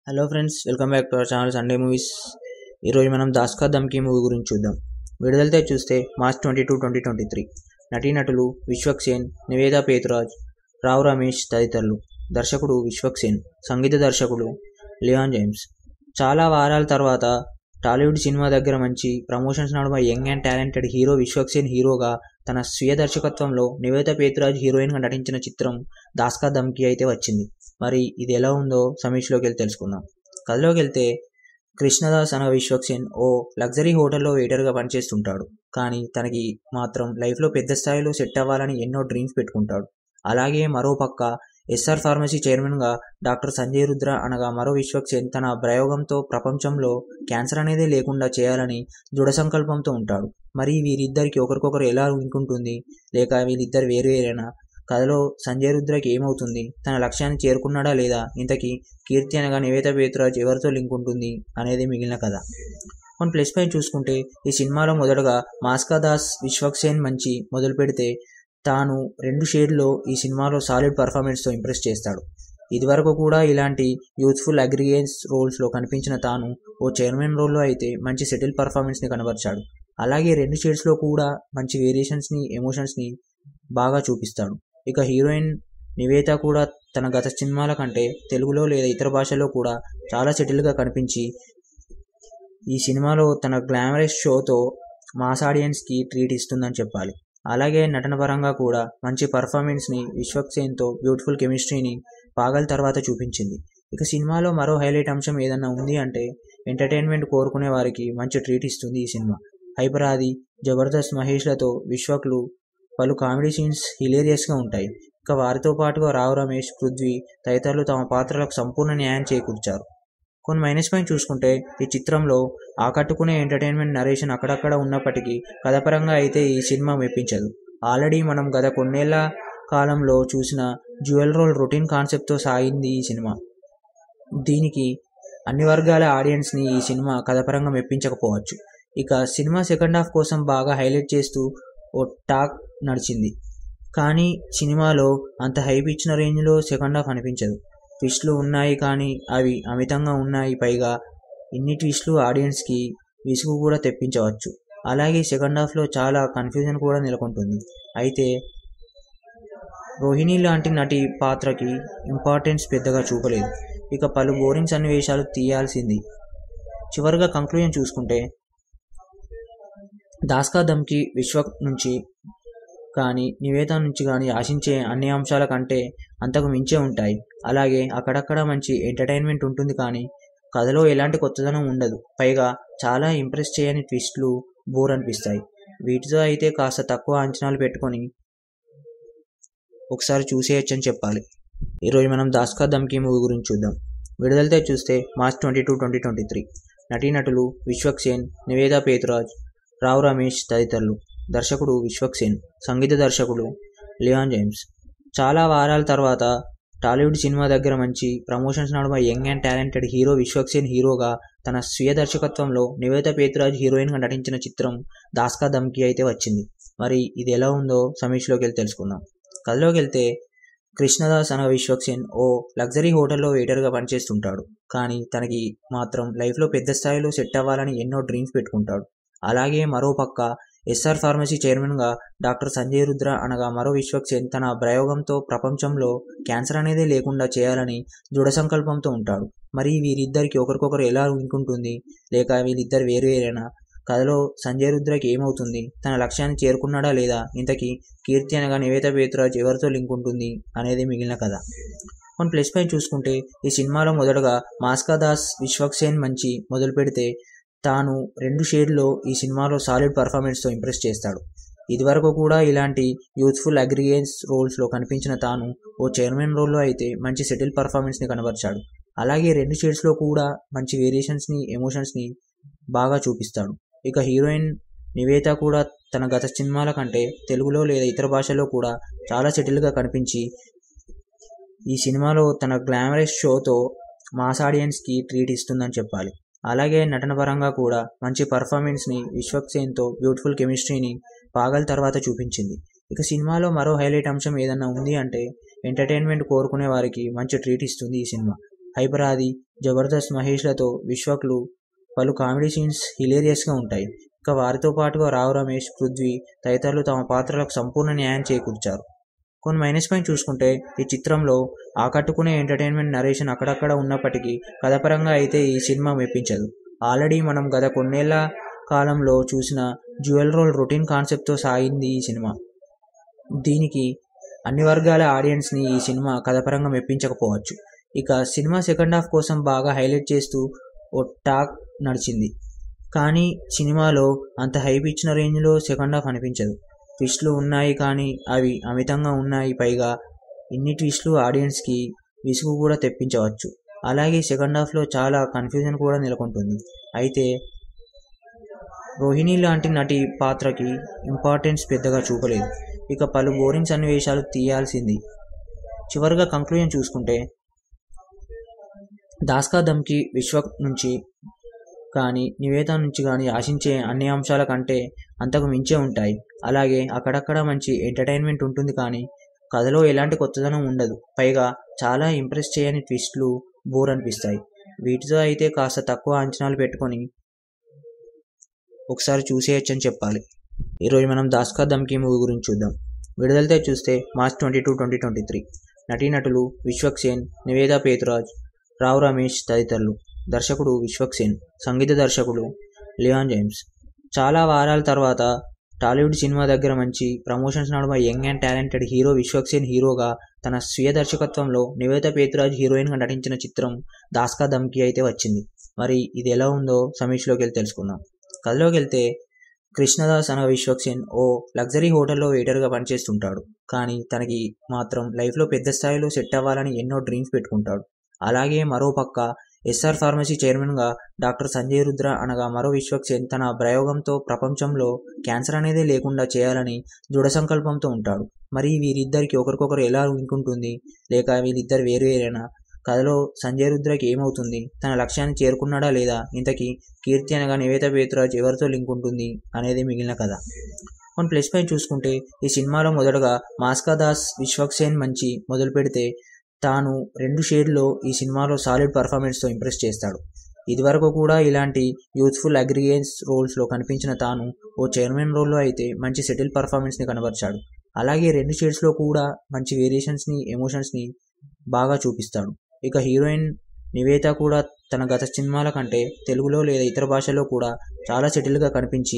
hello friends welcome back to our channel Sunday movies ఈరోజు మనం Das Ka Dhamki movie గురించి చూద్దాం విడుదలతో చూస్తే March twenty two twenty twenty three నటీనటులు విశ్వక్ సేన్ నివేదా పేతురాజ్ రావు రమేష్ తదితరులు దర్శకుడు విశ్వక్ సేన్ సంగీత దర్శకుడు లియాన్ జేమ్స్ చాలా వారాల తర్వాత టాలీవుడ్ సినిమా దగ్గర మంచి ప్రమోషన్స్ నడుమ young and talented hero Vishwak Sen హీరోగా తన స్వీయ దర్శకత్వంలో నివేద పేతురాజ్ హీరోయిన్గా నటించిన చిత్రం దాస్కా దమ్కి అయితే వచ్చింది మరి ఇది ఎలా ఉందో సమీక్షలోకి వెళ్ళి తెలుసుకుందాం కథలోకి వెళ్తే కృష్ణదాస్ అనగా విశ్వక్ సేన్ ఓ లగ్జరీ హోటల్లో వెయిటర్గా పనిచేస్తుంటాడు కానీ తనకి మాత్రం లైఫ్లో పెద్ద స్థాయిలో సెట్ అవ్వాలని ఎన్నో డ్రీమ్స్ పెట్టుకుంటాడు అలాగే మరో పక్క ఎస్ఆర్ ఫార్మసీ చైర్మన్గా డాక్టర్ సంజయ్ రుద్ర అనగా మరో విశ్వక్ సేన్ తన ప్రయోగంతో ప్రపంచంలో క్యాన్సర్ అనేది లేకుండా చేయాలని దృఢ సంకల్పంతో ఉంటాడు మరి వీరిద్దరికి ఒకరికొకరు ఎలా ఉంటుంది లేక వీళ్ళిద్దరు వేరేనా కథలో సంజయ్ రుద్రకి ఏమవుతుంది తన లక్ష్యాన్ని చేరుకున్నాడా లేదా ఇంతకీ కీర్తి అనగా నివేత పేతురాజ్ ఎవరితో లింక్ ఉంటుంది అనేది మిగిలిన కథ కొన్ని ప్లస్ పాయింట్ చూసుకుంటే ఈ సినిమాలో మొదటగా మాస్కా దాస్ విశ్వక్ సేన్ మంచి మొదలు పెడితే తాను రెండు షేడ్లో ఈ సినిమాలో సాలిడ్ పర్ఫార్మెన్స్తో ఇంప్రెస్ చేస్తాడు ఇదివరకు కూడా ఇలాంటి యూత్ఫుల్ అగ్రిగేన్స్ రోల్స్లో కనిపించిన తాను ఓ చైర్మన్ రోల్లో అయితే మంచి సెటిల్ పర్ఫార్మెన్స్ని కనబరిచాడు అలాగే రెండు షేడ్స్లో కూడా మంచి వేరియేషన్స్ని ఎమోషన్స్ని బాగా చూపిస్తాడు ఇక హీరోయిన్ నివేత కూడా తన గత సినిమాల కంటే తెలుగులో లేదా ఇతర భాషల్లో కూడా చాలా సెటిల్గా కనిపించి ఈ సినిమాలో తన గ్లామరస్ షోతో మాస్ ఆడియన్స్కి ట్రీట్ ఇస్తుందని చెప్పాలి అలాగే నటన పరంగా కూడా మంచి పర్ఫార్మెన్స్ని విశ్వక్ సేన్తో బ్యూటిఫుల్ కెమిస్ట్రీని పాగల్ తర్వాత చూపించింది ఇక సినిమాలో మరో హైలైట్ అంశం ఏదన్నా ఉంది అంటే ఎంటర్టైన్మెంట్ కోరుకునే వారికి మంచి ట్రీట్ ఇస్తుంది ఈ సినిమా హైపరాది జబర్దస్త్ మహేష్లతో విశ్వక్లు పలు కామెడీ సీన్స్ హిలేరియస్గా ఉంటాయి ఇక వారితో పాటుగా రావు రమేష్ పృథ్వీ తదితరులు తమ పాత్రలకు సంపూర్ణ న్యాయం చేకూర్చారు కొన్ని మైనస్ పాయింట్ చూసుకుంటే ఈ చిత్రంలో ఆకట్టుకునే ఎంటర్టైన్మెంట్ నరేషన్ అక్కడక్కడ ఉన్నప్పటికీ కథపరంగా అయితే ఈ సినిమా మెప్పించదు ఆల్రెడీ మనం గత కొన్నేళ్ల కాలంలో చూసిన జ్యువెల్ రోల్ రొటీన్ కాన్సెప్ట్తో సాగింది ఈ సినిమా దీనికి అన్ని వర్గాల ఆడియన్స్ని ఈ సినిమా కథపరంగా మెప్పించకపోవచ్చు ఇక సినిమా సెకండ్ హాఫ్ కోసం బాగా హైలైట్ చేస్తూ ఓ టాక్ నడిచింది కానీ సినిమాలో అంత హైప్ ఇచ్చిన రేంజ్లో సెకండ్ హాఫ్ అనిపించదు ట్విస్ట్లు ఉన్నాయి కానీ అవి అమితంగా ఉన్నాయి పైగా ఇన్ని ట్విస్ట్లు ఆడియన్స్కి విసుగు కూడా తెప్పించవచ్చు అలాగే సెకండ్ హాఫ్లో చాలా కన్ఫ్యూజన్ కూడా నెలకొంటుంది అయితే రోహిణి లాంటి నటి పాత్రకి ఇంపార్టెన్స్ పెద్దగా చూపలేదు ఇక పలు బోరింగ్ సన్నివేశాలు తీయాల్సింది చివరిగా కంక్లూజన్ చూసుకుంటే దాస్కా దమ్కి విశ్వ నుంచి కానీ నివేద నుంచి కానీ ఆశించే అన్ని అంశాల కంటే అంతకు మించే ఉంటాయి అలాగే అక్కడక్కడ మంచి ఎంటర్టైన్మెంట్ ఉంటుంది కానీ కథలో ఎలాంటి కొత్తదనం ఉండదు పైగా చాలా ఇంప్రెస్ చేయని ట్విస్ట్లు బోర్ అనిపిస్తాయి వీటితో అయితే కాస్త తక్కువ అంచనాలు పెట్టుకొని ఒకసారి చూసేయచ్చని చెప్పాలి ఈరోజు మనం దాస్కా దమ్కి మూవీ గురించి చూద్దాం విడుదలతో చూస్తే March twenty two twenty twenty three నటీనటులు విశ్వక్ సేన్ నివేదా పేతురాజ్ రావు రమేష్ తదితరులు దర్శకుడు విశ్వక్ సేన్ సంగీత దర్శకుడు లియాన్ జేమ్స్ చాలా వారాల తర్వాత టాలీవుడ్ సినిమా దగ్గర మంచి ప్రమోషన్స్ నడుమ young and talented hero Vishwak Sen హీరోగా తన స్వీయ దర్శకత్వంలో నివేద పేతురాజ్ హీరోయిన్గా నటించిన చిత్రం దాస్కా దమ్కి అయితే వచ్చింది మరి ఇది ఎలా ఉందో సమీక్షలోకి వెళ్ళి తెలుసుకుందాం కథలోకి వెళ్తే కృష్ణదాస్ అనగా విశ్వక్ సేన్ ఓ లగ్జరీ హోటల్లో వెయిటర్గా పనిచేస్తుంటాడు కానీ తనకి మాత్రం లైఫ్లో పెద్ద స్థాయిలో సెట్ అవ్వాలని ఎన్నో డ్రీమ్స్ పెట్టుకుంటాడు అలాగే మరో పక్క ఎస్ఆర్ ఫార్మసీ చైర్మన్గా డాక్టర్ సంజయ్ రుద్ర అనగా మరో విశ్వక్ సేన్ తన ప్రయోగంతో ప్రపంచంలో క్యాన్సర్ అనేది లేకుండా చేయాలని దృఢ సంకల్పంతో ఉంటాడు మరి వీరిద్దరికి ఒకరికొకరు ఎలా ఉంటుంది లేక వీళ్ళిద్దరు వేరేనా కథలో సంజయ్ రుద్రకి ఏమవుతుంది తన లక్ష్యాన్ని చేరుకున్నాడా లేదా ఇంతకీ కీర్తి అనగా నివేత పేతురాజ్ ఎవరితో లింక్ ఉంటుంది అనేది మిగిలిన కథ కొన్ని ప్లస్ పాయింట్ చూసుకుంటే ఈ సినిమాలో మొదటగా మాస్కా దాస్ విశ్వక్ సేన్ మంచి మొదలు పెడితే తాను రెండు షేడ్లో ఈ సినిమాలో సాలిడ్ పర్ఫార్మెన్స్తో ఇంప్రెస్ చేస్తాడు ఇదివరకు కూడా ఇలాంటి యూత్ఫుల్ అగ్రిగేన్స్ రోల్స్లో కనిపించిన తాను ఓ చైర్మన్ రోల్లో అయితే మంచి సెటిల్ పర్ఫార్మెన్స్ని కనబరిచాడు అలాగే రెండు షేడ్స్లో కూడా మంచి వేరియేషన్స్ని ఎమోషన్స్ని బాగా చూపిస్తాడు ఇక హీరోయిన్ నివేత కూడా తన గత సినిమాల కంటే తెలుగులో లేదా ఇతర భాషల్లో కూడా చాలా సెటిల్గా కనిపించి ఈ సినిమాలో తన గ్లామరస్ షోతో మాస్ ఆడియన్స్కి ట్రీట్ ఇస్తుందని చెప్పాలి అలాగే నటన పరంగా కూడా మంచి పర్ఫార్మెన్స్ని విశ్వక్ సేన్తో బ్యూటిఫుల్ కెమిస్ట్రీని పాగల్ తర్వాత చూపించింది ఇక సినిమాలో మరో హైలైట్ అంశం ఏదన్నా ఉంది అంటే ఎంటర్టైన్మెంట్ కోరుకునే వారికి మంచి ట్రీట్ ఇస్తుంది ఈ సినిమా హైపరాది జబర్దస్త్ మహేష్లతో విశ్వక్లు పలు కామెడీ సీన్స్ హిలేరియస్గా ఉంటాయి ఇక వారితో పాటుగా రావు రమేష్ పృథ్వీ తదితరులు తమ పాత్రలకు సంపూర్ణ న్యాయం చేకూర్చారు కొన్ని మైనస్ పాయింట్ చూసుకుంటే ఈ చిత్రంలో ఆకట్టుకునే ఎంటర్టైన్మెంట్ నరేషన్ అక్కడక్కడ ఉన్నప్పటికీ కథపరంగా అయితే ఈ సినిమా మెప్పించదు ఆల్రెడీ మనం గత కొన్నేళ్ల కాలంలో చూసిన జ్యువెల్ రోల్ రొటీన్ కాన్సెప్ట్తో సాగింది ఈ సినిమా దీనికి అన్ని వర్గాల ఆడియన్స్ని ఈ సినిమా కథపరంగా మెప్పించకపోవచ్చు ఇక సినిమా సెకండ్ హాఫ్ కోసం బాగా హైలైట్ చేస్తూ ఓ టాక్ నడిచింది కానీ సినిమాలో అంత హైప్ ఇచ్చిన రేంజ్లో సెకండ్ హాఫ్ అనిపించదు ట్విస్ట్లు ఉన్నాయి కానీ అవి అమితంగా ఉన్నాయి పైగా ఇన్ని ట్విస్ట్లు ఆడియన్స్కి విసుగు కూడా తెప్పించవచ్చు అలాగే సెకండ్ హాఫ్లో చాలా కన్ఫ్యూజన్ కూడా నెలకొంటుంది అయితే రోహిణి లాంటి నటి పాత్రకి ఇంపార్టెన్స్ పెద్దగా చూపలేదు ఇక పలు బోరింగ్ సన్నివేశాలు తీయాల్సింది చివరిగా కంక్లూజన్ చూసుకుంటే దాస్కా దమ్కి విశ్వ నుంచి కానీ నివేద నుంచి కానీ ఆశించే అన్ని అంశాల కంటే అంతకు మించే ఉంటాయి అలాగే అక్కడక్కడ మంచి ఎంటర్టైన్మెంట్ ఉంటుంది కానీ కథలో ఎలాంటి కొత్తదనం ఉండదు పైగా చాలా ఇంప్రెస్ చేయని ట్విస్ట్లు బోర్ అనిపిస్తాయి వీటితో అయితే కాస్త తక్కువ అంచనాలు పెట్టుకొని ఒకసారి చూసేయచ్చని చెప్పాలి ఈరోజు మనం దాస్కా దమ్కి మూవీ గురించి చూద్దాం విడుదలతో చూస్తే March twenty two twenty twenty three నటీనటులు విశ్వక్ సేన్ నివేదా పేతురాజ్ రావు రమేష్ తదితరులు దర్శకుడు విశ్వక్ సేన్ సంగీత దర్శకుడు లియాన్ జేమ్స్ చాలా వారాల తర్వాత టాలీవుడ్ సినిమా దగ్గర మంచి ప్రమోషన్స్ నడుమ young and talented hero Vishwak Sen హీరోగా తన స్వీయ దర్శకత్వంలో నివేద పేతురాజ్ హీరోయిన్గా నటించిన చిత్రం దాస్కా దమ్కి అయితే వచ్చింది మరి ఇది ఎలా ఉందో సమీక్షలోకి వెళ్ళి తెలుసుకుందాం కథలోకి వెళ్తే కృష్ణదాస్ అనే విశ్వక్ సేన్ ఓ లగ్జరీ హోటల్లో వెయిటర్గా పనిచేస్తుంటాడు కానీ తనకి మాత్రం లైఫ్లో పెద్ద స్థాయిలో సెట్ అవ్వాలని ఎన్నో డ్రీమ్స్ పెట్టుకుంటాడు అలాగే మరో పక్క ఎస్ఆర్ ఫార్మసీ చైర్మన్గా డాక్టర్ సంజయ్ రుద్ర అనగా మరో విశ్వక్ సేన్ తన ప్రయోగంతో ప్రపంచంలో క్యాన్సర్ అనేది లేకుండా చేయాలని దృఢ సంకల్పంతో ఉంటాడు మరి వీరిద్దరికి ఒకరికొకరు ఎలా లింక్ ఉంటుంది లేక వీరిద్దరు వేరువేరేనా కథలో సంజయ్ రుద్రకి ఏమవుతుంది తన లక్ష్యాన్ని చేరుకున్నాడా లేదా ఇంతకీ కీర్తి అనగా నివేత పేతురాజ్ ఎవరితో లింక్ ఉంటుంది అనేది మిగిలిన కథ కొన్ని ప్లస్ పాయింట్ చూసుకుంటే ఈ సినిమాలో మొదటగా మాస్కా దాస్ విశ్వక్ సేన్ మంచి మొదలు పెడితే తాను రెండు షేడ్లో ఈ సినిమాలో సాలిడ్ పర్ఫార్మెన్స్తో ఇంప్రెస్ చేస్తాడు ఇదివరకు కూడా ఇలాంటి యూత్ఫుల్ అగ్రిగేన్స్ రోల్స్లో కనిపించిన తాను ఓ చైర్మన్ రోల్లో అయితే మంచి సెటిల్ పర్ఫార్మెన్స్ని కనబరిచాడు అలాగే రెండు షేడ్స్లో కూడా మంచి వేరియేషన్స్ని ఎమోషన్స్ని బాగా చూపిస్తాడు ఇక హీరోయిన్ నివేత కూడా తన గత సినిమాల కంటే తెలుగులో లేదా ఇతర భాషల్లో కూడా చాలా సెటిల్గా కనిపించి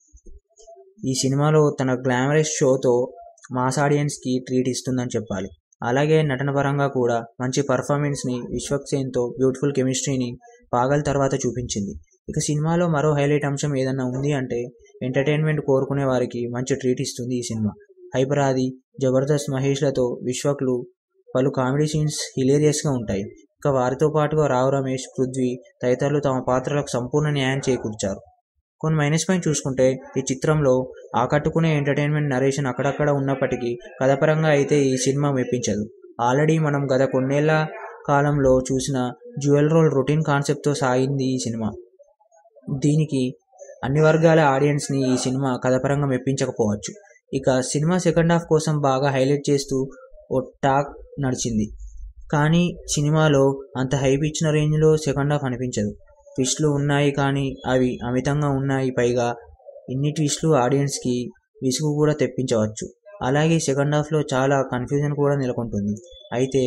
ఈ సినిమాలో తన గ్లామరస్ షోతో మాస్ ఆడియన్స్కి ట్రీట్ ఇస్తుందని చెప్పాలి అలాగే నటన పరంగా కూడా మంచి పర్ఫార్మెన్స్ని విశ్వక్ సేన్తో బ్యూటిఫుల్ కెమిస్ట్రీని పాగల్ తర్వాత చూపించింది ఇక సినిమాలో మరో హైలైట్ అంశం ఏదన్నా ఉంది అంటే ఎంటర్టైన్మెంట్ కోరుకునే వారికి మంచి ట్రీట్ ఇస్తుంది ఈ సినిమా హైపరాది జబర్దస్త్ మహేష్లతో విశ్వక్లు పలు కామెడీ సీన్స్ హిలేరియస్గా ఉంటాయి ఇక వారితో పాటుగా రావు రమేష్ పృథ్వీ తదితరులు తమ పాత్రలకు సంపూర్ణ న్యాయం చేకూర్చారు కొన్ని మైనస్ పాయింట్ చూసుకుంటే ఈ చిత్రంలో ఆకట్టుకునే ఎంటర్టైన్మెంట్ నరేషన్ అక్కడక్కడ ఉన్నప్పటికీ కథపరంగా అయితే ఈ సినిమా మెప్పించదు ఆల్రెడీ మనం గత కొన్నేళ్ల కాలంలో చూసిన జ్యువెల్ రోల్ రొటీన్ కాన్సెప్ట్తో సాగింది ఈ సినిమా దీనికి అన్ని వర్గాల ఆడియన్స్ని ఈ సినిమా కథపరంగా మెప్పించకపోవచ్చు ఇక సినిమా సెకండ్ హాఫ్ కోసం బాగా హైలైట్ చేస్తూ ఓ టాక్ నడిచింది కానీ సినిమాలో అంత హైప్ ఇచ్చిన రేంజ్లో సెకండ్ హాఫ్ అనిపించదు ట్విస్ట్లు ఉన్నాయి కానీ అవి అమితంగా ఉన్నాయి పైగా ఇన్ని ట్విస్ట్లు ఆడియన్స్కి విసుగు కూడా తెప్పించవచ్చు అలాగే సెకండ్ హాఫ్లో చాలా కన్ఫ్యూజన్ కూడా నెలకొంటుంది అయితే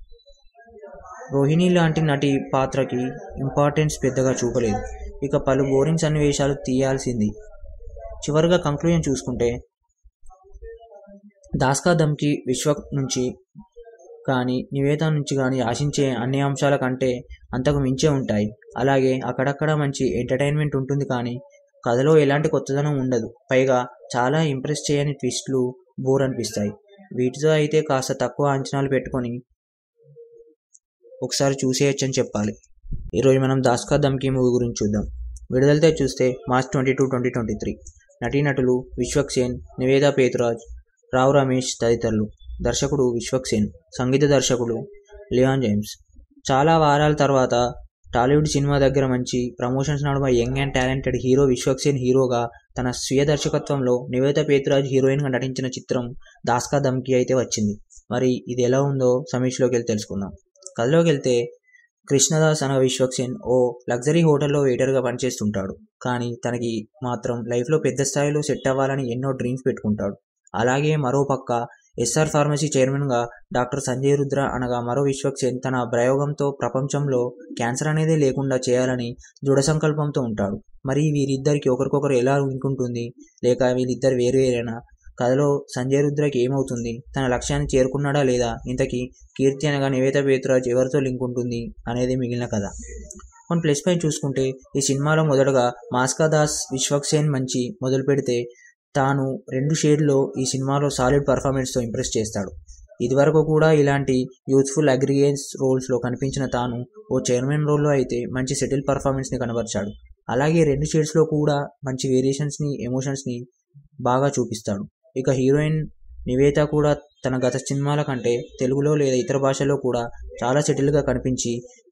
రోహిణి లాంటి నటి పాత్రకి ఇంపార్టెన్స్ పెద్దగా చూపలేదు ఇక పలు బోరింగ్ సన్నివేశాలు తీయాల్సింది చివరిగా కంక్లూజన్ చూసుకుంటే దాస్కా దమ్కి విశ్వ నుంచి కానీ నివేద నుంచి కానీ ఆశించే అన్ని అంశాల కంటే అంతకు మించే ఉంటాయి అలాగే అక్కడక్కడ మంచి ఎంటర్టైన్మెంట్ ఉంటుంది కానీ కథలో ఎలాంటి కొత్తదనం ఉండదు పైగా చాలా ఇంప్రెస్ చేయని ట్విస్ట్లు బోర్ అనిపిస్తాయి వీటితో అయితే కాస్త తక్కువ అంచనాలు పెట్టుకొని ఒకసారి చూసేయచ్చని చెప్పాలి ఈరోజు మనం దాస్కా దమ్కి మూవీ గురించి చూద్దాం విడుదలతో చూస్తే March twenty two twenty twenty three నటీనటులు విశ్వక్ సేన్ నివేదా పేతురాజ్ రావు రమేష్ తదితరులు దర్శకుడు విశ్వక్ సేన్ సంగీత దర్శకుడు లియాన్ జేమ్స్ చాలా వారాల తర్వాత టాలీవుడ్ సినిమా దగ్గర మంచి ప్రమోషన్స్ నడుమ young and talented hero Vishwak Sen హీరోగా తన స్వీయ దర్శకత్వంలో నివేద పేతురాజ్ హీరోయిన్గా నటించిన చిత్రం దాస్కా దమ్కి అయితే వచ్చింది మరి ఇది ఎలా ఉందో సమీక్షలోకి వెళ్ళి తెలుసుకుందాం కథలోకి వెళ్తే కృష్ణదాస్ అనగా విశ్వక్సేన్ ఓ లగ్జరీ హోటల్లో వెయిటర్గా పనిచేస్తుంటాడు కానీ తనకి మాత్రం లైఫ్లో పెద్ద స్థాయిలో సెట్ అవ్వాలని ఎన్నో డ్రీమ్స్ పెట్టుకుంటాడు అలాగే మరో పక్క ఎస్ఆర్ ఫార్మసీ చైర్మన్గా డాక్టర్ సంజయ్ రుద్ర అనగా మరో విశ్వక్సేన్ తన ప్రయోగంతో ప్రపంచంలో క్యాన్సర్ అనేది లేకుండా చేయాలని దృఢ సంకల్పంతో ఉంటాడు మరి వీరిద్దరికి ఒకరికొకరు ఎలా ఉంటుంది లేక వీళ్ళిద్దరు వేరు వేరేనా కథలో సంజయ్ రుద్రకి ఏమవుతుంది తన లక్ష్యాన్ని చేరుకున్నాడా లేదా ఇంతకీ కీర్తి అనగా నివేత పేతురాజ్ ఎవరితో లింక్ ఉంటుంది అనేది మిగిలిన కథ కొన్ని ప్లస్ పాయింట్ చూసుకుంటే ఈ సినిమాలో మొదటగా మాస్కా దాస్ విశ్వక్సేన్ మంచి మొదలు పెడితే తాను రెండు షేడ్లో ఈ సినిమాలో సాలిడ్ పర్ఫార్మెన్స్తో ఇంప్రెస్ చేస్తాడు ఇదివరకు కూడా ఇలాంటి యూత్ఫుల్ అగ్రిగేన్స్ రోల్స్లో కనిపించిన తాను ఓ చైర్మన్ రోల్లో అయితే మంచి సెటిల్ పర్ఫార్మెన్స్ని కనబరిచాడు అలాగే రెండు షేడ్స్లో కూడా మంచి వేరియేషన్స్ని ఎమోషన్స్ని బాగా చూపిస్తాడు ఇక హీరోయిన్ నివేత కూడా తన గత సినిమాల కంటే తెలుగులో లేదా ఇతర భాషల్లో కూడా చాలా సెటిల్గా కనిపించి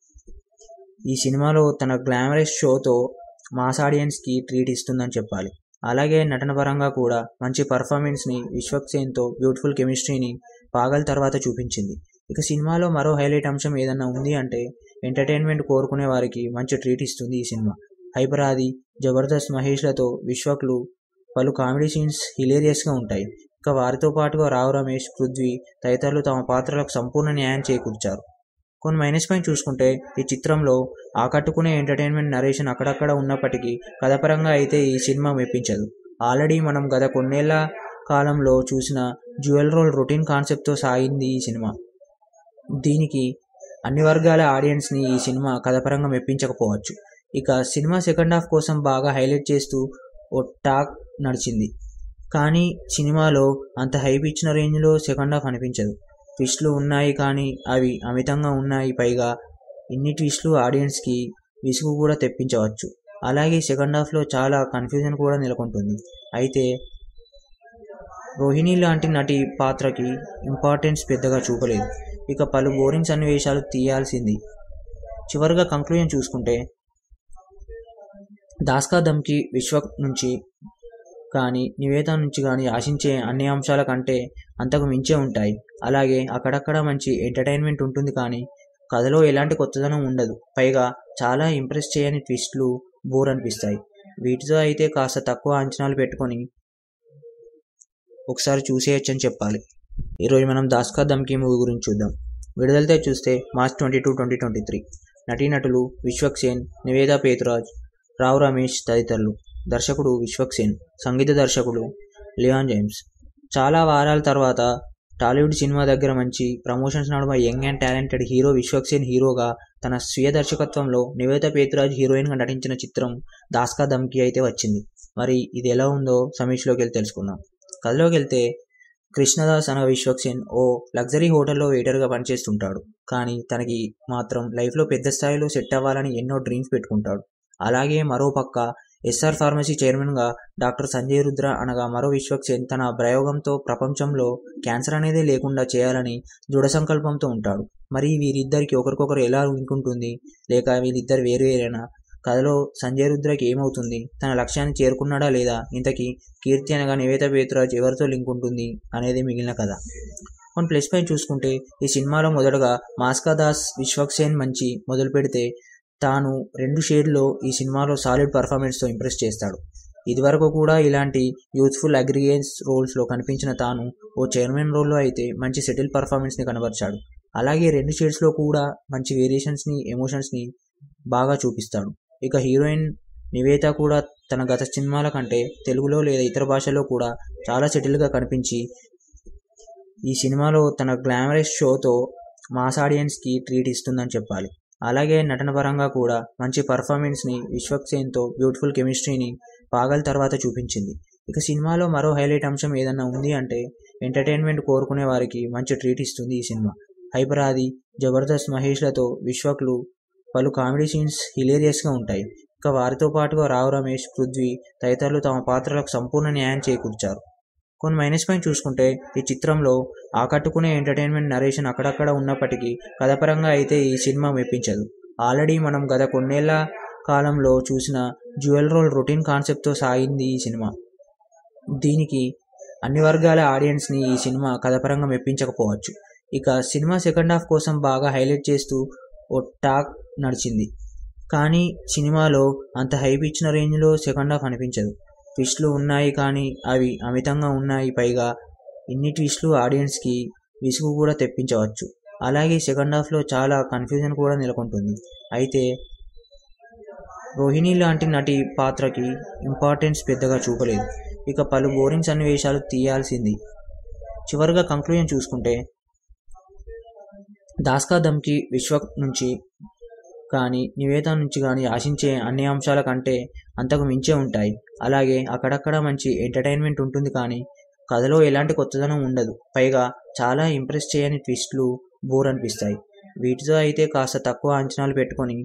ఈ సినిమాలో తన గ్లామరస్ షోతో మాస్ ఆడియన్స్కి ట్రీట్ ఇస్తుందని చెప్పాలి అలాగే నటన పరంగా కూడా మంచి పర్ఫార్మెన్స్ని విశ్వక్సేన్తో బ్యూటిఫుల్ కెమిస్ట్రీని పాగల్ తర్వాత చూపించింది ఇక సినిమాలో మరో హైలైట్ అంశం ఏదన్నా ఉంది అంటే ఎంటర్టైన్మెంట్ కోరుకునే వారికి మంచి ట్రీట్ ఇస్తుంది ఈ సినిమా హైపరాది జబర్దస్త్ మహేష్లతో విశ్వక్లు పలు కామెడీ సీన్స్ హిలేరియస్గా ఉంటాయి ఇక వారితో పాటుగా రావు రమేష్ పృథ్వీ తదితరులు తమ పాత్రలకు సంపూర్ణ న్యాయం చేకూర్చారు కొన్ని మైనస్ పాయింట్ చూసుకుంటే ఈ చిత్రంలో ఆకట్టుకునే ఎంటర్టైన్మెంట్ నరేషన్ అక్కడక్కడ ఉన్నప్పటికీ కథపరంగా అయితే ఈ సినిమా మెప్పించదు ఆల్రెడీ మనం గత కొన్నేళ్ల కాలంలో చూసిన జ్యువెల్ రోల్ రొటీన్ కాన్సెప్ట్తో సాగింది ఈ సినిమా దీనికి అన్ని వర్గాల ఆడియన్స్ని ఈ సినిమా కథపరంగా మెప్పించకపోవచ్చు ఇక సినిమా సెకండ్ హాఫ్ కోసం బాగా హైలైట్ చేస్తూ ఓ టాక్ నడిచింది కానీ సినిమాలో అంత హైప్ ఇచ్చిన రేంజ్లో సెకండ్ హాఫ్ అనిపించదు ట్విస్ట్లు ఉన్నాయి కానీ అవి అమితంగా ఉన్నాయి పైగా ఇన్ని ట్విస్ట్లు ఆడియన్స్కి విసుగు కూడా తెప్పించవచ్చు అలాగే సెకండ్ హాఫ్లో చాలా కన్ఫ్యూజన్ కూడా నెలకొంటుంది అయితే రోహిణి లాంటి నటి పాత్రకి ఇంపార్టెన్స్ పెద్దగా చూపలేదు ఇక పలు బోరింగ్ సన్నివేశాలు తీయాల్సింది చివరిగా కంక్లూజన్ చూసుకుంటే దాస్కా దమ్కి విశ్వ నుంచి కానీ నివేద నుంచి కానీ ఆశించే అన్ని అంశాల కంటే అంతకు మించే ఉంటాయి అలాగే అక్కడక్కడ మంచి ఎంటర్టైన్మెంట్ ఉంటుంది కానీ కథలో ఎలాంటి కొత్తదనం ఉండదు పైగా చాలా ఇంప్రెస్ చేయని ట్విస్ట్లు బోర్ అనిపిస్తాయి వీటితో అయితే కాస్త తక్కువ అంచనాలు పెట్టుకొని ఒకసారి చూసేయచ్చని చెప్పాలి ఈరోజు మనం దాస్కా దమ్కి మూవీ గురించి చూద్దాం విడుదలతో చూస్తే March twenty two twenty twenty three నటీనటులు విశ్వక్సేన్ నివేదా పేతురాజ్ రావు రమేష్ తదితరులు దర్శకుడు విశ్వక్సేన్ సంగీత దర్శకుడు లియాన్ జేమ్స్ చాలా వారాల తర్వాత టాలీవుడ్ సినిమా దగ్గర మంచి ప్రమోషన్స్ నడుమ young and talented hero Vishwaksen హీరోగా తన స్వీయ దర్శకత్వంలో నివేత పేతురాజ్ హీరోయిన్గా నటించిన చిత్రం దాస్కా దమ్కి అయితే వచ్చింది మరి ఇది ఎలా ఉందో సమీక్షలోకి వెళ్ళి తెలుసుకుందాం కథలోకి వెళ్తే కృష్ణదాస్ అనగా విశ్వక్సేన్ ఓ లగ్జరీ హోటల్లో వెయిటర్గా పనిచేస్తుంటాడు కానీ తనకి మాత్రం లైఫ్లో పెద్ద స్థాయిలో సెట్ అవ్వాలని ఎన్నో డ్రీమ్స్ పెట్టుకుంటాడు అలాగే మరో పక్క ఎస్ఆర్ ఫార్మసీ చైర్మన్గా డాక్టర్ సంజయ్ రుద్ర అనగా మరో విశ్వక్సేన్ తన ప్రయోగంతో ప్రపంచంలో క్యాన్సర్ అనేది లేకుండా చేయాలని దృఢ సంకల్పంతో ఉంటాడు మరి వీరిద్దరికి ఒకరికొకరు ఎలా ఉంటుంది లేక వీళ్ళిద్దరు వేరు వేరేనా కథలో సంజయ్ రుద్రకి ఏమవుతుంది తన లక్ష్యాన్ని చేరుకున్నాడా లేదా ఇంతకీ కీర్తి అనగా నివేత పేతురాజ్ ఎవరితో లింక్ ఉంటుంది అనేది మిగిలిన కథ కొన్ని ప్లస్ పాయింట్ చూసుకుంటే ఈ సినిమాలో మొదటగా మాస్కా దాస్ విశ్వక్సేన్ మంచి మొదలు పెడితే తాను రెండు షేడ్లో ఈ సినిమాలో సాలిడ్ పర్ఫార్మెన్స్తో ఇంప్రెస్ చేస్తాడు ఇదివరకు కూడా ఇలాంటి యూత్ఫుల్ అగ్రిగేన్స్ రోల్స్లో కనిపించిన తాను ఓ చైర్మన్ రోల్లో అయితే మంచి సెటిల్ పర్ఫార్మెన్స్ని కనబరిచాడు అలాగే రెండు షేడ్స్లో కూడా మంచి వేరియేషన్స్ని ఎమోషన్స్ని బాగా చూపిస్తాడు ఇక హీరోయిన్ నివేత కూడా తన గత సినిమాల కంటే తెలుగులో లేదా ఇతర భాషల్లో కూడా చాలా సెటిల్గా కనిపించి ఈ సినిమాలో తన గ్లామరస్ షోతో మాస్ ఆడియన్స్కి ట్రీట్ ఇస్తుందని చెప్పాలి అలాగే నటన పరంగా కూడా మంచి పర్ఫార్మెన్స్ని విశ్వక్సేన్తో బ్యూటిఫుల్ కెమిస్ట్రీని పాగల్ తర్వాత చూపించింది ఇక సినిమాలో మరో హైలైట్ అంశం ఏదన్నా ఉంది అంటే ఎంటర్టైన్మెంట్ కోరుకునే వారికి మంచి ట్రీట్ ఇస్తుంది ఈ సినిమా హైపరాది జబర్దస్త్ మహేష్లతో విశ్వక్లు పలు కామెడీ సీన్స్ హిలేరియస్గా ఉంటాయి ఇక వారితో పాటుగా రావు రమేష్ పృథ్వీ తదితరులు తమ పాత్రలకు సంపూర్ణ న్యాయం చేకూర్చారు కొన్ని మైనస్ పాయింట్ చూసుకుంటే ఈ చిత్రంలో ఆకట్టుకునే ఎంటర్టైన్మెంట్ నరేషన్ అక్కడక్కడ ఉన్నప్పటికీ కథపరంగా అయితే ఈ సినిమా మెప్పించదు ఆల్రెడీ మనం గత కొన్నేళ్ల కాలంలో చూసిన జ్యువెల్ రోల్ రొటీన్ కాన్సెప్ట్తో సాగింది ఈ సినిమా దీనికి అన్ని వర్గాల ఆడియన్స్ని ఈ సినిమా కథపరంగా మెప్పించకపోవచ్చు ఇక సినిమా సెకండ్ హాఫ్ కోసం బాగా హైలైట్ చేస్తూ ఓ ఓ టాక్ నడిచింది కానీ సినిమాలో అంత హైప్ ఇచ్చిన రేంజ్లో సెకండ్ హాఫ్ అనిపించదు ట్విస్ట్లు ఉన్నాయి కానీ అవి అమితంగా ఉన్నాయి పైగా ఇన్ని ట్విస్ట్లు ఆడియన్స్కి విసుగు కూడా తెప్పించవచ్చు అలాగే సెకండ్ హాఫ్లో చాలా కన్ఫ్యూజన్ కూడా నెలకొంటుంది అయితే రోహిణి లాంటి నటి పాత్రకి ఇంపార్టెన్స్ పెద్దగా చూపలేదు ఇక పలు బోరింగ్ సన్నివేశాలు తీయాల్సింది చివరిగా కంక్లూజన్ చూసుకుంటే దాస్కా దమ్కి విశ్వ నుంచి కానీ నివేద నుంచి కానీ ఆశించే అన్ని అంశాల కంటే అంతకు మించే ఉంటాయి అలాగే అక్కడక్కడ మంచి ఎంటర్టైన్మెంట్ ఉంటుంది కానీ కథలో ఎలాంటి కొత్తదనం ఉండదు పైగా చాలా ఇంప్రెస్ చేయని ట్విస్ట్లు బోర్ అనిపిస్తాయి వీటితో అయితే కాస్త తక్కువ అంచనాలు పెట్టుకొని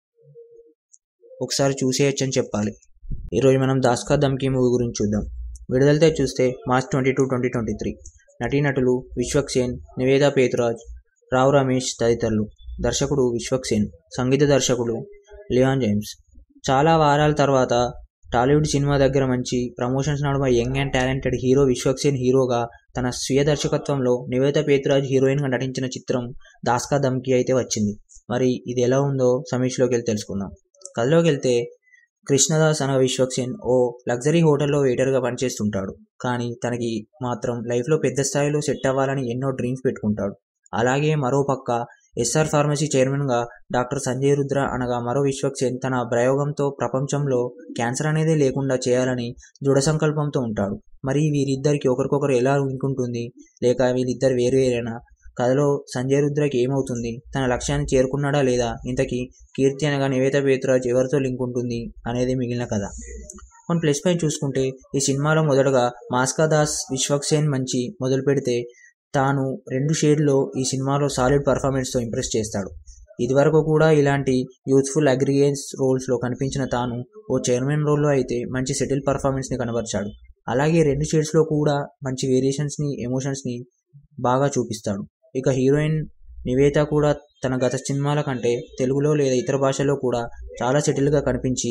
ఒకసారి చూసేయచ్చని చెప్పాలి ఈరోజు మనం దాస్కా దమ్కి మూవీ గురించి చూద్దాం విడుదలతో చూస్తే March twenty two twenty twenty three నటీనటులు విశ్వక్ సేన్ నివేదా పేతురాజ్ రావు రమేష్ తదితరులు దర్శకుడు విశ్వక్ సేన్ సంగీత దర్శకుడు లియాన్ జేమ్స్ చాలా వారాల తర్వాత టాలీవుడ్ సినిమా దగ్గర మంచి ప్రమోషన్స్ నడుమ young and talented hero Vishwak Sen హీరోగా తన స్వీయ దర్శకత్వంలో నివేద పేతురాజ్ హీరోయిన్గా నటించిన చిత్రం దాస్కా దమ్కి అయితే వచ్చింది మరి ఇది ఎలా ఉందో సమీక్షలోకి వెళ్ళి తెలుసుకుందాం కథలోకి వెళ్తే కృష్ణదాస్ అనే విశ్వక్ సేన్ ఓ లగ్జరీ హోటల్లో వెయిటర్గా పనిచేస్తుంటాడు కానీ తనకి మాత్రం లైఫ్లో పెద్ద స్థాయిలో సెట్ అవ్వాలని ఎన్నో డ్రీమ్స్ పెట్టుకుంటాడు అలాగే మరో పక్క ఎస్ఆర్ ఫార్మసీ చైర్మన్గా డాక్టర్ సంజయ్ రుద్ర అనగా మరో విశ్వక్ సేన్ తన ప్రయోగంతో ప్రపంచంలో క్యాన్సర్ అనేది లేకుండా చేయాలని దృఢ సంకల్పంతో ఉంటాడు మరి వీరిద్దరికి ఒకరికొకరు ఎలా ఉంటుంది లేక వీరిద్దరు వేరు వేరేనా కథలో సంజయ్ రుద్రకి ఏమవుతుంది తన లక్ష్యాన్ని చేరుకున్నాడా లేదా ఇంతకీ కీర్తి అనగా నివేత పేతురాజ్ ఎవరితో లింక్ ఉంటుంది అనేది మిగిలిన కథ కొన్ని ప్లస్ పాయింట్ చూసుకుంటే ఈ సినిమాలో మొదటగా మాస్కా దాస్ విశ్వక్ సేన్ మంచి మొదలు పెడితే తాను రెండు షేడ్లో ఈ సినిమాలో సాలిడ్ పర్ఫార్మెన్స్తో ఇంప్రెస్ చేస్తాడు ఇదివరకు కూడా ఇలాంటి యూత్ఫుల్ అగ్రిగేన్స్ రోల్స్లో కనిపించిన తాను ఓ చైర్మన్ రోల్లో అయితే మంచి సెటిల్ పర్ఫార్మెన్స్ని కనబరిచాడు అలాగే రెండు షేడ్స్లో కూడా మంచి వేరియేషన్స్ని ఎమోషన్స్ని బాగా చూపిస్తాడు ఇక హీరోయిన్ నివేత కూడా తన గత సినిమాల కంటే తెలుగులో లేదా ఇతర భాషల్లో కూడా చాలా సెటిల్గా కనిపించి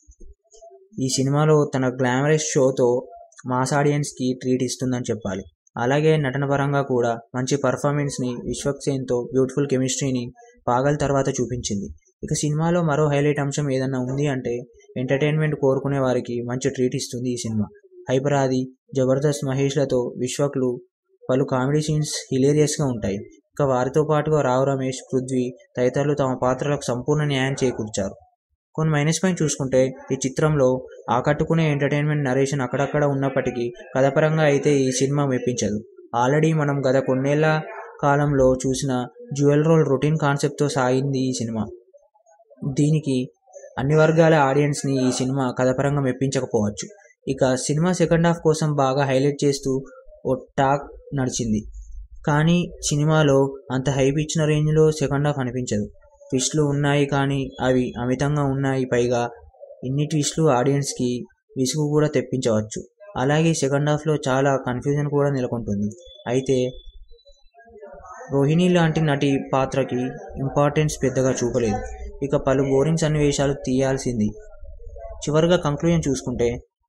ఈ సినిమాలో తన గ్లామరస్ షోతో మాస్ ఆడియన్స్కి ట్రీట్ ఇస్తుందని చెప్పాలి అలాగే నటన పరంగా కూడా మంచి పర్ఫార్మెన్స్ని విశ్వక్ సేన్తో బ్యూటిఫుల్ కెమిస్ట్రీని పాగల్ తర్వాత చూపించింది ఇక సినిమాలో మరో హైలైట్ అంశం ఏదన్నా ఉంది అంటే ఎంటర్టైన్మెంట్ కోరుకునే వారికి మంచి ట్రీట్ ఇస్తుంది ఈ సినిమా హైపరాది జబర్దస్త్ మహేష్లతో విశ్వక్లు పలు కామెడీ సీన్స్ హిలేరియస్గా ఉంటాయి ఇక వారితో పాటుగా రావు రమేష్ పృథ్వీ తదితరులు తమ పాత్రలకు సంపూర్ణ న్యాయం చేకూర్చారు కొన్ని మైనస్ పాయింట్ చూసుకుంటే ఈ చిత్రంలో ఆకట్టుకునే ఎంటర్టైన్మెంట్ నరేషన్ అక్కడక్కడ ఉన్నప్పటికీ కథపరంగా అయితే ఈ సినిమా మెప్పించదు ఆల్రెడీ మనం గత కొన్నేళ్ల కాలంలో చూసిన జ్యువెల్ రోల్ రొటీన్ కాన్సెప్ట్తో సాగింది ఈ సినిమా దీనికి అన్ని వర్గాల ఆడియన్స్ని ఈ సినిమా కథపరంగా మెప్పించకపోవచ్చు ఇక సినిమా సెకండ్ హాఫ్ కోసం బాగా హైలైట్ చేస్తూ ఓ టాక్ నడిచింది కానీ సినిమాలో అంత హైప్ ఇచ్చిన రేంజ్లో సెకండ్ హాఫ్ అనిపించదు ట్విస్ట్లు ఉన్నాయి కానీ అవి అమితంగా ఉన్నాయి పైగా ఇన్ని ట్విస్ట్లు ఆడియన్స్కి విసుగు కూడా తెప్పించవచ్చు అలాగే సెకండ్ హాఫ్లో చాలా కన్ఫ్యూజన్ కూడా నెలకొంటుంది అయితే రోహిణి లాంటి నటి పాత్రకి ఇంపార్టెన్స్ పెద్దగా చూపలేదు ఇక పలు బోరింగ్ సన్నివేశాలు తీయాల్సింది చివరిగా కంక్లూజన్ చూసుకుంటే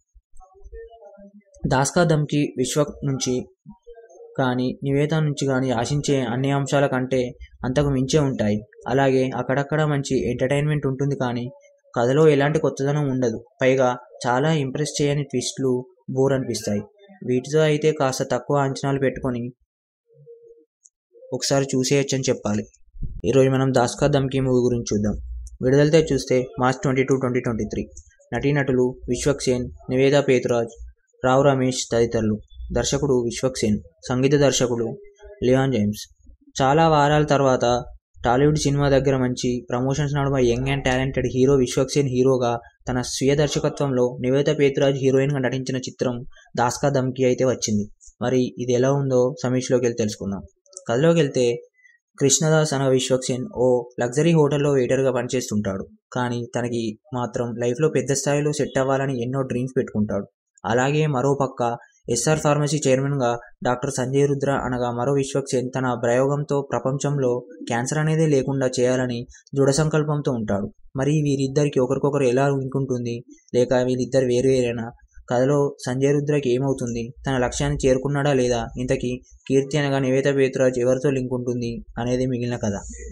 దాస్కా దమ్కి విశ్వ నుంచి కానీ నివేద నుంచి కానీ ఆశించే అన్ని అంశాల కంటే అంతకు మించే ఉంటాయి అలాగే అక్కడక్కడ మంచి ఎంటర్టైన్మెంట్ ఉంటుంది కానీ కథలో ఎలాంటి కొత్తదనం ఉండదు పైగా చాలా ఇంప్రెస్ చేయని ట్విస్ట్లు బోర్ అనిపిస్తాయి వీటితో అయితే కాస్త తక్కువ అంచనాలు పెట్టుకొని ఒకసారి చూసేయచ్చని చెప్పాలి ఈరోజు మనం దాస్కా దమ్కి మూవీ గురించి చూద్దాం విడుదలతో చూస్తే March twenty two twenty twenty three నటీనటులు విశ్వక్ సేన్ నివేదా పేతురాజ్ రావు రమేష్ తదితరులు దర్శకుడు విశ్వక్ సేన్ సంగీత దర్శకుడు లియాన్ జేమ్స్ చాలా వారాల తర్వాత టాలీవుడ్ సినిమా దగ్గర మంచి ప్రమోషన్స్ నడుమ young and talented hero Vishwak Sen హీరోగా తన స్వీయ దర్శకత్వంలో నివేత పేతురాజ్ హీరోయిన్గా నటించిన చిత్రం దాస్కా దమ్కి అయితే వచ్చింది మరి ఇది ఎలా ఉందో సమీక్షలోకి వెళ్ళి తెలుసుకుందాం కథలోకి వెళ్తే కృష్ణదాస్ అనే విశ్వక్ సేన్ ఓ లగ్జరీ హోటల్లో వెయిటర్గా పనిచేస్తుంటాడు కానీ తనకి మాత్రం లైఫ్లో పెద్ద స్థాయిలో సెట్ అవ్వాలని ఎన్నో డ్రీమ్స్ పెట్టుకుంటాడు అలాగే మరో పక్క ఎస్ఆర్ ఫార్మసీ చైర్మన్గా డాక్టర్ సంజయ్ రుద్ర అనగా మరో విశ్వక్ సేన్ తన ప్రయోగంతో ప్రపంచంలో క్యాన్సర్ అనేది లేకుండా చేయాలని దృఢ సంకల్పంతో ఉంటాడు మరి వీరిద్దరికి ఒకరికొకరు ఎలా ఉంటుంది లేక వీరిద్దరు వేరు వేరేనా కథలో సంజయ్ రుద్రకి ఏమవుతుంది తన లక్ష్యాన్ని చేరుకున్నాడా లేదా ఇంతకీ కీర్తి అనగా నివేత పేతురాజ్ ఎవరితో లింక్ ఉంటుంది అనేది మిగిలిన కథ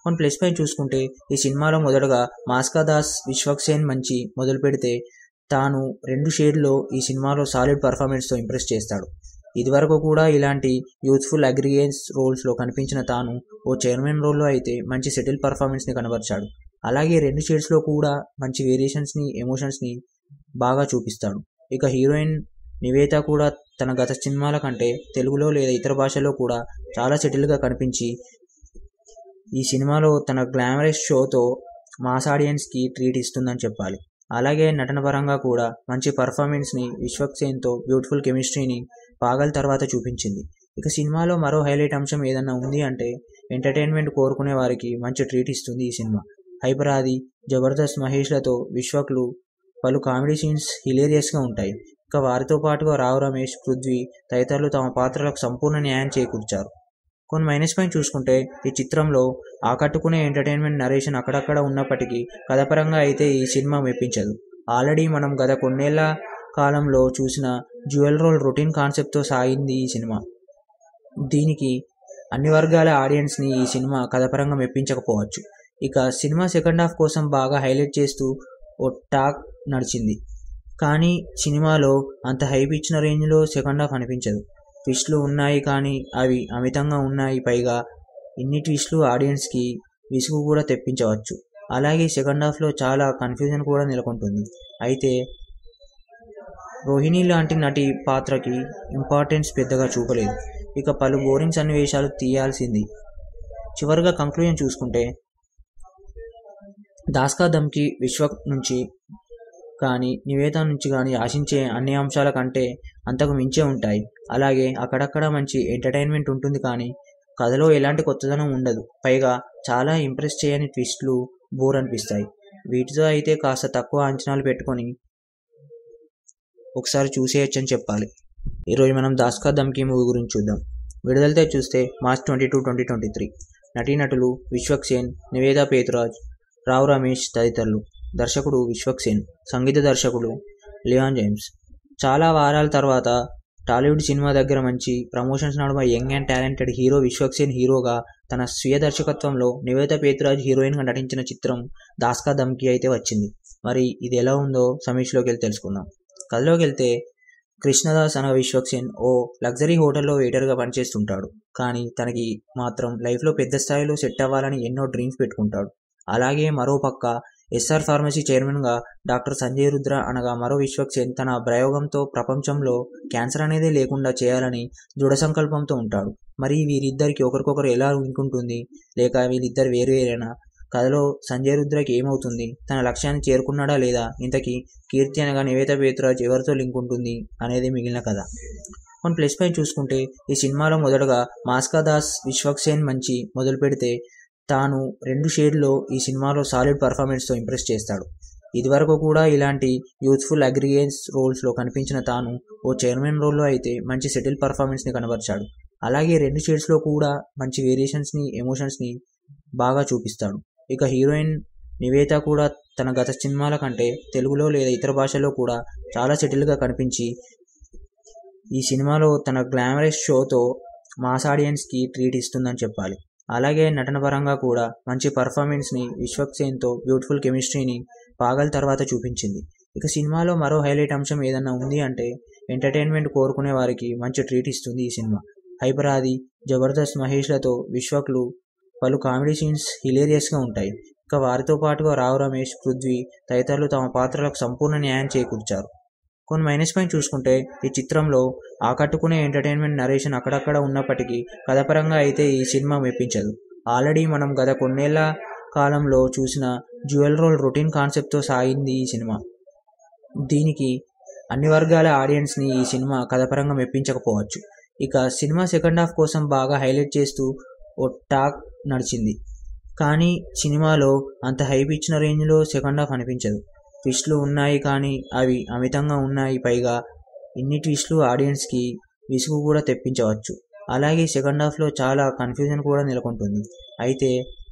కొన్ని ప్లస్ పైన చూసుకుంటే ఈ సినిమాలో మొదటగా మాస్కా దాస్ విశ్వక్సేన్ మంచి మొదలు పెడితే తాను రెండు షేడ్లో ఈ సినిమాలో సాలిడ్ పర్ఫార్మెన్స్తో ఇంప్రెస్ చేస్తాడు ఇదివరకు కూడా ఇలాంటి యూత్ఫుల్ అగ్రిగేన్స్ రోల్స్లో కనిపించిన తాను ఓ చైర్మన్ రోల్లో అయితే మంచి సెటిల్ పర్ఫార్మెన్స్ని కనబరిచాడు అలాగే రెండు షేడ్స్లో కూడా మంచి వేరియేషన్స్ని ఎమోషన్స్ని బాగా చూపిస్తాడు ఇక హీరోయిన్ నివేత కూడా తన గత సినిమాల కంటే తెలుగులో లేదా ఇతర భాషల్లో కూడా చాలా సెటిల్గా కనిపించి ఈ సినిమాలో తన గ్లామరస్ షోతో మాస్ ఆడియన్స్కి ట్రీట్ ఇస్తుందని చెప్పాలి అలాగే నటన పరంగా కూడా మంచి పర్ఫార్మెన్స్ని విశ్వక్సేన్తో బ్యూటిఫుల్ కెమిస్ట్రీని పాగల్ తర్వాత చూపించింది ఇక సినిమాలో మరో హైలైట్ అంశం ఏదన్నా ఉంది అంటే ఎంటర్టైన్మెంట్ కోరుకునే వారికి మంచి ట్రీట్ ఇస్తుంది ఈ సినిమా హైపరాది జబర్దస్త్ మహేష్లతో విశ్వక్లు పలు కామెడీ సీన్స్ హిలేరియస్గా ఉంటాయి ఇక వారితో పాటుగా రావు రమేష్ పృథ్వీ తదితరులు తమ పాత్రలకు సంపూర్ణ న్యాయం చేకూర్చారు కొన్ని మైనస్ పాయింట్ చూసుకుంటే ఈ చిత్రంలో ఆకట్టుకునే ఎంటర్టైన్మెంట్ నరేషన్ అక్కడక్కడ ఉన్నప్పటికీ కథపరంగా అయితే ఈ సినిమా మెప్పించదు ఆల్రెడీ మనం గత కొన్నేళ్ల కాలంలో చూసిన జ్యువెల్ రోల్ రొటీన్ కాన్సెప్ట్తో సాగింది ఈ సినిమా దీనికి అన్ని వర్గాల ఆడియన్స్ని ఈ సినిమా కథపరంగా మెప్పించకపోవచ్చు ఇక సినిమా సెకండ్ హాఫ్ కోసం బాగా హైలైట్ చేస్తూ ఓ టాక్ నడిచింది కానీ సినిమాలో అంత హైప్ ఇచ్చిన రేంజ్లో సెకండ్ హాఫ్ అనిపించదు ట్విస్ట్లు ఉన్నాయి కానీ అవి అమితంగా ఉన్నాయి పైగా ఇన్ని ట్విస్ట్లు ఆడియన్స్కి విసుగు కూడా తెప్పించవచ్చు అలాగే సెకండ్ హాఫ్లో చాలా కన్ఫ్యూజన్ కూడా నెలకొంటుంది అయితే రోహిణి లాంటి నటి పాత్రకి ఇంపార్టెన్స్ పెద్దగా చూపలేదు ఇక పలు బోరింగ్ సన్నివేశాలు తీయాల్సింది చివరిగా కంక్లూజన్ చూసుకుంటే దాస్కా దమ్కి విశ్వ నుంచి కానీ నివేద నుంచి కానీ ఆశించే అన్ని అంశాల కంటే అంతకు మించే ఉంటాయి అలాగే అక్కడక్కడ మంచి ఎంటర్టైన్మెంట్ ఉంటుంది కానీ కథలో ఎలాంటి కొత్తదనం ఉండదు పైగా చాలా ఇంప్రెస్ చేయని ట్విస్ట్లు బోర్ అనిపిస్తాయి వీటితో అయితే కాస్త తక్కువ అంచనాలు పెట్టుకొని ఒకసారి చూసేయచ్చని చెప్పాలి ఈరోజు మనం దాస్కా దమ్కి మూవీ గురించి చూద్దాం విడుదలతో చూస్తే March twenty two twenty twenty three నటీనటులు విశ్వక్సేన్ నివేదా పేతురాజ్ రావు రమేష్ తదితరులు దర్శకుడు విశ్వక్సేన్ సంగీత దర్శకుడు లియాన్ జేమ్స్ చాలా వారాల తర్వాత టాలీవుడ్ సినిమా దగ్గర మంచి ప్రమోషన్స్ నడుమ young and talented hero Vishwaksen హీరోగా తన స్వీయ దర్శకత్వంలో నివేత పేతురాజ్ హీరోయిన్గా నటించిన చిత్రం దాస్కా దమ్కి అయితే వచ్చింది మరి ఇది ఎలా ఉందో సమీక్షలోకి వెళ్ళి తెలుసుకుందాం కథలోకి వెళ్తే కృష్ణదాస్ అనగా విశ్వక్సేన్ ఓ లగ్జరీ హోటల్లో వెయిటర్గా పనిచేస్తుంటాడు కానీ తనకి మాత్రం లైఫ్లో పెద్ద స్థాయిలో సెట్ అవ్వాలని ఎన్నో డ్రీమ్స్ పెట్టుకుంటాడు అలాగే మరో పక్క ఎస్ఆర్ ఫార్మసీ చైర్మన్గా డాక్టర్ సంజయ్ రుద్ర అనగా మరో విశ్వక్సేన్ తన ప్రయోగంతో ప్రపంచంలో క్యాన్సర్ అనేది లేకుండా చేయాలని దృఢ సంకల్పంతో ఉంటాడు మరి వీరిద్దరికి ఒకరికొకరు ఎలా ఉంటుంది లేక వీళ్ళిద్దరు వేరు వేరేనా కథలో సంజయ్ రుద్రకి ఏమవుతుంది తన లక్ష్యాన్ని చేరుకున్నాడా లేదా ఇంతకీ కీర్తి అనగా నివేత పేతురాజ్ ఎవరితో లింక్ ఉంటుంది అనేది మిగిలిన కథ కొన్ని ప్లస్ పైన చూసుకుంటే ఈ సినిమాలో మొదటగా మాస్కా దాస్ విశ్వక్సేన్ మంచి మొదలు పెడితే తాను రెండు షేడ్లో ఈ సినిమాలో సాలిడ్ పర్ఫార్మెన్స్తో ఇంప్రెస్ చేస్తాడు ఇదివరకు కూడా ఇలాంటి యూత్ఫుల్ అగ్రిగేన్స్ రోల్స్లో కనిపించిన తాను ఓ చైర్మన్ రోల్లో అయితే మంచి సెటిల్ పర్ఫార్మెన్స్ని కనబరిచాడు అలాగే రెండు షేడ్స్లో కూడా మంచి వేరియేషన్స్ని ఎమోషన్స్ని బాగా చూపిస్తాడు ఇక హీరోయిన్ నివేత కూడా తన గత సినిమాల కంటే తెలుగులో లేదా ఇతర భాషల్లో కూడా చాలా సెటిల్గా కనిపించి ఈ సినిమాలో తన గ్లామరస్ షోతో మాస్ ఆడియన్స్కి ట్రీట్ ఇస్తుందని చెప్పాలి అలాగే నటన పరంగా కూడా మంచి పర్ఫార్మెన్స్ని విశ్వక్సేన్తో బ్యూటిఫుల్ కెమిస్ట్రీని పాగల్ తర్వాత చూపించింది ఇక సినిమాలో మరో హైలైట్ అంశం ఏదన్నా ఉంది అంటే ఎంటర్టైన్మెంట్ కోరుకునే వారికి మంచి ట్రీట్ ఇస్తుంది ఈ సినిమా హైపరాది జబర్దస్త్ మహేష్లతో విశ్వక్లు పలు కామెడీ సీన్స్ హిలేరియస్గా ఉంటాయి ఇక వారితో పాటుగా రావు రమేష్ పృథ్వీ తదితరులు తమ పాత్రలకు సంపూర్ణ న్యాయం చేకూర్చారు కొన్ని మైనస్ పాయింట్ చూసుకుంటే ఈ చిత్రంలో ఆకట్టుకునే ఎంటర్టైన్మెంట్ నరేషన్ అక్కడక్కడ ఉన్నప్పటికీ కథపరంగా అయితే ఈ సినిమా మెప్పించదు ఆల్రెడీ మనం గత కొన్నేళ్ల కాలంలో చూసిన జ్యువెల్ రోల్ రొటీన్ కాన్సెప్ట్తో సాగింది ఈ సినిమా దీనికి అన్ని వర్గాల ఆడియన్స్ని ఈ సినిమా కథపరంగా మెప్పించకపోవచ్చు ఇక సినిమా సెకండ్ హాఫ్ కోసం బాగా హైలైట్ చేస్తూ ఓ టాక్ నడిచింది కానీ సినిమాలో అంత హైప్ ఇచ్చిన రేంజ్లో సెకండ్ హాఫ్ అనిపించదు ట్విస్ట్లు ఉన్నాయి కానీ అవి అమితంగా ఉన్నాయి పైగా ఇన్ని ట్విస్ట్లు ఆడియన్స్కి విసుగు కూడా తెప్పించవచ్చు అలాగే సెకండ్ హాఫ్లో చాలా కన్ఫ్యూజన్ కూడా నెలకొంటుంది అయితే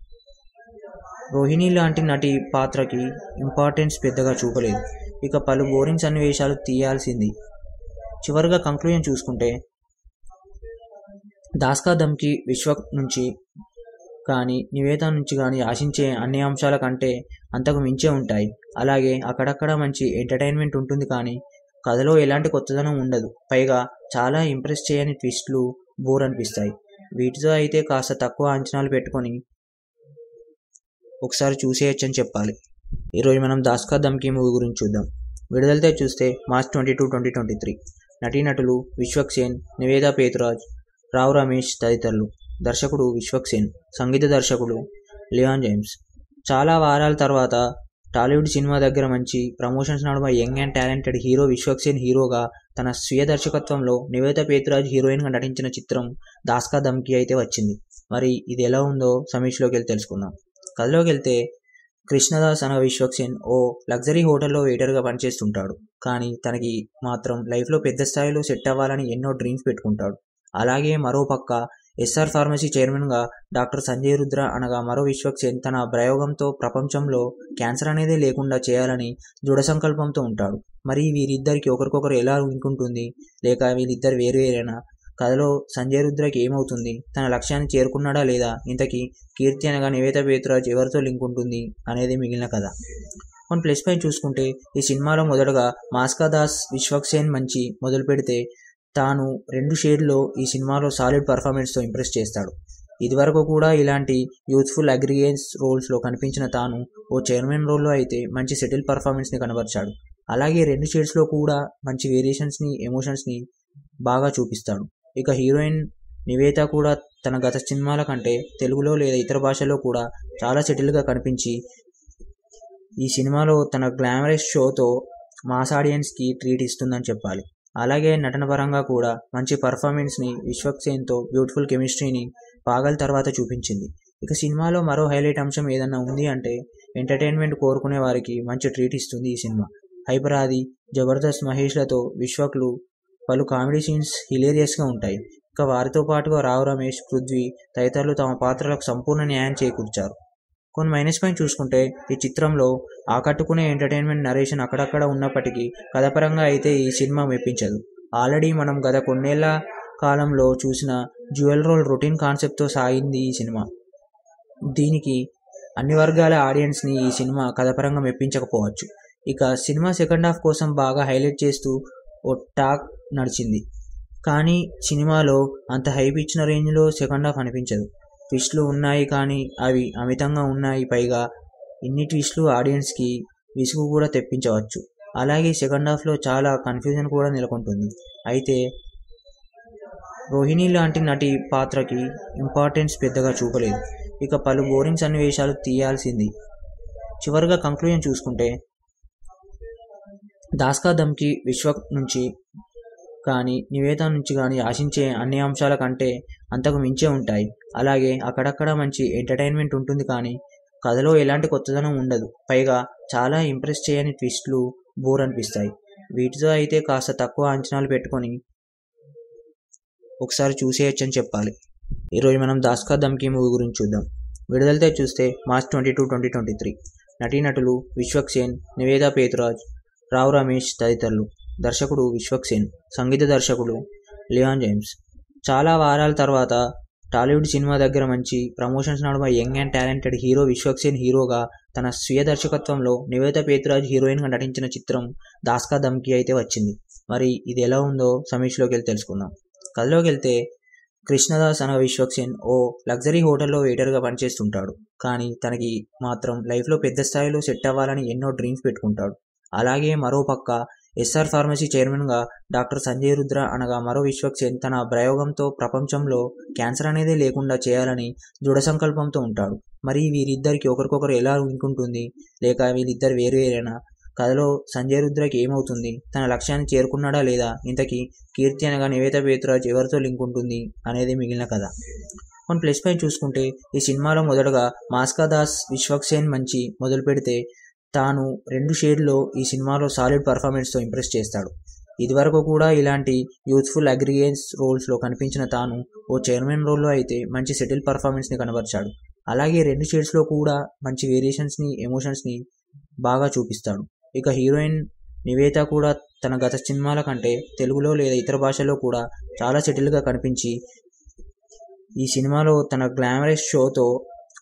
రోహిణి లాంటి నటి పాత్రకి ఇంపార్టెన్స్ పెద్దగా చూపలేదు ఇక పలు బోరింగ్ సన్నివేశాలు తీయాల్సింది చివరిగా కంక్లూజన్ చూసుకుంటే దాస్కా దమ్కి విశ్వ నుంచి కానీ నివేద నుంచి కానీ ఆశించే అన్ని అంశాల కంటే అంతకు మించే ఉంటాయి అలాగే అక్కడక్కడ మంచి ఎంటర్టైన్మెంట్ ఉంటుంది కానీ కథలో ఎలాంటి కొత్తదనం ఉండదు పైగా చాలా ఇంప్రెస్ చేయని ట్విస్ట్లు బోర్ అనిపిస్తాయి వీటితో అయితే కాస్త తక్కువ అంచనాలు పెట్టుకొని ఒకసారి చూసేయచ్చని చెప్పాలి ఈరోజు మనం దాస్కా దమ్కి మూవీ గురించి చూద్దాం విడుదలతో చూస్తే March twenty two twenty twenty three నటీనటులు విశ్వక్ సేన్ నివేదా పేతురాజ్ రావు రమేష్ తదితరులు దర్శకుడు విశ్వక్ సేన్ సంగీత దర్శకుడు లియాన్ జేమ్స్ చాలా వారాల తర్వాత టాలీవుడ్ సినిమా దగ్గర మంచి ప్రమోషన్స్ నడుమ young and talented hero Vishwak Sen హీరోగా తన స్వీయ దర్శకత్వంలో నివేద పేతురాజ్ హీరోయిన్గా నటించిన చిత్రం దాస్కా దమ్కి అయితే వచ్చింది మరి ఇది ఎలా ఉందో సమీక్షలోకి వెళ్ళి తెలుసుకుందాం కథలోకి వెళ్తే కృష్ణదాస్ అనే విశ్వక్ సేన్ ఓ లగ్జరీ హోటల్లో వెయిటర్గా పనిచేస్తుంటాడు కానీ తనకి మాత్రం లైఫ్లో పెద్ద స్థాయిలో సెట్ అవ్వాలని ఎన్నో డ్రీమ్స్ పెట్టుకుంటాడు అలాగే మరో పక్క ఎస్ఆర్ ఫార్మసీ చైర్మన్గా డాక్టర్ సంజయ్ రుద్ర అనగా మరో విశ్వక్ సేన్ తన ప్రయోగంతో ప్రపంచంలో క్యాన్సర్ అనేది లేకుండా చేయాలని దృఢ సంకల్పంతో ఉంటాడు మరి వీరిద్దరికి ఒకరికొకరు ఎలా ఉంటుంది లేక వీరిద్దరు వేరు వేరేనా కథలో సంజయ్ రుద్రకి ఏమవుతుంది తన లక్ష్యాన్ని చేరుకున్నాడా లేదా ఇంతకీ కీర్తి అనగా నివేద పేతురాజ్ ఎవరితో లింక్ ఉంటుంది అనేది మిగిలిన కథ కొన్ని ప్లస్ పై చూసుకుంటే ఈ సినిమాలో మొదటగా మాస్కా దాస్ విశ్వక్ సేన్ మంచి మొదలు పెడితే తాను రెండు షేడ్లో ఈ సినిమాలో సాలిడ్ పర్ఫార్మెన్స్తో ఇంప్రెస్ చేస్తాడు ఇదివరకు కూడా ఇలాంటి యూత్ఫుల్ అగ్రిగేన్స్ రోల్స్లో కనిపించిన తాను ఓ చైర్మన్ రోల్లో అయితే మంచి సెటిల్ పర్ఫార్మెన్స్ని కనబరిచాడు అలాగే రెండు షేడ్స్లో కూడా మంచి వేరియేషన్స్ని ఎమోషన్స్ని బాగా చూపిస్తాడు ఇక హీరోయిన్ నివేత కూడా తన గత సినిమాల కంటే తెలుగులో లేదా ఇతర భాషల్లో కూడా చాలా సెటిల్గా కనిపించి ఈ సినిమాలో తన గ్లామరస్ షోతో మాస్ ఆడియన్స్కి ట్రీట్ ఇస్తుందని చెప్పాలి అలాగే నటన పరంగా కూడా మంచి పర్ఫార్మెన్స్ని విశ్వక్ సేన్తో బ్యూటిఫుల్ కెమిస్ట్రీని పాగల్ తర్వాత చూపించింది ఇక సినిమాలో మరో హైలైట్ అంశం ఏదన్నా ఉంది అంటే ఎంటర్టైన్మెంట్ కోరుకునే వారికి మంచి ట్రీట్ ఇస్తుంది ఈ సినిమా హైపరాది జబర్దస్త్ మహేష్లతో విశ్వక్లు పలు కామెడీ సీన్స్ హిలేరియస్గా ఉంటాయి ఇక వారితో పాటుగా రావు రమేష్ పృథ్వీ తదితరులు తమ పాత్రలకు సంపూర్ణ న్యాయం చేకూర్చారు కొన్ని మైనస్ పాయింట్ చూసుకుంటే ఈ చిత్రంలో ఆకట్టుకునే ఎంటర్టైన్మెంట్ నరేషన్ అక్కడక్కడ ఉన్నప్పటికీ కథపరంగా అయితే ఈ సినిమా మెప్పించదు ఆల్రెడీ మనం గత కొన్నేళ్ల కాలంలో చూసిన జ్యువెల్ రోల్ రొటీన్ కాన్సెప్ట్తో సాగింది ఈ సినిమా దీనికి అన్ని వర్గాల ఆడియన్స్ని ఈ సినిమా కథపరంగా మెప్పించకపోవచ్చు ఇక సినిమా సెకండ్ హాఫ్ కోసం బాగా హైలైట్ చేస్తూ ఓ టాక్ నడిచింది కానీ సినిమాలో అంత హైప్ ఇచ్చిన రేంజ్లో సెకండ్ హాఫ్ అనిపించదు ట్విస్ట్లు ఉన్నాయి కానీ అవి అమితంగా ఉన్నాయి పైగా ఇన్ని ట్విస్ట్లు ఆడియన్స్కి విసుగు కూడా తెప్పించవచ్చు అలాగే సెకండ్ హాఫ్లో చాలా కన్ఫ్యూజన్ కూడా నెలకొంటుంది అయితే రోహిణి లాంటి నటి పాత్రకి ఇంపార్టెన్స్ పెద్దగా చూపలేదు ఇక పలు బోరింగ్ సన్నివేశాలు తీయాల్సింది చివరిగా కంక్లూజన్ చూసుకుంటే దాస్కా దమ్కి విశ్వ నుంచి కానీ నివేద నుంచి కానీ ఆశించే అన్ని అంశాల కంటే అంతకు మించే ఉంటాయి అలాగే అక్కడక్కడ మంచి ఎంటర్టైన్మెంట్ ఉంటుంది కానీ కథలో ఎలాంటి కొత్తదనం ఉండదు పైగా చాలా ఇంప్రెస్ చేయని ట్విస్ట్లు బోర్ అనిపిస్తాయి వీటితో అయితే కాస్త తక్కువ అంచనాలు పెట్టుకొని ఒకసారి చూసేయచ్చని చెప్పాలి ఈరోజు మనం దాస్కా దమ్కి మూవీ గురించి చూద్దాం విడుదలతో చూస్తే March twenty two twenty twenty three నటీనటులు విశ్వక్ సేన్ నివేదా పేతురాజ్ రావు రమేష్ తదితరులు దర్శకుడు విశ్వక్ సేన్ సంగీత దర్శకుడు లియాన్ జేమ్స్ చాలా వారాల తర్వాత టాలీవుడ్ సినిమా దగ్గర మంచి ప్రమోషన్స్ నడుమ young and talented hero Vishwak Sen హీరోగా తన స్వీయ దర్శకత్వంలో నివేద పేతురాజ్ హీరోయిన్గా నటించిన చిత్రం దాస్కా దమ్కి అయితే వచ్చింది మరి ఇది ఎలా ఉందో సమీక్షలోకి వెళ్ళి తెలుసుకుందాం కథలోకి వెళ్తే కృష్ణదాస్ అనే విశ్వక్ సేన్ ఓ లగ్జరీ హోటల్లో వెయిటర్గా పనిచేస్తుంటాడు కానీ తనకి మాత్రం లైఫ్లో పెద్ద స్థాయిలో సెట్ అవ్వాలని ఎన్నో డ్రీమ్స్ పెట్టుకుంటాడు అలాగే మరో పక్క ఎస్ఆర్ ఫార్మసీ చైర్మన్గా డాక్టర్ సంజయ్ రుద్ర అనగా మరో విశ్వక్ సేన్ తన ప్రయోగంతో ప్రపంచంలో క్యాన్సర్ అనేది లేకుండా చేయాలని దృఢ సంకల్పంతో ఉంటాడు మరి వీరిద్దరికి ఒకరికొకరు ఎలా ఉంటుంది లేక వీరిద్దరు వేరు వేరేనా కథలో సంజయ్ రుద్రకి ఏమవుతుంది తన లక్ష్యాన్ని చేరుకున్నాడా లేదా ఇంతకీ కీర్తి అనగా నివేద పేతురాజ్ ఎవరితో లింక్ ఉంటుంది అనేది మిగిలిన కథ కొన్ని ప్లస్ పై చూసుకుంటే ఈ సినిమాలో మొదటగా మాస్కా దాస్ విశ్వక్ సేన్ మంచి మొదలు పెడితే తాను రెండు షేడ్లో ఈ సినిమాలో సాలిడ్ పర్ఫార్మెన్స్తో ఇంప్రెస్ చేస్తాడు ఇదివరకు కూడా ఇలాంటి యూత్ఫుల్ అగ్రిగేన్స్ రోల్స్లో కనిపించిన తాను ఓ చైర్మన్ రోల్లో అయితే మంచి సెటిల్ పర్ఫార్మెన్స్ని కనబరిచాడు అలాగే రెండు షేడ్స్లో కూడా మంచి వేరియేషన్స్ని ఎమోషన్స్ని బాగా చూపిస్తాడు ఇక హీరోయిన్ నివేత కూడా తన గత సినిమాల కంటే తెలుగులో లేదా ఇతర భాషల్లో కూడా చాలా సెటిల్గా కనిపించి ఈ సినిమాలో తన గ్లామరస్ షోతో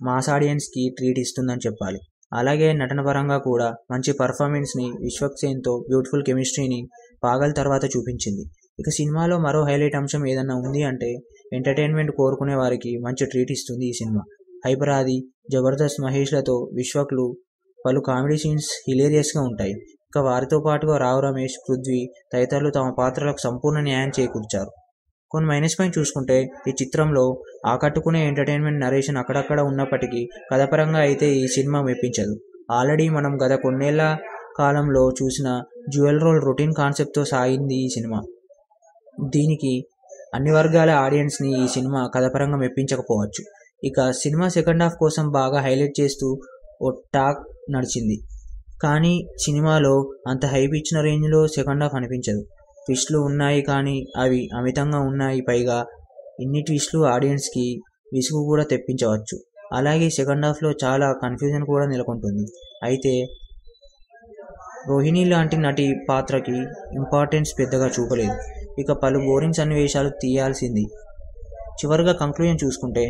మాస్ ఆడియన్స్కి ట్రీట్ ఇస్తుందని చెప్పాలి అలాగే నటన పరంగా కూడా మంచి పర్ఫార్మెన్స్ని విశ్వక్ సేన్తో బ్యూటిఫుల్ కెమిస్ట్రీని పాగల్ తర్వాత చూపించింది ఇక సినిమాలో మరో హైలైట్ అంశం ఏదన్నా ఉంది అంటే ఎంటర్టైన్మెంట్ కోరుకునే వారికి మంచి ట్రీట్ ఇస్తుంది ఈ సినిమా హైపర్ ఆది జబర్దస్త్ మహేష్లతో విశ్వక్లు పలు కామెడీ సీన్స్ హిలేరియస్గా ఉంటాయి ఇక వారితో పాటుగా రావు రమేష్ పృథ్వీ తదితరులు తమ పాత్రలకు సంపూర్ణ న్యాయం చేకూర్చారు కొన్ని మైనస్ పాయింట్ చూసుకుంటే ఈ చిత్రంలో ఆకట్టుకునే ఎంటర్టైన్మెంట్ నరేషన్ అక్కడక్కడ ఉన్నప్పటికీ కథపరంగా అయితే ఈ సినిమా మెప్పించదు ఆల్రెడీ మనం గత కొన్నేళ్ల కాలంలో చూసిన జ్యువెల్ రోల్ రొటీన్ కాన్సెప్ట్తో సాగింది ఈ సినిమా దీనికి అన్ని వర్గాల ఆడియన్స్ని ఈ సినిమా కథపరంగా మెప్పించకపోవచ్చు ఇక సినిమా సెకండ్ హాఫ్ కోసం బాగా హైలైట్ చేస్తూ ఓ టాక్ నడిచింది కానీ సినిమాలో అంత హైప్ ఇచ్చిన రేంజ్లో సెకండ్ హాఫ్ అనిపించదు ట్విస్ట్లు ఉన్నాయి కానీ అవి అమితంగా ఉన్నాయి పైగా ఇన్ని ట్విస్ట్లు ఆడియన్స్కి విసుగు కూడా తెప్పించవచ్చు అలాగే సెకండ్ హాఫ్లో చాలా కన్ఫ్యూజన్ కూడా నెలకొంటుంది అయితే రోహిణి లాంటి నటి పాత్రకి ఇంపార్టెన్స్ పెద్దగా చూపలేదు ఇక పలు బోరింగ్ సన్నివేశాలు తీయాల్సింది చివరిగా కంక్లూజన్ చూసుకుంటే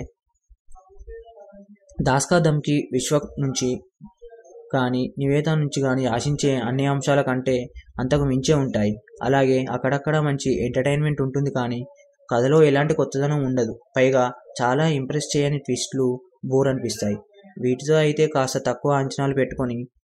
దాస్కా దమ్కి విశ్వ నుంచి కానీ నివేద నుంచి కానీ ఆశించే అన్ని అంశాల కంటే అంతకు మించే ఉంటాయి అలాగే అక్కడక్కడ మంచి ఎంటర్టైన్మెంట్ ఉంటుంది కానీ కథలో ఎలాంటి కొత్తదనం ఉండదు పైగా చాలా ఇంప్రెస్ చేయని ట్విస్ట్లు బోర్ అనిపిస్తాయి వీటితో అయితే కాస్త తక్కువ అంచనాలు పెట్టుకొని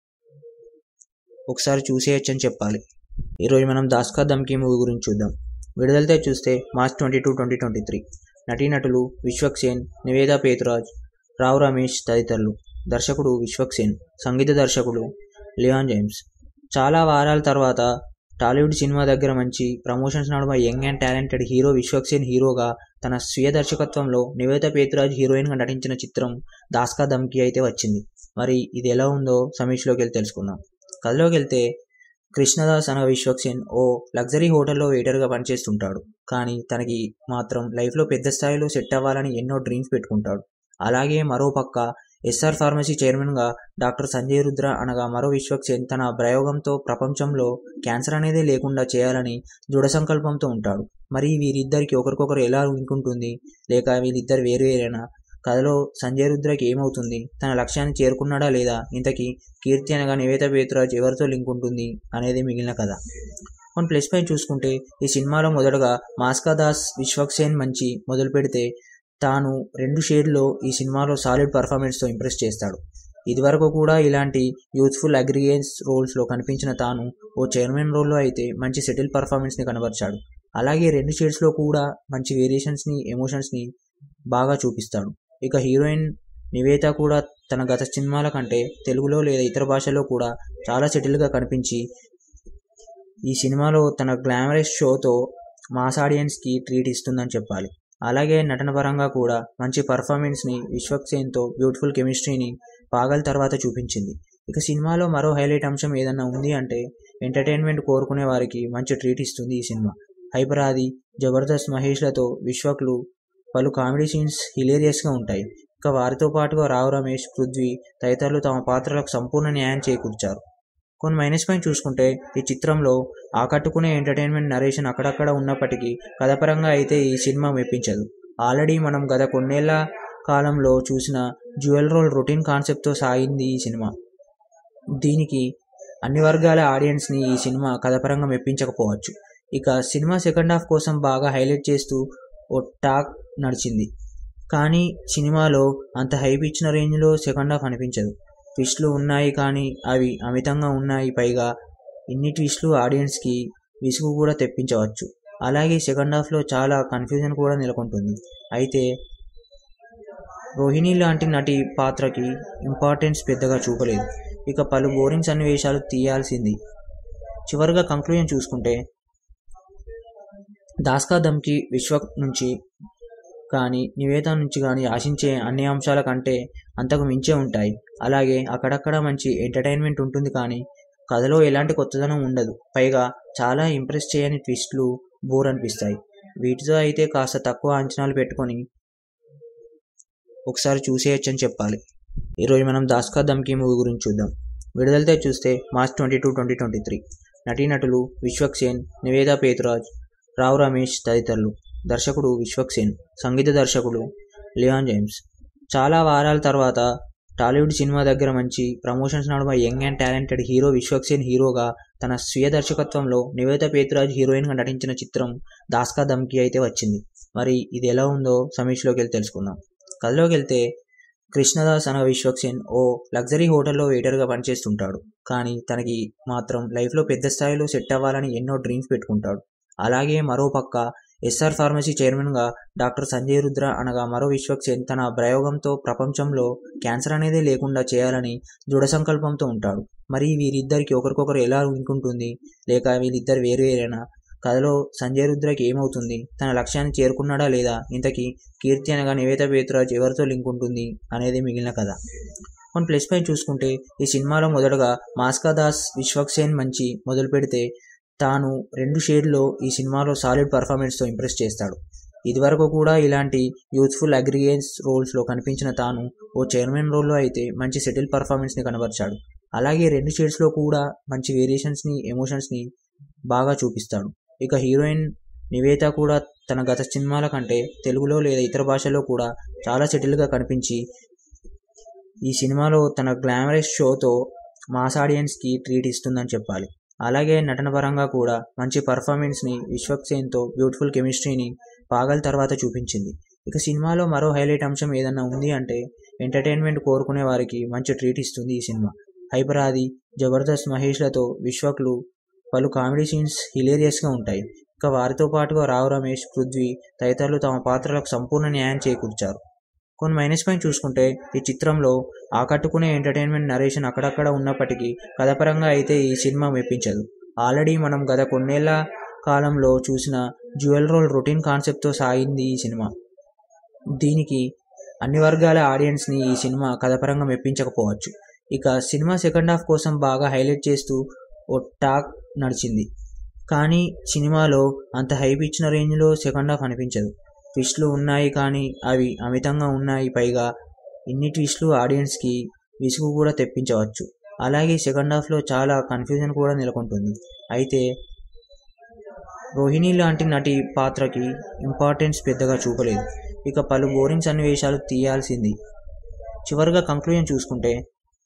ఒకసారి చూసేయచ్చని చెప్పాలి ఈరోజు మనం దాస్కా దమ్కి మూవీ గురించి చూద్దాం విడుదలతో చూస్తే March twenty two twenty twenty three నటీనటులు విశ్వక్ సేన్ నివేదా పేతురాజ్ రావు రమేష్ తదితరులు దర్శకుడు విశ్వక్ సేన్ సంగీత దర్శకుడు లియాన్ జేమ్స్ చాలా వారాల తర్వాత టాలీవుడ్ సినిమా దగ్గర మంచి ప్రమోషన్స్ నడుమ young and talented hero Vishwak Sen హీరోగా తన స్వీయ దర్శకత్వంలో నివేద పేతురాజ్ హీరోయిన్గా నటించిన చిత్రం దాస్కా దమ్కి అయితే వచ్చింది మరి ఇది ఎలా ఉందో సమీక్షలోకి వెళ్ళి తెలుసుకుందాం కథలోకి వెళ్తే కృష్ణదాస్ అనగా విశ్వక్ సేన్ ఓ లగ్జరీ హోటల్లో వెయిటర్గా పనిచేస్తుంటాడు కానీ తనకి మాత్రం లైఫ్లో పెద్ద స్థాయిలో సెట్ అవ్వాలని ఎన్నో డ్రీమ్స్ పెట్టుకుంటాడు అలాగే మరో పక్క ఎస్ఆర్ ఫార్మసీ చైర్మన్గా డాక్టర్ సంజయ్ రుద్ర అనగా మరో విశ్వక్ సేన్ తన ప్రయోగంతో ప్రపంచంలో క్యాన్సర్ అనేది లేకుండా చేయాలని దృఢ సంకల్పంతో ఉంటాడు మరి వీరిద్దరికి ఒకరికొకరు ఎలా ఉంటుంది లేక వీరిద్దరు వేరు వేరేనా కథలో సంజయ్ రుద్రకి ఏమవుతుంది తన లక్ష్యాన్ని చేరుకున్నాడా లేదా ఇంతకీ కీర్తి అనగా నివేత పేతురాజ్ ఎవరితో లింక్ ఉంటుంది అనేది మిగిలిన కథ కొన్ని ప్లస్ పాయింట్ చూసుకుంటే ఈ సినిమాలో మొదటగా మాస్కా దాస్ విశ్వక్ సేన్ మంచి మొదలు పెడితే తాను రెండు షేడ్లో ఈ సినిమాలో సాలిడ్ పర్ఫార్మెన్స్తో ఇంప్రెస్ చేస్తాడు ఇదివరకు కూడా ఇలాంటి యూత్ఫుల్ అగ్రిగేన్స్ రోల్స్లో కనిపించిన తాను ఓ చైర్మన్ రోల్లో అయితే మంచి సెటిల్ పర్ఫార్మెన్స్ని కనబరిచాడు అలాగే రెండు షేడ్స్లో కూడా మంచి వేరియేషన్స్ని ఎమోషన్స్ని బాగా చూపిస్తాడు ఇక హీరోయిన్ నివేత కూడా తన గత సినిమాల కంటే తెలుగులో లేదా ఇతర భాషల్లో కూడా చాలా సెటిల్గా కనిపించి ఈ సినిమాలో తన గ్లామరస్ షోతో మాస్ ఆడియన్స్కి ట్రీట్ ఇస్తుందని చెప్పాలి అలాగే నటన పరంగా కూడా మంచి పర్ఫార్మెన్స్ని విశ్వక్ సేన్తో బ్యూటిఫుల్ కెమిస్ట్రీని పాగల్ తర్వాత చూపించింది ఇక సినిమాలో మరో హైలైట్ అంశం ఏదన్నా ఉంది అంటే ఎంటర్టైన్మెంట్ కోరుకునే వారికి మంచి ట్రీట్ ఇస్తుంది ఈ సినిమా హైపర్ ఆది జబర్దస్త్ మహేష్లతో విశ్వక్లు పలు కామెడీ సీన్స్ హిలేరియస్గా ఉంటాయి ఇక వారితో పాటుగా రావు రమేష్ పృథ్వీ తదితరులు తమ పాత్రలకు సంపూర్ణ న్యాయం చేకూర్చారు కొన్ని మైనస్ పాయింట్ చూసుకుంటే ఈ చిత్రంలో ఆకట్టుకునే ఎంటర్టైన్మెంట్ నరేషన్ అక్కడక్కడ ఉన్నప్పటికీ కథపరంగా అయితే ఈ సినిమా మెప్పించదు ఆల్రెడీ మనం గత కొన్నేళ్ల కాలంలో చూసిన జ్యువెల్ రోల్ రొటీన్ కాన్సెప్ట్తో సాగింది ఈ సినిమా దీనికి అన్ని వర్గాల ఆడియన్స్ని ఈ సినిమా కథపరంగా మెప్పించకపోవచ్చు ఇక సినిమా సెకండ్ హాఫ్ కోసం బాగా హైలైట్ చేస్తూ ఓ టాక్ నడిచింది కానీ సినిమాలో అంత హైప్ ఇచ్చిన రేంజ్లో సెకండ్ హాఫ్ అనిపించదు ట్విస్ట్లు ఉన్నాయి కానీ అవి అమితంగా ఉన్నాయి పైగా ఇన్ని ట్విస్ట్లు ఆడియన్స్కి విసుగు కూడా తెప్పించవచ్చు అలాగే సెకండ్ హాఫ్లో చాలా కన్ఫ్యూజన్ కూడా నెలకొంటుంది అయితే రోహిణి లాంటి నటి పాత్రకి ఇంపార్టెన్స్ పెద్దగా చూపలేదు ఇక పలు బోరింగ్ సన్నివేశాలు తీయాల్సింది చివరిగా కంక్లూజన్ చూసుకుంటే దాస్కా దమ్కి విశ్వ నుంచి కానీ నివేద నుంచి కానీ ఆశించే అన్ని అంశాల కంటే అంతకు మించే ఉంటాయి అలాగే అక్కడక్కడ మంచి ఎంటర్టైన్మెంట్ ఉంటుంది కానీ కథలో ఎలాంటి కొత్తదనం ఉండదు పైగా చాలా ఇంప్రెస్ చేయని ట్విస్ట్లు బోర్ అనిపిస్తాయి వీటితో అయితే కాస్త తక్కువ అంచనాలు పెట్టుకొని ఒకసారి చూసేయచ్చని చెప్పాలి ఈరోజు మనం దాస్కా దమ్కి మూవీ గురించి చూద్దాం విడుదలతో చూస్తే March twenty two twenty twenty three నటీనటులు విశ్వక్ సేన్ నివేదా పేతురాజ్ రావు రమేష్ తదితరులు దర్శకుడు విశ్వక్ సేన్ సంగీత దర్శకుడు లియాన్ జేమ్స్ చాలా వారాల తర్వాత టాలీవుడ్ సినిమా దగ్గర మంచి ప్రమోషన్స్ నడుమ young and talented hero Vishwaksen హీరోగా తన స్వీయ దర్శకత్వంలో నివేత పేతురాజ్ హీరోయిన్గా నటించిన చిత్రం దాస్కా దమ్కి అయితే వచ్చింది మరి ఇది ఎలా ఉందో సమీక్షలోకి వెళ్ళి తెలుసుకుందాం కథలోకి వెళ్తే కృష్ణదాస్ అనే విశ్వక్సేన్ ఓ లగ్జరీ హోటల్లో వెయిటర్గా పనిచేస్తుంటాడు కానీ తనకి మాత్రం లైఫ్లో పెద్ద స్థాయిలో సెట్ అవ్వాలని ఎన్నో డ్రీమ్స్ పెట్టుకుంటాడు అలాగే మరో పక్క ఎస్ఆర్ ఫార్మసీ చైర్మన్గా డాక్టర్ సంజయ్ రుద్ర అనగా మరో విశ్వక్సేన్ తన ప్రయోగంతో ప్రపంచంలో క్యాన్సర్ అనేది లేకుండా చేయాలని దృఢ సంకల్పంతో ఉంటాడు మరి వీరిద్దరికి ఒకరికొకరు ఎలా ఉంటుంది లేక వీళ్ళిద్దరు వేరు వేరేనా కథలో సంజయ్ రుద్రకి ఏమవుతుంది తన లక్ష్యాన్ని చేరుకున్నాడా లేదా ఇంతకీ కీర్తి అనగా నివేత పేతురాజ్ ఎవరితో లింక్ ఉంటుంది అనేది మిగిలిన కథ కొన్ని ప్లస్ పై చూసుకుంటే ఈ సినిమాలో మొదటగా మాస్కా దాస్ విశ్వక్సేన్ మంచి మొదలు పెడితే తాను రెండు షేడ్లో ఈ సినిమాలో సాలిడ్ పర్ఫార్మెన్స్తో ఇంప్రెస్ చేస్తాడు ఇదివరకు కూడా ఇలాంటి యూత్ఫుల్ అగ్రిగేన్స్ రోల్స్లో కనిపించిన తాను ఓ చైర్మన్ రోల్లో అయితే మంచి సెటిల్ పర్ఫార్మెన్స్ని కనబరిచాడు అలాగే రెండు షేడ్స్లో కూడా మంచి వేరియేషన్స్ని ఎమోషన్స్ని బాగా చూపిస్తాడు ఇక హీరోయిన్ నివేత కూడా తన గత సినిమాల కంటే తెలుగులో లేదా ఇతర భాషల్లో కూడా చాలా సెటిల్గా కనిపించి ఈ సినిమాలో తన గ్లామరస్ షోతో మాస్ ఆడియన్స్కి ట్రీట్ ఇస్తుందని చెప్పాలి అలాగే నటన పరంగా కూడా మంచి పర్ఫార్మెన్స్ని విశ్వక్సేన్తో బ్యూటిఫుల్ కెమిస్ట్రీని పాగల్ తర్వాత చూపించింది ఇక సినిమాలో మరో హైలైట్ అంశం ఏదన్నా ఉంది అంటే ఎంటర్టైన్మెంట్ కోరుకునే వారికి మంచి ట్రీట్ ఇస్తుంది ఈ సినిమా హైపరాది జబర్దస్త్ మహేష్లతో విశ్వక్లు పలు కామెడీ సీన్స్ హిలేరియస్గా ఉంటాయి ఇక వారితో పాటుగా రావు రమేష్ పృథ్వీ తదితరులు తమ పాత్రలకు సంపూర్ణ న్యాయం చేకూర్చారు కొన్ని మైనస్ పాయింట్ చూసుకుంటే ఈ చిత్రంలో ఆకట్టుకునే ఎంటర్టైన్మెంట్ నరేషన్ అక్కడక్కడ ఉన్నప్పటికీ కథపరంగా అయితే ఈ సినిమా మెప్పించదు ఆల్రెడీ మనం గత కొన్నేళ్ల కాలంలో చూసిన జ్యువెల్ రోల్ రొటీన్ కాన్సెప్ట్తో సాగింది ఈ సినిమా దీనికి అన్ని వర్గాల ఆడియన్స్ని ఈ సినిమా కథపరంగా మెప్పించకపోవచ్చు ఇక సినిమా సెకండ్ హాఫ్ కోసం బాగా హైలైట్ చేస్తూ ఓ టాక్ నడిచింది కానీ సినిమాలో అంత హైప్ ఇచ్చిన రేంజ్లో సెకండ్ హాఫ్ అనిపించదు ట్విస్ట్లు ఉన్నాయి కానీ అవి అమితంగా ఉన్నాయి పైగా ఇన్ని ట్విస్ట్లు ఆడియన్స్కి విసుగు కూడా తెప్పించవచ్చు అలాగే సెకండ్ హాఫ్లో చాలా కన్ఫ్యూజన్ కూడా నెలకొంటుంది అయితే రోహిణి లాంటి నటి పాత్రకి ఇంపార్టెన్స్ పెద్దగా చూపలేదు ఇక పలు బోరింగ్ సన్నివేశాలు తీయాల్సింది చివరిగా కంక్లూజన్ చూసుకుంటే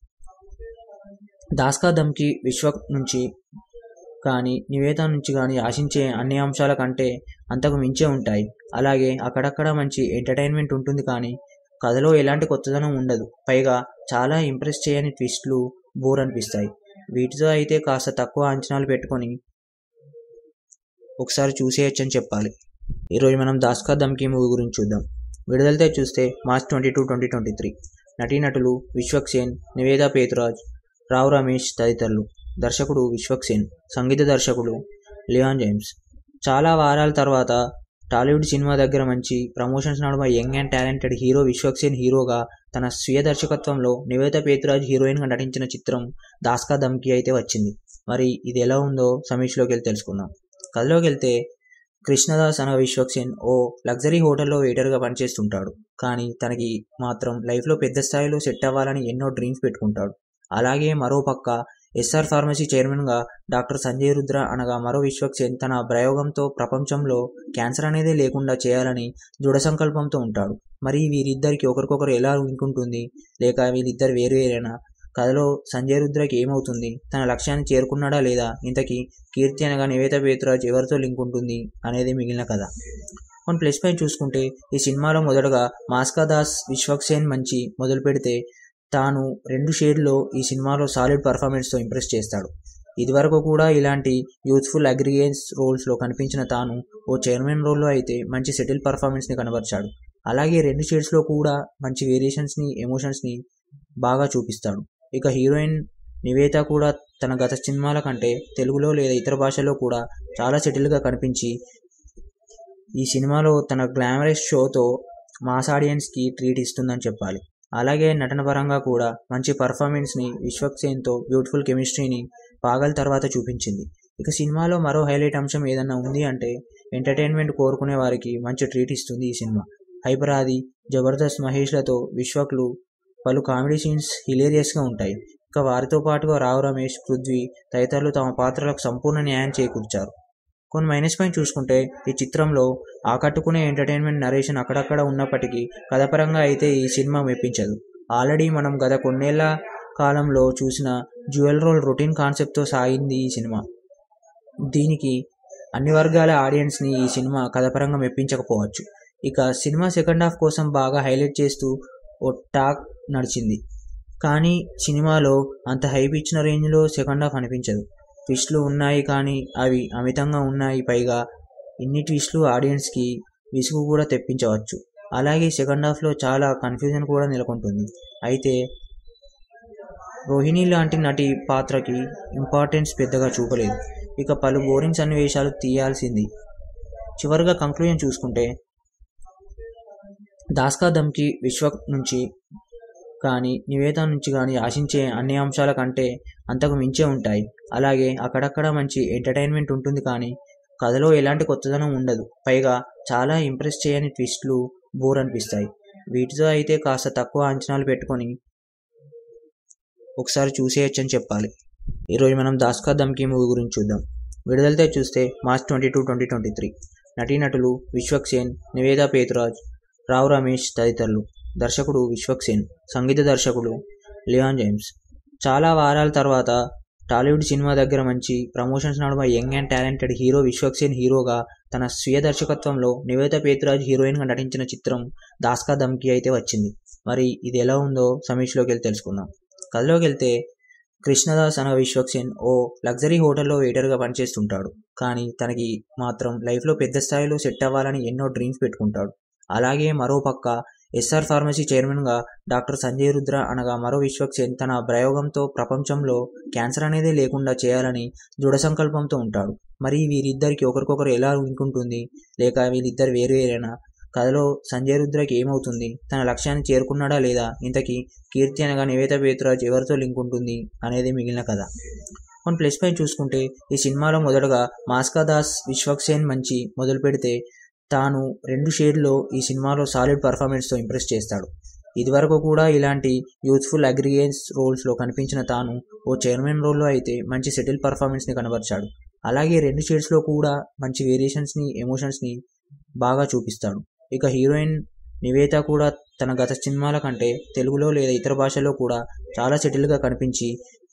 దాస్కా దమ్కి విశ్వ నుంచి కానీ నివేద నుంచి కానీ ఆశించే అన్ని అంశాల కంటే అంతకు మించే ఉంటాయి అలాగే అక్కడక్కడ మంచి ఎంటర్టైన్మెంట్ ఉంటుంది కానీ కథలో ఎలాంటి కొత్తదనం ఉండదు పైగా చాలా ఇంప్రెస్ చేయని ట్విస్ట్లు బోర్ అనిపిస్తాయి వీటితో అయితే కాస్త తక్కువ అంచనాలు పెట్టుకొని ఒకసారి చూసేయచ్చని చెప్పాలి ఈరోజు మనం దాస్కా దమ్కి మూవీ గురించి చూద్దాం విడుదలతో చూస్తే March twenty two twenty twenty three నటీనటులు విశ్వక్సేన్ నివేద పేతురాజ్ రావు రమేష్ తదితరులు దర్శకుడు విశ్వక్సేన్ సంగీత దర్శకుడు లియాన్ జేమ్స్ చాలా వారాల తర్వాత టాలీవుడ్ సినిమా దగ్గర మంచి ప్రమోషన్స్ నడుమ young and talented hero Vishwaksen హీరోగా తన స్వీయ దర్శకత్వంలో నివేత పేతురాజ్ హీరోయిన్గా నటించిన చిత్రం దాస్కా దమ్కి అయితే వచ్చింది మరి ఇది ఎలా ఉందో సమీక్షలోకి వెళ్ళి తెలుసుకుందాం కథలోకి వెళ్తే కృష్ణదాస్ అనే విశ్వక్సేన్ ఓ లగ్జరీ హోటల్లో వెయిటర్గా పనిచేస్తుంటాడు కానీ తనకి మాత్రం లైఫ్లో పెద్ద స్థాయిలో సెట్ అవ్వాలని ఎన్నో డ్రీమ్స్ పెట్టుకుంటాడు అలాగే మరో పక్క ఎస్ఆర్ ఫార్మసీ చైర్మన్గా డాక్టర్ సంజయ్ రుద్ర అనగా మరో విశ్వక్సేన్ తన ప్రయోగంతో ప్రపంచంలో క్యాన్సర్ అనేది లేకుండా చేయాలని దృఢ సంకల్పంతో ఉంటాడు మరి వీరిద్దరికి ఒకరికొకరు ఎలా ఉంటుంది లేక వీళ్ళిద్దరు వేరు వేరేనా కథలో సంజయ్ రుద్రకి ఏమవుతుంది తన లక్ష్యాన్ని చేరుకున్నాడా లేదా ఇంతకీ కీర్తి అనగా నివేత పేతురాజ్ ఎవరితో లింక్ ఉంటుంది అనేది మిగిలిన కథ కొన్ని ప్లస్ పై చూసుకుంటే ఈ సినిమాలో మొదటగా మాస్కా దాస్ విశ్వక్సేన్ మంచి మొదలు పెడితే తాను రెండు షేడ్లో ఈ సినిమాలో సాలిడ్ పర్ఫార్మెన్స్తో ఇంప్రెస్ చేస్తాడు ఇదివరకు కూడా ఇలాంటి యూత్ఫుల్ అగ్రిగేన్స్ రోల్స్లో కనిపించిన తాను ఓ చైర్మన్ రోల్లో అయితే మంచి సెటిల్ పర్ఫార్మెన్స్ని కనబరిచాడు అలాగే రెండు షేడ్స్లో కూడా మంచి వేరియేషన్స్ని ఎమోషన్స్ని బాగా చూపిస్తాడు ఇక హీరోయిన్ నివేత కూడా తన గత సినిమాల కంటే తెలుగులో లేదా ఇతర భాషల్లో కూడా చాలా సెటిల్గా కనిపించి ఈ సినిమాలో తన గ్లామరస్ షోతో మాస్ ఆడియన్స్కి ట్రీట్ ఇస్తుందని చెప్పాలి అలాగే నటన పరంగా కూడా మంచి పర్ఫార్మెన్స్ని విశ్వక్సేన్తో బ్యూటిఫుల్ కెమిస్ట్రీని పాగల్ తర్వాత చూపించింది ఇక సినిమాలో మరో హైలైట్ అంశం ఏదన్నా ఉంది అంటే ఎంటర్టైన్మెంట్ కోరుకునే వారికి మంచి ట్రీట్ ఇస్తుంది ఈ సినిమా హైపరాది జబర్దస్త్ మహేష్లతో విశ్వక్లు పలు కామెడీ సీన్స్ హిలేరియస్గా ఉంటాయి ఇక వారితో పాటుగా రావు రమేష్ పృథ్వీ తదితరులు తమ పాత్రలకు సంపూర్ణ న్యాయం చేకూర్చారు కొన్ని మైనస్ పాయింట్ చూసుకుంటే ఈ చిత్రంలో ఆకట్టుకునే ఎంటర్టైన్మెంట్ నరేషన్ అక్కడక్కడ ఉన్నప్పటికీ కథపరంగా అయితే ఈ సినిమా మెప్పించదు ఆల్రెడీ మనం గత కొన్నేళ్ల కాలంలో చూసిన జ్యువెల్ రోల్ రొటీన్ కాన్సెప్ట్తో సాగింది ఈ సినిమా దీనికి అన్ని వర్గాల ఆడియన్స్ని ఈ సినిమా కథపరంగా మెప్పించకపోవచ్చు ఇక సినిమా సెకండ్ హాఫ్ కోసం బాగా హైలైట్ చేస్తూ ఓ టాక్ నడిచింది కానీ సినిమాలో అంత హైప్ ఇచ్చిన రేంజ్లో సెకండ్ హాఫ్ అనిపించదు ట్విస్ట్లు ఉన్నాయి కానీ అవి అమితంగా ఉన్నాయి పైగా ఇన్ని ట్విస్ట్లు ఆడియన్స్కి విసుగు కూడా తెప్పించవచ్చు అలాగే సెకండ్ హాఫ్లో చాలా కన్ఫ్యూజన్ కూడా నెలకొంటుంది అయితే రోహిణి లాంటి నటి పాత్రకి ఇంపార్టెన్స్ పెద్దగా చూపలేదు ఇక పలు బోరింగ్ సన్నివేశాలు తీయాల్సింది చివరిగా కంక్లూజన్ చూసుకుంటే దాస్కా దమ్కి విశ్వ నుంచి కానీ నివేద నుంచి కానీ ఆశించే అన్ని అంశాల కంటే అంతకు మించే ఉంటాయి అలాగే అక్కడక్కడ మంచి ఎంటర్టైన్మెంట్ ఉంటుంది కానీ కథలో ఎలాంటి కొత్తదనం ఉండదు పైగా చాలా ఇంప్రెస్ చేయని ట్విస్ట్లు బోర్ అనిపిస్తాయి వీటితో అయితే కాస్త తక్కువ అంచనాలు పెట్టుకొని ఒకసారి చూసేయచ్చని చెప్పాలి ఈరోజు మనం దాస్కా దమ్కి మూవీ గురించి చూద్దాం విడుదలతో చూస్తే March twenty two twenty twenty three నటీనటులు విశ్వక్ సేన్ నివేదా పేతురాజ్ రావు రమేష్ తదితరులు దర్శకుడు విశ్వక్ సేన్ సంగీత దర్శకుడు లియాన్ జేమ్స్ చాలా వారాల తర్వాత టాలీవుడ్ సినిమా దగ్గర మంచి ప్రమోషన్స్ నడుమ young and talented hero Vishwak Sen హీరోగా తన స్వీయ దర్శకత్వంలో నివేద పేతురాజ్ హీరోయిన్గా నటించిన చిత్రం దాస్కా దమ్కి అయితే వచ్చింది మరి ఇది ఎలా ఉందో సమీక్షలోకి వెళ్ళి తెలుసుకుందాం కథలోకి వెళ్తే కృష్ణదాస్ అనగా విశ్వక్ సేన్ ఓ లగ్జరీ హోటల్లో వెయిటర్గా పనిచేస్తుంటాడు కానీ తనకి మాత్రం లైఫ్లో పెద్ద స్థాయిలో సెట్ అవ్వాలని ఎన్నో డ్రీమ్స్ పెట్టుకుంటాడు అలాగే మరో పక్క ఎస్ఆర్ ఫార్మసీ చైర్మన్గా డాక్టర్ సంజయ్ రుద్ర అనగా మరో విశ్వక్ సేన్ తన ప్రయోగంతో ప్రపంచంలో క్యాన్సర్ అనేది లేకుండా చేయాలని దృఢ సంకల్పంతో ఉంటాడు మరి వీరిద్దరికి ఒకరికొకరు ఎలా ఉంటుంది లేక వీళ్ళిద్దరు వేరేనా కథలో సంజయ్ రుద్రకి ఏమవుతుంది తన లక్ష్యాన్ని చేరుకున్నాడా లేదా ఇంతకీ కీర్తి అనగా నివేత పేతురాజ్ ఎవరితో లింక్ ఉంటుంది అనేది మిగిలిన కథ కొన్ని ప్లస్ పై చూసుకుంటే ఈ సినిమాలో మొదటగా మాస్కా దాస్ విశ్వక్ సేన్ మంచి మొదలు పెడితే తాను రెండు షేడ్లో ఈ సినిమాలో సాలిడ్ పర్ఫార్మెన్స్తో ఇంప్రెస్ చేస్తాడు ఇదివరకు కూడా ఇలాంటి యూత్ఫుల్ అగ్రిగేన్స్ రోల్స్లో కనిపించిన తాను ఓ చైర్మన్ రోల్లో అయితే మంచి సెటిల్ పర్ఫార్మెన్స్ని కనబరిచాడు అలాగే రెండు షేడ్స్లో కూడా మంచి వేరియేషన్స్ని ఎమోషన్స్ని బాగా చూపిస్తాడు ఇక హీరోయిన్ నివేత కూడా తన గత సినిమాల కంటే తెలుగులో లేదా ఇతర భాషల్లో కూడా చాలా సెటిల్గా కనిపించి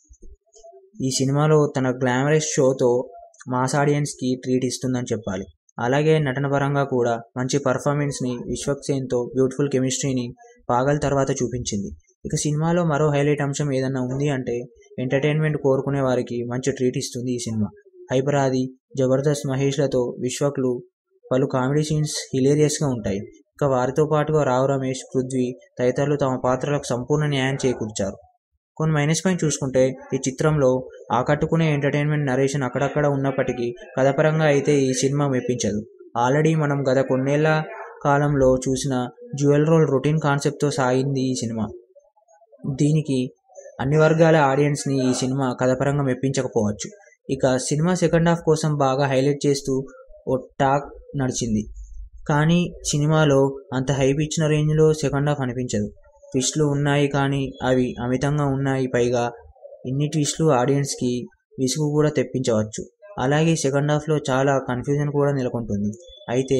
ఈ సినిమాలో తన గ్లామరస్ షోతో మాస్ ఆడియన్స్కి ట్రీట్ ఇస్తుందని చెప్పాలి అలాగే నటన పరంగా కూడా మంచి పర్ఫార్మెన్స్ని విశ్వక్ సేన్తో బ్యూటిఫుల్ కెమిస్ట్రీని పాగల్ తర్వాత చూపించింది ఇక సినిమాలో మరో హైలైట్ అంశం ఏదన్నా ఉంది అంటే ఎంటర్టైన్మెంట్ కోరుకునే వారికి మంచి ట్రీట్ ఇస్తుంది ఈ సినిమా హైపరాది జబర్దస్త్ మహేష్లతో విశ్వక్లు పలు కామెడీ సీన్స్ హిలేరియస్గా ఉంటాయి ఇక వారితో పాటుగా రావు రమేష్ పృథ్వీ తదితరులు తమ పాత్రలకు సంపూర్ణ న్యాయం చేకూర్చారు కొన్ని మైనస్ పాయింట్ చూసుకుంటే ఈ చిత్రంలో ఆకట్టుకునే ఎంటర్టైన్మెంట్ నరేషన్ అక్కడక్కడ ఉన్నప్పటికీ కథపరంగా అయితే ఈ సినిమా మెప్పించదు ఆల్రెడీ మనం గత కొన్నేళ్ల కాలంలో చూసిన జ్యువెల్ రోల్ రొటీన్ కాన్సెప్ట్తో సాగింది ఈ సినిమా దీనికి అన్ని వర్గాల ఆడియన్స్ని ఈ సినిమా కథపరంగా మెప్పించకపోవచ్చు ఇక సినిమా సెకండ్ హాఫ్ కోసం బాగా హైలైట్ చేస్తూ ఓ టాక్ నడిచింది కానీ సినిమాలో అంత హైప్ ఇచ్చిన రేంజ్లో సెకండ్ హాఫ్ అనిపించదు ట్విస్ట్లు ఉన్నాయి కానీ అవి అమితంగా ఉన్నాయి పైగా ఇన్ని ట్విస్ట్లు ఆడియన్స్కి విసుగు కూడా తెప్పించవచ్చు అలాగే సెకండ్ హాఫ్లో చాలా కన్ఫ్యూజన్ కూడా నెలకొంటుంది అయితే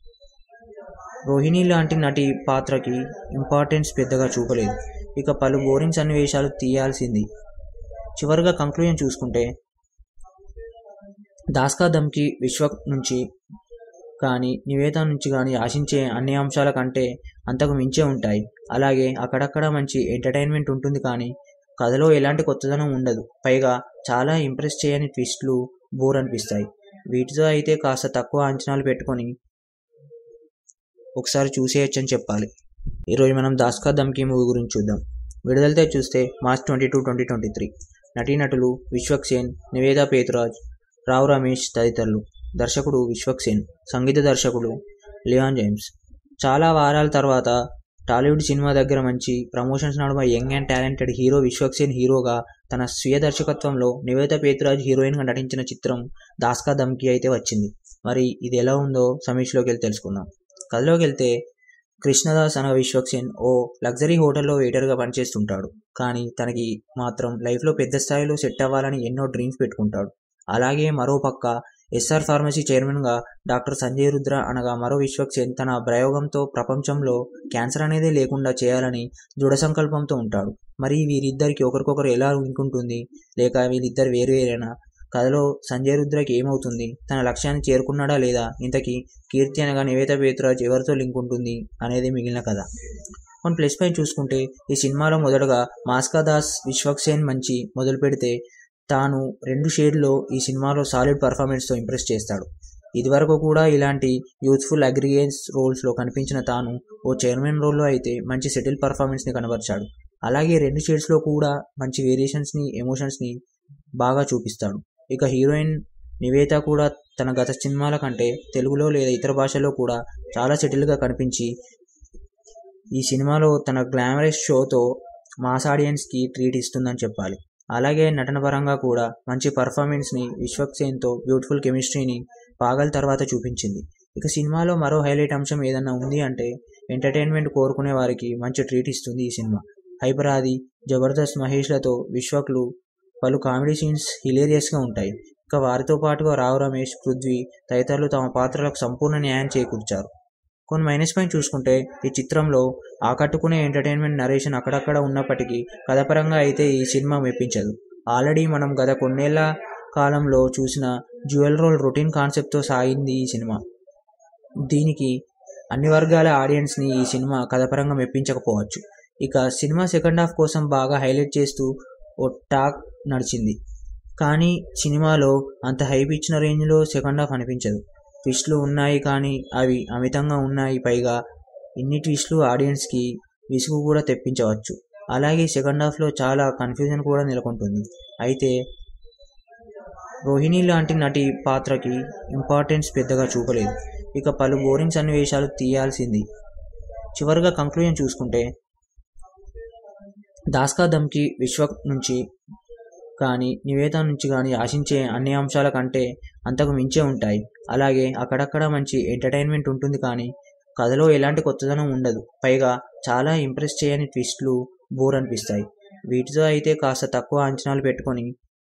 రోహిణి లాంటి నటి పాత్రకి ఇంపార్టెన్స్ పెద్దగా చూపలేదు ఇక పలు బోరింగ్ సన్నివేశాలు తీయాల్సింది చివరిగా కంక్లూజన్ చూసుకుంటే దాస్కా దమ్కి విశ్వ నుంచి కానీ నివేద నుంచి కానీ ఆశించే అన్ని అంశాల కంటే అంతకు మించే ఉంటాయి అలాగే అక్కడక్కడ మంచి ఎంటర్టైన్మెంట్ ఉంటుంది కానీ కథలో ఎలాంటి కొత్తదనం ఉండదు పైగా చాలా ఇంప్రెస్ చేయని ట్విస్ట్లు బోర్ అనిపిస్తాయి వీటితో అయితే కాస్త తక్కువ అంచనాలు పెట్టుకొని ఒకసారి చూసేయచ్చని చెప్పాలి ఈరోజు మనం దాస్కా దమ్కి మూవీ గురించి చూద్దాం విడుదలతో చూస్తే March twenty two twenty twenty three నటీనటులు విశ్వక్ సేన్ నివేదా పేతురాజ్ రావు రమేష్ తదితరులు దర్శకుడు విశ్వక్ సేన్ సంగీత దర్శకుడు లియాన్ జేమ్స్ చాలా వారాల తర్వాత టాలీవుడ్ సినిమా దగ్గర మంచి ప్రమోషన్స్ నడుమ young and talented hero Vishwak Sen హీరోగా తన స్వీయ దర్శకత్వంలో నివేత పేతురాజ్ హీరోయిన్గా నటించిన చిత్రం దాస్కా దమ్కి అయితే వచ్చింది మరి ఇది ఎలా ఉందో సమీక్షలోకి వెళ్ళి తెలుసుకుందాం కథలోకి వెళ్తే కృష్ణదాస్ అనగా విశ్వక్ సేన్ ఓ లగ్జరీ హోటల్లో వెయిటర్గా పనిచేస్తుంటాడు కానీ తనకి మాత్రం లైఫ్లో పెద్ద స్థాయిలో సెట్ అవ్వాలని ఎన్నో డ్రీమ్స్ పెట్టుకుంటాడు అలాగే మరో పక్క ఎస్ఆర్ ఫార్మసీ చైర్మన్గా డాక్టర్ సంజయ్ రుద్ర అనగా మరో విశ్వక్సేన్ తన ప్రయోగంతో ప్రపంచంలో క్యాన్సర్ అనేది లేకుండా చేయాలని దృఢ సంకల్పంతో ఉంటాడు మరి వీరిద్దరికి ఒకరికొకరు ఎలా ఉంటుంది లేక వీరిద్దరు వేరువేరేనా కథలో సంజయ్ రుద్రకి ఏమవుతుంది తన లక్ష్యాన్ని చేరుకున్నాడా లేదా ఇంతకీ కీర్తి అనగా నివేత పేతురాజ్ ఎవరితో లింక్ ఉంటుంది అనేది మిగిలిన కథ మన ప్లస్ పైన చూసుకుంటే ఈ సినిమాలో మొదటగా మాస్కా దాస్ విశ్వక్సేన్ మంచి మొదలు పెడితే తాను రెండు షేడ్లో ఈ సినిమాలో సాలిడ్ పర్ఫార్మెన్స్తో ఇంప్రెస్ చేస్తాడు ఇదివరకు కూడా ఇలాంటి యూత్ఫుల్ అగ్రిగేన్స్ రోల్స్లో కనిపించిన తాను ఓ చైర్మన్ రోల్లో అయితే మంచి సెటిల్ పర్ఫార్మెన్స్ని కనబరిచాడు అలాగే రెండు షేడ్స్లో కూడా మంచి వేరియేషన్స్ని ఎమోషన్స్ని బాగా చూపిస్తాడు ఇక హీరోయిన్ నివేత కూడా తన గత సినిమాల కంటే తెలుగులో లేదా ఇతర భాషల్లో కూడా చాలా సెటిల్గా కనిపించి ఈ సినిమాలో తన గ్లామరస్ షోతో మాస్ ఆడియన్స్కి ట్రీట్ ఇస్తుందని చెప్పాలి అలాగే నటన పరంగా కూడా మంచి పర్ఫార్మెన్స్ని విశ్వక్సేన్తో బ్యూటిఫుల్ కెమిస్ట్రీని పాగల్ తర్వాత చూపించింది ఇక సినిమాలో మరో హైలైట్ అంశం ఏదన్నా ఉంది అంటే ఎంటర్టైన్మెంట్ కోరుకునే వారికి మంచి ట్రీట్ ఇస్తుంది ఈ సినిమా హైపరాది జబర్దస్త్ మహేష్లతో విశ్వక్లు పలు కామెడీ సీన్స్ హిలేరియస్గా ఉంటాయి ఇక వారితో పాటుగా రావు రమేష్ పృథ్వీ తదితరులు తమ పాత్రలకు సంపూర్ణ న్యాయం చేకూర్చారు కొన్ని మైనస్ పాయింట్ చూసుకుంటే ఈ చిత్రంలో ఆకట్టుకునే ఎంటర్టైన్మెంట్ నరేషన్ అక్కడక్కడ ఉన్నప్పటికీ కథపరంగా అయితే ఈ సినిమా మెప్పించదు ఆల్రెడీ మనం గత కొన్నేళ్ల కాలంలో చూసిన జ్యువెల్ రోల్ రొటీన్ కాన్సెప్ట్తో సాగింది ఈ సినిమా దీనికి అన్ని వర్గాల ఆడియన్స్ని ఈ సినిమా కథపరంగా మెప్పించకపోవచ్చు ఇక సినిమా సెకండ్ హాఫ్ కోసం బాగా హైలైట్ చేస్తూ ఓ టాక్ నడిచింది కానీ సినిమాలో అంత హైప్ ఇచ్చిన రేంజ్లో సెకండ్ హాఫ్ అనిపించదు ట్విస్ట్లు ఉన్నాయి కానీ అవి అమితంగా ఉన్నాయి పైగా ఇన్ని ట్విస్ట్లు ఆడియన్స్కి విసుగు కూడా తెప్పించవచ్చు అలాగే సెకండ్ హాఫ్లో చాలా కన్ఫ్యూజన్ కూడా నెలకొంటుంది అయితే రోహిణి లాంటి నటి పాత్రకి ఇంపార్టెన్స్ పెద్దగా చూపలేదు ఇక పలు బోరింగ్ సన్నివేశాలు తీయాల్సింది చివరిగా కంక్లూజన్ చూసుకుంటే దాస్కా దమ్కి విశ్వ నుంచి కానీ నివేద నుంచి కానీ ఆశించే అన్ని అంశాల కంటే అంతకు మించే ఉంటాయి అలాగే అక్కడక్కడ మంచి ఎంటర్టైన్మెంట్ ఉంటుంది కానీ కథలో ఎలాంటి కొత్తదనం ఉండదు పైగా చాలా ఇంప్రెస్ చేయని ట్విస్ట్లు బోర్ అనిపిస్తాయి వీటితో అయితే కాస్త తక్కువ అంచనాలు పెట్టుకొని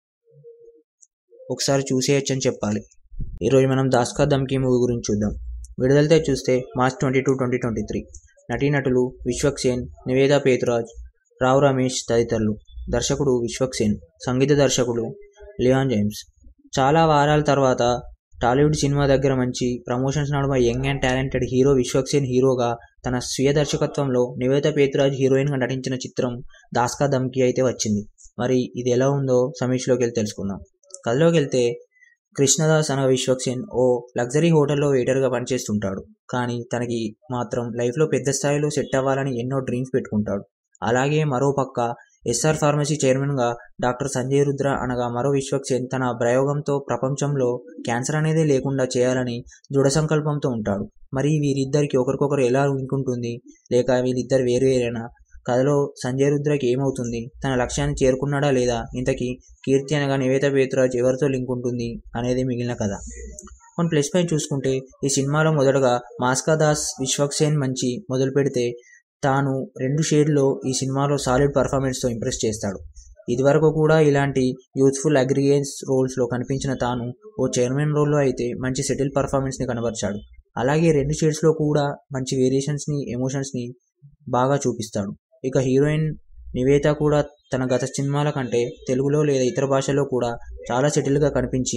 ఒకసారి చూసేయచ్చని చెప్పాలి ఈరోజు మనం దాస్కా దమ్కి మూవీ గురించి చూద్దాం విడుదలతో చూస్తే March twenty two twenty twenty three నటీనటులు విశ్వక్సేన్ నివేదా పేతురాజ్ రావు రమేష్ తదితరులు దర్శకుడు విశ్వక్సేన్ సంగీత దర్శకుడు లియాన్ జేమ్స్ చాలా వారాల తర్వాత టాలీవుడ్ సినిమా దగ్గర మంచి ప్రమోషన్స్ నడుమ young and talented hero Vishwaksen హీరోగా తన స్వీయ దర్శకత్వంలో నివేత పేతురాజ్ హీరోయిన్గా నటించిన చిత్రం దాస్కా దమ్కి అయితే వచ్చింది మరి ఇది ఎలా ఉందో సమీక్షలోకి వెళ్ళి తెలుసుకుందాం కథలోకి వెళ్తే కృష్ణదాస్ అనే విశ్వక్సేన్ ఓ లగ్జరీ హోటల్లో వెయిటర్గా పనిచేస్తుంటాడు కానీ తనకి మాత్రం లైఫ్లో పెద్ద స్థాయిలో సెట్ అవ్వాలని ఎన్నో డ్రీమ్స్ పెట్టుకుంటాడు అలాగే మరో పక్క ఎస్ఆర్ ఫార్మసీ చైర్మన్గా డాక్టర్ సంజయ్ రుద్ర అనగా మరో విశ్వక్సేన్ తన ప్రయోగంతో ప్రపంచంలో క్యాన్సర్ అనేది లేకుండా చేయాలని దృఢ సంకల్పంతో ఉంటాడు మరి వీరిద్దరికి ఒకరికొకరు ఎలా ఉంటుంది లేక వీరిద్దరు వేరువేరేనా కథలో సంజయ్ రుద్రకి ఏమవుతుంది తన లక్ష్యాన్ని చేరుకున్నాడా లేదా ఇంతకీ కీర్తి అనగా నివేత పేతురాజ్ ఎవరితో లింక్ ఉంటుంది అనేది మిగిలిన కథ మన ప్లస్ పైన చూసుకుంటే ఈ సినిమాలో మొదటగా మాస్కా దాస్ విశ్వక్సేన్ మంచి మొదలు పెడితే తాను రెండు షేడ్లో ఈ సినిమాలో సాలిడ్ పర్ఫార్మెన్స్తో ఇంప్రెస్ చేస్తాడు ఇదివరకు కూడా ఇలాంటి యూత్ఫుల్ అగ్రిగేన్స్ రోల్స్లో కనిపించిన తాను ఓ చైర్మన్ రోల్లో అయితే మంచి సెటిల్ పర్ఫార్మెన్స్ని కనబరిచాడు అలాగే రెండు షేడ్స్లో కూడా మంచి వేరియేషన్స్ని ఎమోషన్స్ని బాగా చూపిస్తాడు ఇక హీరోయిన్ నివేత కూడా తన గత సినిమాల కంటే తెలుగులో లేదా ఇతర భాషల్లో కూడా చాలా సెటిల్గా కనిపించి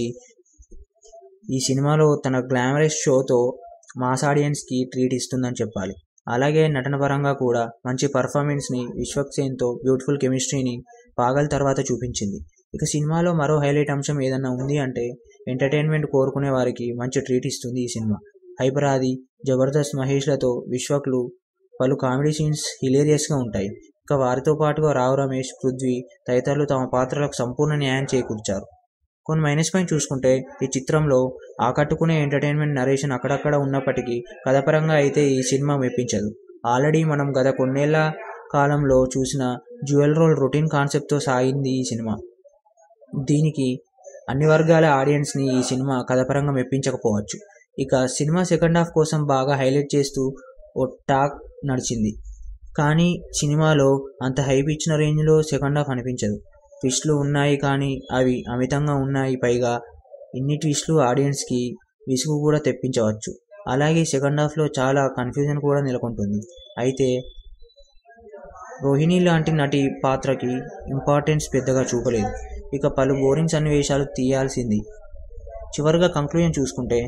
ఈ సినిమాలో తన గ్లామరస్ షోతో మాస్ ఆడియన్స్కి ట్రీట్ ఇస్తుందని చెప్పాలి అలాగే నటన పరంగా కూడా మంచి పర్ఫార్మెన్స్ని విశ్వక్సేన్తో బ్యూటిఫుల్ కెమిస్ట్రీని పాగల్ తర్వాత చూపించింది ఇక సినిమాలో మరో హైలైట్ అంశం ఏదన్నా ఉంది అంటే ఎంటర్టైన్మెంట్ కోరుకునే వారికి మంచి ట్రీట్ ఇస్తుంది ఈ సినిమా హైపరాది జబర్దస్త్ మహేష్లతో విశ్వక్లు పలు కామెడీ సీన్స్ హిలేరియస్గా ఉంటాయి ఇక వారితో పాటుగా రావు రమేష్ పృథ్వీ తదితరులు తమ పాత్రలకు సంపూర్ణ న్యాయం చేకూర్చారు కొన్ని మైనస్ పాయింట్ చూసుకుంటే ఈ చిత్రంలో ఆకట్టుకునే ఎంటర్టైన్మెంట్ నరేషన్ అక్కడక్కడ ఉన్నప్పటికీ కథపరంగా అయితే ఈ సినిమా మెప్పించదు ఆల్రెడీ మనం గత కొన్నేళ్ల కాలంలో చూసిన జ్యువెల్ రోల్ రొటీన్ కాన్సెప్ట్తో సాగింది ఈ సినిమా దీనికి అన్ని వర్గాల ఆడియన్స్ని ఈ సినిమా కథపరంగా మెప్పించకపోవచ్చు ఇక సినిమా సెకండ్ హాఫ్ కోసం బాగా హైలైట్ చేస్తూ ఓ టాక్ నడిచింది కానీ సినిమాలో అంత హైప్ ఇచ్చిన రేంజ్లో సెకండ్ హాఫ్ అనిపించదు ట్విస్ట్లు ఉన్నాయి కానీ అవి అమితంగా ఉన్నాయి పైగా ఇన్ని ట్విస్ట్లు ఆడియన్స్కి విసుగు కూడా తెప్పించవచ్చు అలాగే సెకండ్ హాఫ్లో చాలా కన్ఫ్యూజన్ కూడా నెలకొంటుంది అయితే రోహిణి లాంటి నటి పాత్రకి ఇంపార్టెన్స్ పెద్దగా చూపలేదు ఇక పలు బోరింగ్ సన్నివేశాలు తీయాల్సింది చివరిగా కంక్లూజన్ చూసుకుంటే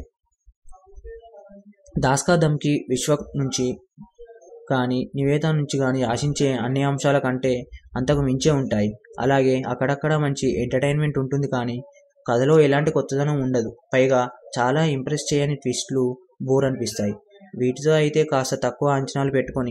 దాస్కా దమ్కి విశ్వ నుంచి కానీ నివేద నుంచి కానీ ఆశించే అన్ని అంశాల కంటే అంతకు మించే ఉంటాయి అలాగే అక్కడక్కడ మంచి ఎంటర్టైన్మెంట్ ఉంటుంది కానీ కథలో ఎలాంటి కొత్తదనం ఉండదు పైగా చాలా ఇంప్రెస్ చేయని ట్విస్ట్లు బోర్ అనిపిస్తాయి వీటితో అయితే కాస్త తక్కువ అంచనాలు పెట్టుకొని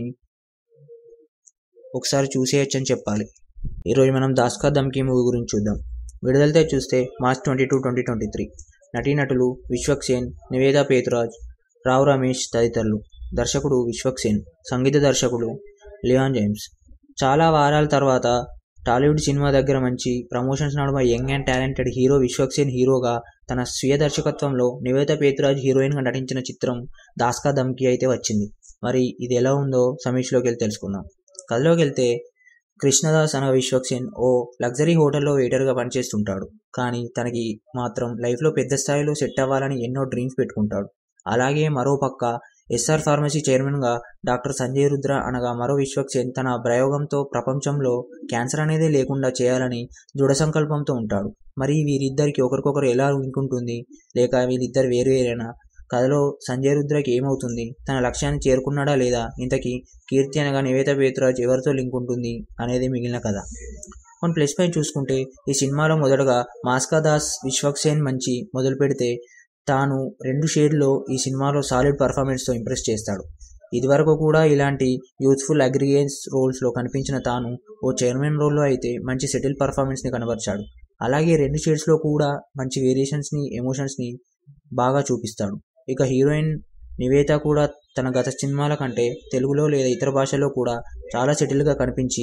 ఒకసారి చూసేయచ్చని చెప్పాలి ఈరోజు మనం దాస్కా దమ్కి మూవీ గురించి చూద్దాం విడుదలతో చూస్తే March twenty two twenty twenty three నటీనటులు విశ్వక్ సేన్ నివేదా పేతురాజ్ రావు రమేష్ తదితరులు దర్శకుడు విశ్వక్ సేన్ సంగీత దర్శకుడు లియాన్ జేమ్స్ చాలా వారాల తర్వాత టాలీవుడ్ సినిమా దగ్గర మంచి ప్రమోషన్స్ నడుమ young and talented hero Vishwak Sen హీరోగా తన స్వీయ దర్శకత్వంలో నివేద పేతురాజ్ హీరోయిన్గా నటించిన చిత్రం దాస్కా దమ్కి అయితే వచ్చింది మరి ఇది ఎలా ఉందో సమీక్షలోకి వెళ్ళి తెలుసుకుందాం కథలోకి వెళ్తే కృష్ణదాస్ అనగా విశ్వక్ సేన్ ఓ లగ్జరీ హోటల్లో వెయిటర్గా పనిచేస్తుంటాడు కానీ తనకి మాత్రం లైఫ్లో పెద్ద స్థాయిలో సెట్ అవ్వాలని ఎన్నో డ్రీమ్స్ పెట్టుకుంటాడు అలాగే మరో పక్క ఎస్ఆర్ ఫార్మసీ చైర్మన్గా డాక్టర్ సంజయ్ రుద్ర అనగా మరో విశ్వక్ సేన్ తన ప్రయోగంతో ప్రపంచంలో క్యాన్సర్ అనేది లేకుండా చేయాలని దృఢ సంకల్పంతో ఉంటాడు మరి వీరిద్దరికి ఒకరికొకరు ఎలా ఉంటుంది లేక వీళ్ళిద్దరు వేరు వేరేనా కథలో సంజయ్ రుద్రకి ఏమవుతుంది తన లక్ష్యాన్ని చేరుకున్నాడా లేదా ఇంతకీ కీర్తి అనగా నివేత పేతురాజ్ ఎవరితో లింక్ ఉంటుంది అనేది మిగిలిన కథ కొన్ని ప్లస్ పాయింట్ చూసుకుంటే ఈ సినిమాలో మొదటగా మాస్కా దాస్ విశ్వక్ సేన్ మంచి మొదలు పెడితే తాను రెండు షేడ్లో ఈ సినిమాలో సాలిడ్ పర్ఫార్మెన్స్తో ఇంప్రెస్ చేస్తాడు ఇదివరకు కూడా ఇలాంటి యూత్ఫుల్ అగ్రిగేన్స్ రోల్స్లో కనిపించిన తాను ఓ చైర్మన్ రోల్లో అయితే మంచి సెటిల్ పర్ఫార్మెన్స్ని కనబరిచాడు అలాగే రెండు షేడ్స్లో కూడా మంచి వేరియేషన్స్ని ఎమోషన్స్ని బాగా చూపిస్తాడు ఇక హీరోయిన్ నివేత కూడా తన గత సినిమాల కంటే తెలుగులో లేదా ఇతర భాషల్లో కూడా చాలా సెటిల్గా కనిపించి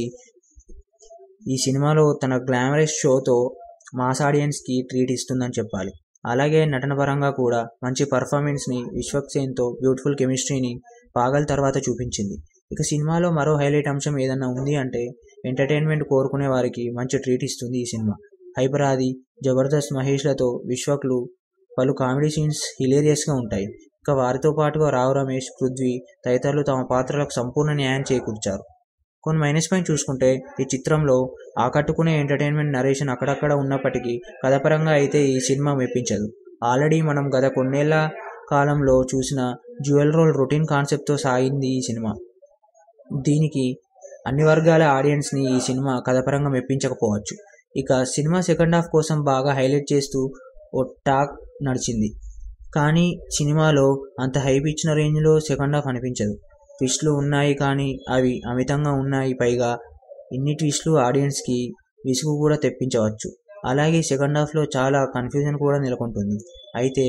ఈ సినిమాలో తన గ్లామరస్ షోతో మాస్ ఆడియన్స్కి ట్రీట్ ఇస్తుందని చెప్పాలి అలాగే నటన పరంగా కూడా మంచి పర్ఫార్మెన్స్ని విశ్వక్ సేన్తో బ్యూటిఫుల్ కెమిస్ట్రీని పాగల్ తర్వాత చూపించింది ఇక సినిమాలో మరో హైలైట్ అంశం ఏదన్నా ఉంది అంటే ఎంటర్టైన్మెంట్ కోరుకునే వారికి మంచి ట్రీట్ ఇస్తుంది ఈ సినిమా హైపర్ ఆది జబర్దస్త్ మహేష్లతో విశ్వక్లు పలు కామెడీ సీన్స్ హిలేరియస్గా ఉంటాయి ఇక వారితో పాటుగా రావు రమేష్ పృథ్వీ తదితరులు తమ పాత్రలకు సంపూర్ణ న్యాయం చేకూర్చారు కొన్ని మైనస్ పాయింట్ చూసుకుంటే ఈ చిత్రంలో ఆకట్టుకునే ఎంటర్టైన్మెంట్ నరేషన్ అక్కడక్కడ ఉన్నప్పటికీ కథపరంగా అయితే ఈ సినిమా మెప్పించదు ఆల్రెడీ మనం గత కొన్నేళ్ల కాలంలో చూసిన జ్యువెల్ రోల్ రొటీన్ కాన్సెప్ట్తో సాగింది ఈ సినిమా దీనికి అన్ని వర్గాల ఆడియన్స్ని ఈ సినిమా కథపరంగా మెప్పించకపోవచ్చు ఇక సినిమా సెకండ్ హాఫ్ కోసం బాగా హైలైట్ చేస్తూ ఓ టాక్ నడిచింది కానీ సినిమాలో అంత హైప్ ఇచ్చిన రేంజ్లో సెకండ్ హాఫ్ అనిపించదు ట్విస్ట్లు ఉన్నాయి కానీ అవి అమితంగా ఉన్నాయి పైగా ఇన్ని ట్విస్ట్లు ఆడియన్స్కి విసుగు కూడా తెప్పించవచ్చు అలాగే సెకండ్ హాఫ్లో చాలా కన్ఫ్యూజన్ కూడా నెలకొంటుంది అయితే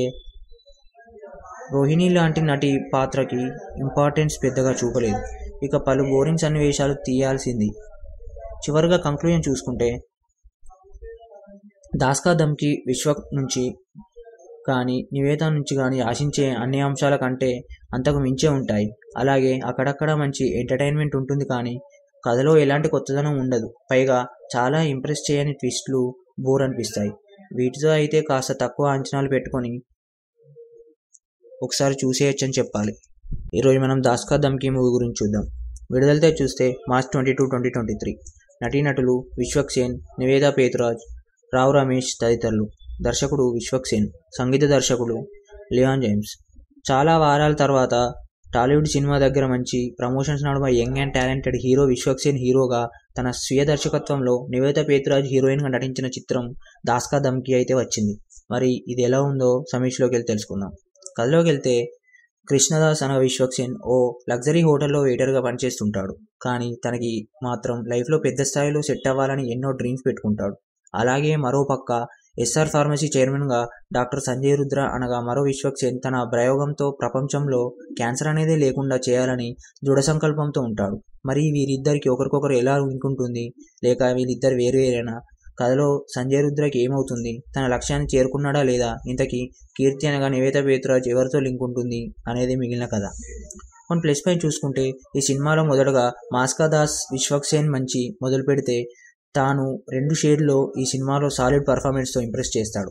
రోహిణి లాంటి నటి పాత్రకి ఇంపార్టెన్స్ పెద్దగా చూపలేదు ఇక పలు బోరింగ్ సన్నివేశాలు తీయాల్సింది చివరిగా కంక్లూజన్ చూసుకుంటే దాస్కా దమ్కి విశ్వ నుంచి కానీ నివేద నుంచి కానీ ఆశించే అన్ని అంశాల కంటే అంతకు మించే ఉంటాయి అలాగే అక్కడక్కడ మంచి ఎంటర్టైన్మెంట్ ఉంటుంది కానీ కథలో ఎలాంటి కొత్తదనం ఉండదు పైగా చాలా ఇంప్రెస్ చేయని ట్విస్ట్లు బోర్ అనిపిస్తాయి వీటితో అయితే కాస్త తక్కువ అంచనాలు పెట్టుకొని ఒకసారి చూసేయచ్చని చెప్పాలి ఈరోజు మనం దాస్కా దమ్కి మూవీ గురించి చూద్దాం విడుదలతో చూస్తే March twenty two twenty twenty three నటీనటులు విశ్వక్ సేన్ నివేదా పేతురాజ్ రావు రమేష్ తదితరులు దర్శకుడు విశ్వక్ సేన్ సంగీత దర్శకుడు లియాన్ జేమ్స్ చాలా వారాల తర్వాత టాలీవుడ్ సినిమా దగ్గర మంచి ప్రమోషన్స్ నడుమ young and talented hero Vishwak Sen హీరోగా తన స్వీయ దర్శకత్వంలో నివేద పేతురాజ్ హీరోయిన్గా నటించిన చిత్రం దాస్కా దమ్కి అయితే వచ్చింది మరి ఇది ఎలా ఉందో సమీక్షలోకి వెళ్ళి తెలుసుకుందాం కథలోకి వెళ్తే కృష్ణదాస్ అనగా విశ్వక్ సేన్ ఓ లగ్జరీ హోటల్లో వెయిటర్గా పనిచేస్తుంటాడు కానీ తనకి మాత్రం లైఫ్లో పెద్ద స్థాయిలో సెట్ అవ్వాలని ఎన్నో డ్రీమ్స్ పెట్టుకుంటాడు అలాగే మరో పక్క ఎస్ఆర్ ఫార్మసీ చైర్మన్గా డాక్టర్ సంజయ్ రుద్ర అనగా మరో విశ్వక్ సేన్ తన ప్రయోగంతో ప్రపంచంలో క్యాన్సర్ అనేది లేకుండా చేయాలని దృఢ సంకల్పంతో ఉంటాడు మరి వీరిద్దరికి ఒకరికొకరు ఎలా ఉంటుంది లేక వీళ్ళిద్దరు వేరు వేరేనా కథలో సంజయ్ రుద్రకి ఏమవుతుంది తన లక్ష్యాన్ని చేరుకున్నాడా లేదా ఇంతకీ కీర్తి అనగా నివేత పేతురాజ్ ఎవరితో లింక్ ఉంటుంది అనేది మిగిలిన కథ కొన్ని ప్లస్ పాయింట్ చూసుకుంటే ఈ సినిమాలో మొదటగా మాస్కా దాస్ విశ్వక్ సేన్ మంచి మొదలు పెడితే తాను రెండు షేడ్లో ఈ సినిమాలో సాలిడ్ పర్ఫార్మెన్స్తో ఇంప్రెస్ చేస్తాడు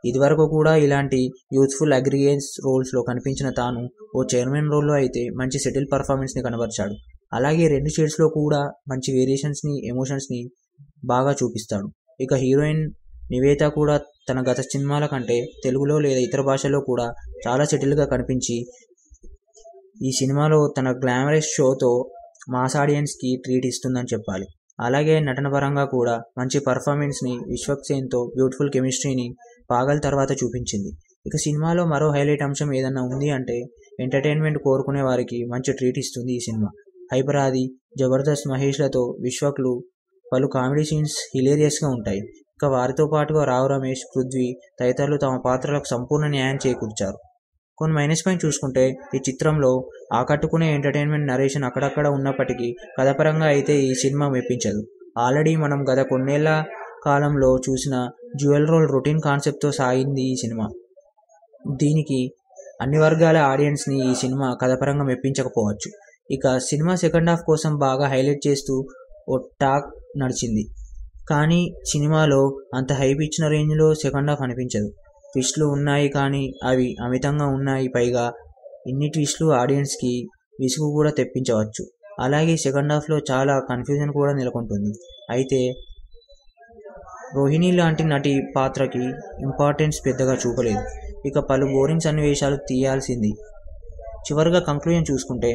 ఇదివరకు కూడా ఇలాంటి యూత్ఫుల్ అగ్రిగేన్స్ రోల్స్లో కనిపించిన తాను ఓ చైర్మన్ రోల్లో అయితే మంచి సెటిల్ పర్ఫార్మెన్స్ని కనబరిచాడు అలాగే రెండు షేడ్స్లో కూడా మంచి వేరియేషన్స్ని ఎమోషన్స్ని బాగా చూపిస్తాడు ఇక హీరోయిన్ నివేత కూడా తన గత సినిమాల కంటే తెలుగులో లేదా ఇతర భాషల్లో కూడా చాలా సెటిల్గా కనిపించి ఈ సినిమాలో తన గ్లామరస్ షోతో మాస్ ఆడియన్స్కి ట్రీట్ ఇస్తుందని చెప్పాలి అలాగే నటన పరంగా కూడా మంచి పర్ఫార్మెన్స్ని విశ్వక్ సేన్తో బ్యూటిఫుల్ కెమిస్ట్రీని పాగల్ తర్వాత చూపించింది ఇక సినిమాలో మరో హైలైట్ అంశం ఏదన్నా ఉంది అంటే ఎంటర్టైన్మెంట్ కోరుకునే వారికి మంచి ట్రీట్ ఇస్తుంది ఈ సినిమా హైపర్ ఆది జబర్దస్త్ మహేష్లతో విశ్వక్లు పలు కామెడీ సీన్స్ హిలేరియస్గా ఉంటాయి ఇక వారితో పాటుగా రావు రమేష్ పృథ్వీ తదితరులు తమ పాత్రలకు సంపూర్ణ న్యాయం చేకూర్చారు కొన్ని మైనస్ పాయింట్ చూసుకుంటే ఈ చిత్రంలో ఆకట్టుకునే ఎంటర్టైన్మెంట్ నరేషన్ అక్కడక్కడ ఉన్నప్పటికీ కథపరంగా అయితే ఈ సినిమా మెప్పించదు ఆల్రెడీ మనం గత కొన్నేళ్ల కాలంలో చూసిన జ్యువెల్ రోల్ రొటీన్ కాన్సెప్ట్తో సాగింది ఈ సినిమా దీనికి అన్ని వర్గాల ఆడియన్స్ని ఈ సినిమా కథపరంగా మెప్పించకపోవచ్చు ఇక సినిమా సెకండ్ హాఫ్ కోసం బాగా హైలైట్ చేస్తూ ఓ టాక్ నడిచింది కానీ సినిమాలో అంత హైప్ ఇచ్చిన రేంజ్లో సెకండ్ హాఫ్ అనిపించదు ట్విస్ట్లు ఉన్నాయి కానీ అవి అమితంగా ఉన్నాయి పైగా ఇన్ని ట్విస్ట్లు ఆడియన్స్కి విసుగు కూడా తెప్పించవచ్చు అలాగే సెకండ్ హాఫ్లో చాలా కన్ఫ్యూజన్ కూడా నెలకొంటుంది అయితే రోహిణి లాంటి నటి పాత్రకి ఇంపార్టెన్స్ పెద్దగా చూపలేదు ఇక పలు బోరింగ్ సన్నివేశాలు తీయాల్సింది చివరిగా కంక్లూజన్ చూసుకుంటే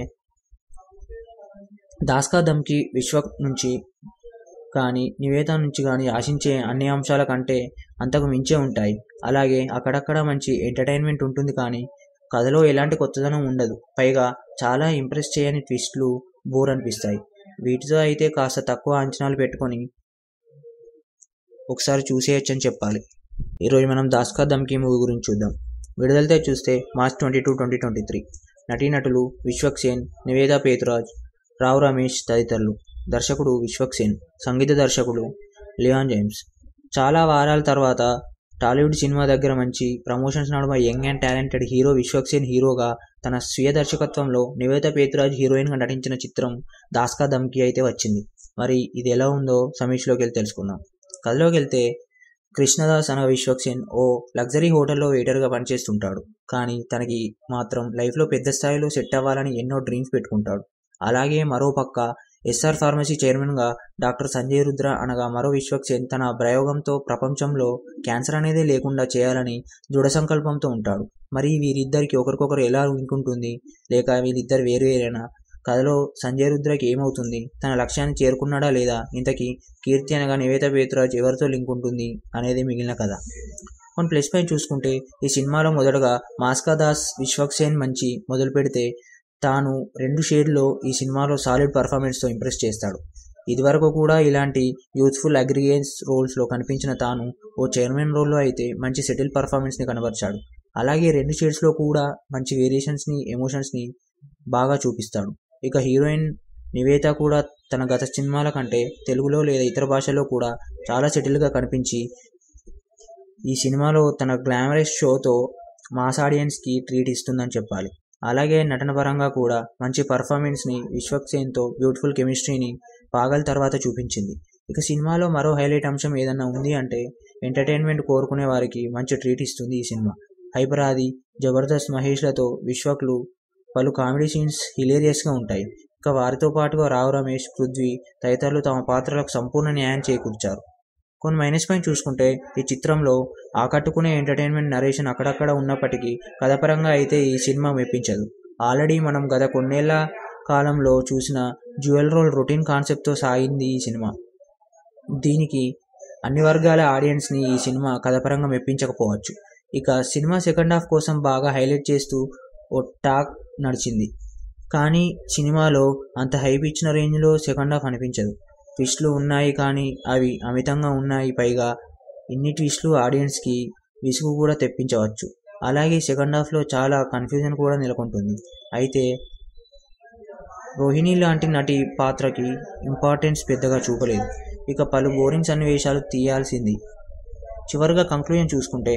దాస్కా దమ్కి విశ్వ నుంచి కానీ నివేద నుంచి కానీ ఆశించే అన్ని అంశాల కంటే అంతకు మించే ఉంటాయి అలాగే అక్కడక్కడ మంచి ఎంటర్టైన్మెంట్ ఉంటుంది కానీ కథలో ఎలాంటి కొత్తదనం ఉండదు పైగా చాలా ఇంప్రెస్ చేయని ట్విస్ట్లు బోర్ అనిపిస్తాయి వీటితో అయితే కాస్త తక్కువ అంచనాలు పెట్టుకొని ఒకసారి చూసేయచ్చని చెప్పాలి ఈరోజు మనం దాస్కా దమ్కి మూవీ గురించి చూద్దాం విడుదలతో చూస్తే March twenty two twenty twenty three నటీనటులు విశ్వక్ సేన్ నివేదా పేతురాజ్ రావు రమేష్ తదితరులు దర్శకుడు విశ్వక్ సేన్ సంగీత దర్శకుడు లియాన్ జేమ్స్ చాలా వారాల తర్వాత టాలీవుడ్ సినిమా దగ్గర మంచి ప్రమోషన్స్ నడుమ young and talented hero Vishwak Sen హీరోగా తన స్వీయ దర్శకత్వంలో నివేద పేతురాజ్ హీరోయిన్గా నటించిన చిత్రం దాస్కా దమ్కి అయితే వచ్చింది మరి ఇది ఎలా ఉందో సమీక్షలోకి వెళ్ళి తెలుసుకుందాం కథలోకి వెళ్తే కృష్ణదాస్ అనే విశ్వక్ సేన్ ఓ లగ్జరీ హోటల్లో వెయిటర్గా పనిచేస్తుంటాడు కానీ తనకి మాత్రం లైఫ్లో పెద్ద స్థాయిలో సెట్ అవ్వాలని ఎన్నో డ్రీమ్స్ పెట్టుకుంటాడు అలాగే మరో పక్క ఎస్ఆర్ ఫార్మసీ చైర్మన్గా డాక్టర్ సంజయ్ రుద్ర అనగా మరో విశ్వక్ సేన్ తన ప్రయోగంతో ప్రపంచంలో క్యాన్సర్ అనేది లేకుండా చేయాలని దృఢ సంకల్పంతో ఉంటాడు మరి వీరిద్దరికి ఒకరికొకరు ఎలా లింక్ ఉంటుంది లేక వీరిద్దరు వేరు వేరేనా కథలో సంజయ్ రుద్రకి ఏమవుతుంది తన లక్ష్యాన్ని చేరుకున్నాడా లేదా ఇంతకీ కీర్తి అనగా నివేత పేతురాజ్ ఎవరితో లింక్ ఉంటుంది అనేది మిగిలిన కథ కొన్ని ప్లస్ పాయింట్ చూసుకుంటే ఈ సినిమాలో మొదటగా మాస్కా దాస్ విశ్వక్ సేన్ మంచి మొదలు పెడితే తాను రెండు షేడ్లో ఈ సినిమాలో సాలిడ్ పర్ఫార్మెన్స్తో ఇంప్రెస్ చేస్తాడు ఇదివరకు కూడా ఇలాంటి యూత్ఫుల్ అగ్రిగేన్స్ రోల్స్లో కనిపించిన తాను ఓ చైర్మన్ రోల్లో అయితే మంచి సెటిల్ పర్ఫార్మెన్స్ని కనబరిచాడు అలాగే రెండు షేడ్స్లో కూడా మంచి వేరియేషన్స్ని ఎమోషన్స్ని బాగా చూపిస్తాడు ఇక హీరోయిన్ నివేత కూడా తన గత సినిమాల కంటే తెలుగులో లేదా ఇతర భాషల్లో కూడా చాలా సెటిల్గా కనిపించి ఈ సినిమాలో తన గ్లామరస్ షోతో మాస్ ఆడియన్స్కి ట్రీట్ ఇస్తుందని చెప్పాలి అలాగే నటన పరంగా కూడా మంచి పర్ఫార్మెన్స్ని విశ్వక్ సేన్తో బ్యూటిఫుల్ కెమిస్ట్రీని పాగల్ తర్వాత చూపించింది ఇక సినిమాలో మరో హైలైట్ అంశం ఏదన్నా ఉంది అంటే ఎంటర్టైన్మెంట్ కోరుకునే వారికి మంచి ట్రీట్ ఇస్తుంది ఈ సినిమా హైపర్ ఆది జబర్దస్త్ మహేష్లతో విశ్వక్లు పలు కామెడీ సీన్స్ హిలేరియస్గా ఉంటాయి ఇక వారితో పాటుగా రావు రమేష్ పృథ్వీ తదితరులు తమ పాత్రలకు సంపూర్ణ న్యాయం చేకూర్చారు కొన్ని మైనస్ పాయింట్ చూసుకుంటే ఈ చిత్రంలో ఆకట్టుకునే ఎంటర్టైన్మెంట్ నరేషన్ అక్కడక్కడ ఉన్నప్పటికీ కథపరంగా అయితే ఈ సినిమా మెప్పించదు ఆల్రెడీ మనం గత కొన్నేళ్ల కాలంలో చూసిన జ్యువెల్ రోల్ రొటీన్ కాన్సెప్ట్తో సాగింది ఈ సినిమా దీనికి అన్ని వర్గాల ఆడియన్స్ని ఈ సినిమా కథపరంగా మెప్పించకపోవచ్చు ఇక సినిమా సెకండ్ హాఫ్ కోసం బాగా హైలైట్ చేస్తూ ఓ టాక్ నడిచింది కానీ సినిమాలో అంత హైప్ ఇచ్చిన రేంజ్లో సెకండ్ హాఫ్ అనిపించదు ట్విస్ట్లు ఉన్నాయి కానీ అవి అమితంగా ఉన్నాయి పైగా ఇన్ని ట్విస్ట్లు ఆడియన్స్కి విసుగు కూడా తెప్పించవచ్చు అలాగే సెకండ్ హాఫ్లో చాలా కన్ఫ్యూజన్ కూడా నెలకొంటుంది అయితే రోహిణి లాంటి నటి పాత్రకి ఇంపార్టెన్స్ పెద్దగా చూపలేదు ఇక పలు బోరింగ్ సన్నివేశాలు తీయాల్సింది చివరిగా కంక్లూజన్ చూసుకుంటే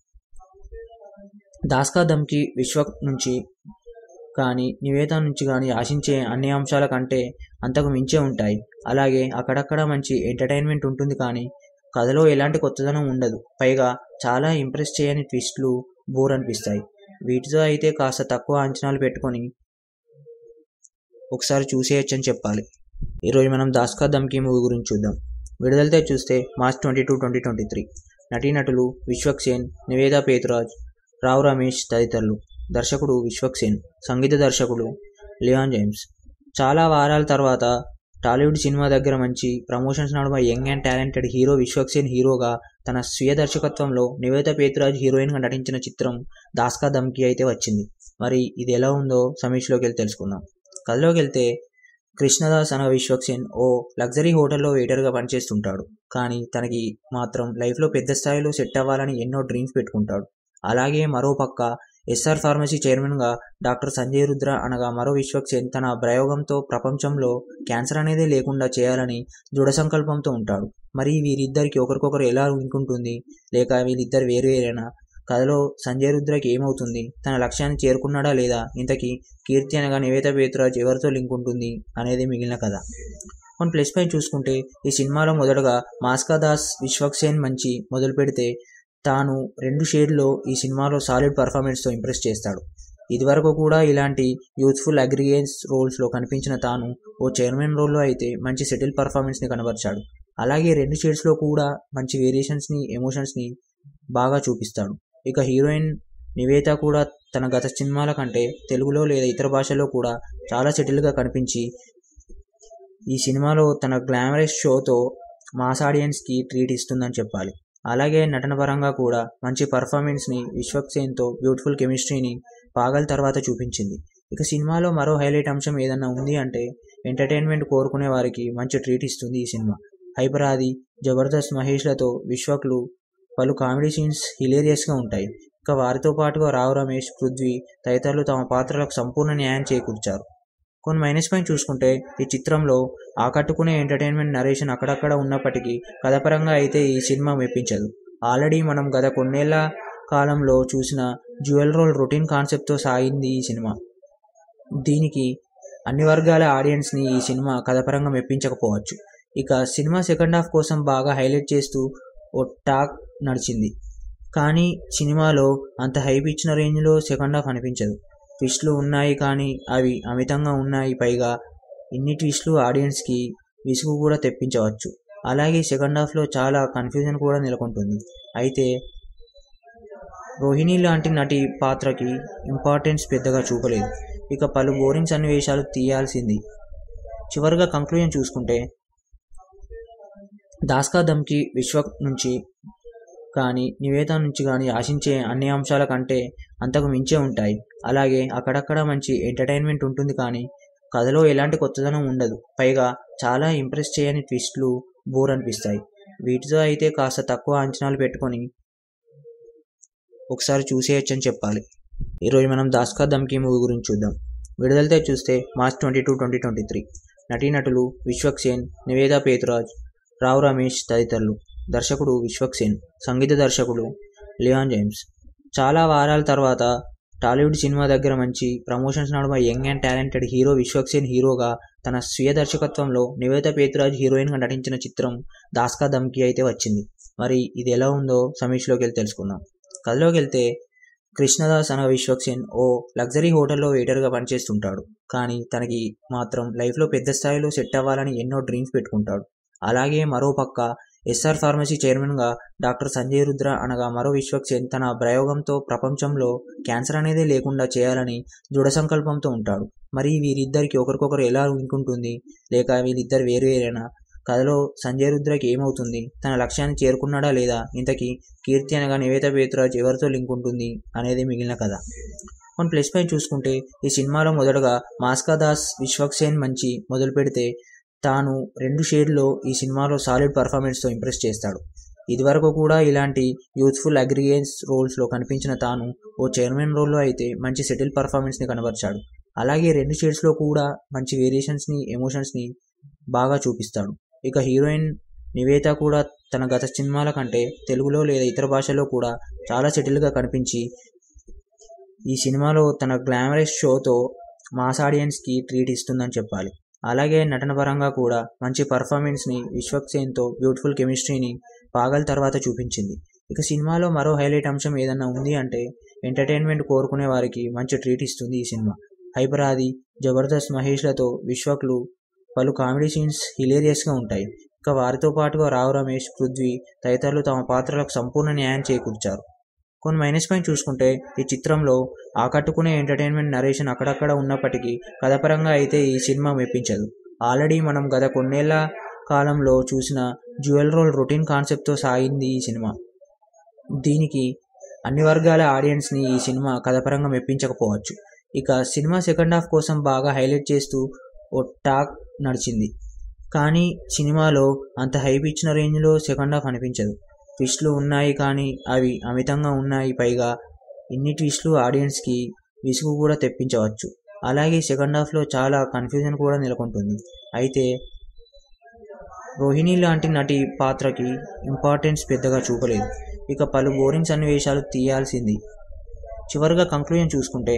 దాస్కా దమ్కి విశ్వ నుంచి కానీ నివేద నుంచి కానీ ఆశించే అన్ని అంశాల కంటే అంతకు మించే ఉంటాయి అలాగే అక్కడక్కడ మంచి ఎంటర్టైన్మెంట్ ఉంటుంది కానీ కథలో ఎలాంటి కొత్తదనం ఉండదు పైగా చాలా ఇంప్రెస్ చేయని ట్విస్ట్లు బోర్ అనిపిస్తాయి వీటితో అయితే కాస్త తక్కువ అంచనాలు పెట్టుకొని ఒకసారి చూసేయచ్చని చెప్పాలి ఈరోజు మనం దాస్కా దమ్కి మూవీ గురించి చూద్దాం విడుదలతో చూస్తే March twenty two twenty twenty three నటీనటులు విశ్వక్ సేన్ నివేదా పేతురాజ్ రావు రమేష్ తదితరులు దర్శకుడు విశ్వక్ సేన్ సంగీత దర్శకుడు లియాన్ జేమ్స్ చాలా వారాల తర్వాత టాలీవుడ్ సినిమా దగ్గర మంచి ప్రమోషన్స్ నడుమ young and talented hero Vishwak Sen హీరోగా తన స్వీయ దర్శకత్వంలో నివేద పేతురాజ్ హీరోయిన్గా నటించిన చిత్రం దాస్కా దమ్కి అయితే వచ్చింది మరి ఇది ఎలా ఉందో సమీక్షలోకి వెళ్ళి తెలుసుకుందాం కథలోకి వెళ్తే కృష్ణదాస్ అనగా విశ్వక్ సేన్ ఓ లగ్జరీ హోటల్లో వెయిటర్గా పనిచేస్తుంటాడు కానీ తనకి మాత్రం లైఫ్లో పెద్ద స్థాయిలో సెట్ అవ్వాలని ఎన్నో డ్రీమ్స్ పెట్టుకుంటాడు అలాగే మరో పక్క ఎస్ఆర్ ఫార్మసీ చైర్మన్గా డాక్టర్ సంజయ్ రుద్ర అనగా మరో విశ్వక్ సేన్ తన ప్రయోగంతో ప్రపంచంలో క్యాన్సర్ అనేది లేకుండా చేయాలని దృఢ సంకల్పంతో ఉంటాడు మరి వీరిద్దరికి ఒకరికొకరు ఎలా ఉంటుంటుంది లేక వీరిద్దరు వేరు వేరేనా కథలో సంజయ్ రుద్రకి ఏమవుతుంది తన లక్ష్యాన్ని చేరుకున్నాడా లేదా ఇంతకీ కీర్తి అనగా నివేత పేతురాజ్ ఎవరితో లింక్ ఉంటుంది అనేది మిగిలిన కథ కొన్ని ప్లస్ పై చూసుకుంటే ఈ సినిమాలో మొదటగా మాస్కా దాస్ విశ్వక్ సేన్ మంచి మొదలు పెడితే తాను రెండు షేడ్లో ఈ సినిమాలో సాలిడ్ పర్ఫార్మెన్స్తో ఇంప్రెస్ చేస్తాడు ఇదివరకు కూడా ఇలాంటి యూత్ఫుల్ అగ్రిగేన్స్ రోల్స్లో కనిపించిన తాను ఓ చైర్మన్ రోల్లో అయితే మంచి సెటిల్ పర్ఫార్మెన్స్ని కనబరిచాడు అలాగే రెండు షేడ్స్లో కూడా మంచి వేరియేషన్స్ని ఎమోషన్స్ని బాగా చూపిస్తాడు ఇక హీరోయిన్ నివేత కూడా తన గత సినిమాల కంటే తెలుగులో లేదా ఇతర భాషల్లో కూడా చాలా సెటిల్గా కనిపించి ఈ సినిమాలో తన గ్లామరస్ షోతో మాస్ ఆడియన్స్కి ట్రీట్ ఇస్తుందని చెప్పాలి అలాగే నటన పరంగా కూడా మంచి పర్ఫార్మెన్స్ని విశ్వక్ సేన్తో బ్యూటిఫుల్ కెమిస్ట్రీని పాగల్ తర్వాత చూపించింది ఇక సినిమాలో మరో హైలైట్ అంశం ఏదన్నా ఉంది అంటే ఎంటర్టైన్మెంట్ కోరుకునే వారికి మంచి ట్రీట్ ఇస్తుంది ఈ సినిమా హైపరాది జబర్దస్త్ మహేష్లతో విశ్వక్లు పలు కామెడీ సీన్స్ హిలేరియస్గా ఉంటాయి ఇక వారితో పాటుగా రావు రమేష్ పృథ్వీ తదితరులు తమ పాత్రలకు సంపూర్ణ న్యాయం చేకూర్చారు కొన్ని మైనస్ పాయింట్ చూసుకుంటే ఈ చిత్రంలో ఆకట్టుకునే ఎంటర్టైన్మెంట్ నరేషన్ అక్కడక్కడ ఉన్నప్పటికీ కథపరంగా అయితే ఈ సినిమా మెప్పించదు ఆల్రెడీ మనం గత కొన్నేళ్ల కాలంలో చూసిన జ్యువెల్ రోల్ రొటీన్ కాన్సెప్ట్తో సాగింది ఈ సినిమా దీనికి అన్ని వర్గాల ఆడియన్స్ని ఈ సినిమా కథపరంగా మెప్పించకపోవచ్చు ఇక సినిమా సెకండ్ హాఫ్ కోసం బాగా హైలైట్ చేస్తూ ఓ టాక్ నడిచింది కానీ సినిమాలో అంత హైప్ ఇచ్చిన రేంజ్లో సెకండ్ హాఫ్ అనిపించదు ట్విస్ట్లు ఉన్నాయి కానీ అవి అమితంగా ఉన్నాయి పైగా ఇన్ని ట్విస్ట్లు ఆడియన్స్కి విసుగు కూడా తెప్పించవచ్చు అలాగే సెకండ్ హాఫ్లో చాలా కన్ఫ్యూజన్ కూడా నెలకొంటుంది అయితే రోహిణి లాంటి నటి పాత్రకి ఇంపార్టెన్స్ పెద్దగా చూపలేదు ఇక పలు బోరింగ్ సన్నివేశాలు తీయాల్సింది చివరిగా కంక్లూజన్ చూసుకుంటే దాస్కా దమ్కి విశ్వ నుంచి కానీ నివేద నుంచి కానీ ఆశించే అన్ని అంశాల కంటే అంతకు మించే ఉంటాయి అలాగే అక్కడక్కడ మంచి ఎంటర్టైన్మెంట్ ఉంటుంది కానీ కథలో ఎలాంటి కొత్తదనం ఉండదు పైగా చాలా ఇంప్రెస్ చేయని ట్విస్ట్లు బోర్ అనిపిస్తాయి వీటితో అయితే కాస్త తక్కువ అంచనాలు పెట్టుకొని ఒకసారి చూసేయచ్చని చెప్పాలి ఈరోజు మనం దాస్కా దమ్కి మూవీ గురించి చూద్దాం విడుదలతో చూస్తే March twenty two twenty twenty three నటీనటులు విశ్వక్ సేన్ నివేదా పేతురాజ్ రావు రమేష్ తదితరులు దర్శకుడు విశ్వక్ సేన్ సంగీత దర్శకుడు లియాన్ జేమ్స్ చాలా వారాల తర్వాత టాలీవుడ్ సినిమా దగ్గర మంచి ప్రమోషన్స్ నడుమ young and talented hero Vishwak Sen హీరోగా తన స్వీయ దర్శకత్వంలో నివేద పేతురాజ్ హీరోయిన్గా నటించిన చిత్రం దాస్కా దమ్కి అయితే వచ్చింది మరి ఇది ఎలా ఉందో సమీక్షలోకి వెళ్ళి తెలుసుకుందాం కథలోకి వెళ్తే కృష్ణదాస్ అనగా విశ్వక్ సేన్ ఓ లగ్జరీ హోటల్లో వెయిటర్గా పనిచేస్తుంటాడు కానీ తనకి మాత్రం లైఫ్లో పెద్ద స్థాయిలో సెట్ అవ్వాలని ఎన్నో డ్రీమ్స్ పెట్టుకుంటాడు అలాగే మరో పక్క ఎస్ఆర్ ఫార్మసీ చైర్మన్గా డాక్టర్ సంజయ్ రుద్ర అనగా మరో విశ్వక్ సేన్ తన ప్రయోగంతో ప్రపంచంలో క్యాన్సర్ అనేది లేకుండా చేయాలని దృఢ సంకల్పంతో ఉంటాడు మరి వీరిద్దరికి ఒకరికొకరు ఎలా ఉంటుంది లేక వీరిద్దరు వేరు వేరేనా కథలో సంజయ్ రుద్రకి ఏమవుతుంది తన లక్ష్యాన్ని చేరుకున్నాడా లేదా ఇంతకీ కీర్తి అనగా నివేత పేతురాజ్ ఎవరితో లింక్ ఉంటుంది అనేది మిగిలిన కథ కొన్ని ప్లస్ పై చూసుకుంటే ఈ సినిమాలో మొదటగా మాస్కా దాస్ విశ్వక్ సేన్ మంచి మొదలు పెడితే తాను రెండు షేడ్లో ఈ సినిమాలో సాలిడ్ పర్ఫార్మెన్స్తో ఇంప్రెస్ చేస్తాడు ఇదివరకు కూడా ఇలాంటి యూత్ఫుల్ అగ్రిగేన్స్ రోల్స్లో కనిపించిన తాను ఓ చైర్మన్ రోల్లో అయితే మంచి సెటిల్ పర్ఫార్మెన్స్ని కనబరిచాడు అలాగే రెండు షేడ్స్లో కూడా మంచి వేరియేషన్స్ని ఎమోషన్స్ని బాగా చూపిస్తాడు ఇక హీరోయిన్ నివేత కూడా తన గత సినిమాల కంటే తెలుగులో లేదా ఇతర భాషల్లో కూడా చాలా సెటిల్గా కనిపించి ఈ సినిమాలో తన గ్లామరస్ షోతో మాస్ ఆడియన్స్కి ట్రీట్ ఇస్తుందని చెప్పాలి అలాగే నటన పరంగా కూడా మంచి పర్ఫార్మెన్స్ని విశ్వక్ సేన్తో బ్యూటిఫుల్ కెమిస్ట్రీని పాగల్ తర్వాత చూపించింది ఇక సినిమాలో మరో హైలైట్ అంశం ఏదన్నా ఉంది అంటే ఎంటర్టైన్మెంట్ కోరుకునే వారికి మంచి ట్రీట్ ఇస్తుంది ఈ సినిమా హైపరాది జబర్దస్త్ మహేష్లతో విశ్వక్లు పలు కామెడీ సీన్స్ హిలేరియస్గా ఉంటాయి ఇక వారితో పాటుగా రావు రమేష్ పృథ్వీ తదితరులు తమ పాత్రలకు సంపూర్ణ న్యాయం చేకూర్చారు కొన్ని మైనస్ పాయింట్ చూసుకుంటే ఈ చిత్రంలో ఆకట్టుకునే ఎంటర్టైన్మెంట్ నరేషన్ అక్కడక్కడ ఉన్నప్పటికీ కథపరంగా అయితే ఈ సినిమా మెప్పించదు ఆల్రెడీ మనం గత కొన్నేళ్ల కాలంలో చూసిన జ్యువెల్ రోల్ రొటీన్ కాన్సెప్ట్తో సాగింది ఈ సినిమా దీనికి అన్ని వర్గాల ఆడియన్స్ని ఈ సినిమా కథపరంగా మెప్పించకపోవచ్చు ఇక సినిమా సెకండ్ హాఫ్ కోసం బాగా హైలైట్ చేస్తూ ఓ టాక్ నడిచింది కానీ సినిమాలో అంత హైప్ ఇచ్చిన రేంజ్లో సెకండ్ హాఫ్ అనిపించదు ట్విస్ట్లు ఉన్నాయి కానీ అవి అమితంగా ఉన్నాయి పైగా ఇన్ని ట్విస్ట్లు ఆడియన్స్కి విసుగు కూడా తెప్పించవచ్చు అలాగే సెకండ్ హాఫ్లో చాలా కన్ఫ్యూజన్ కూడా నెలకొంటుంది అయితే రోహిణి లాంటి నటి పాత్రకి ఇంపార్టెన్స్ పెద్దగా చూపలేదు ఇక పలు బోరింగ్ సన్నివేశాలు తీయాల్సింది చివరిగా కంక్లూజన్ చూసుకుంటే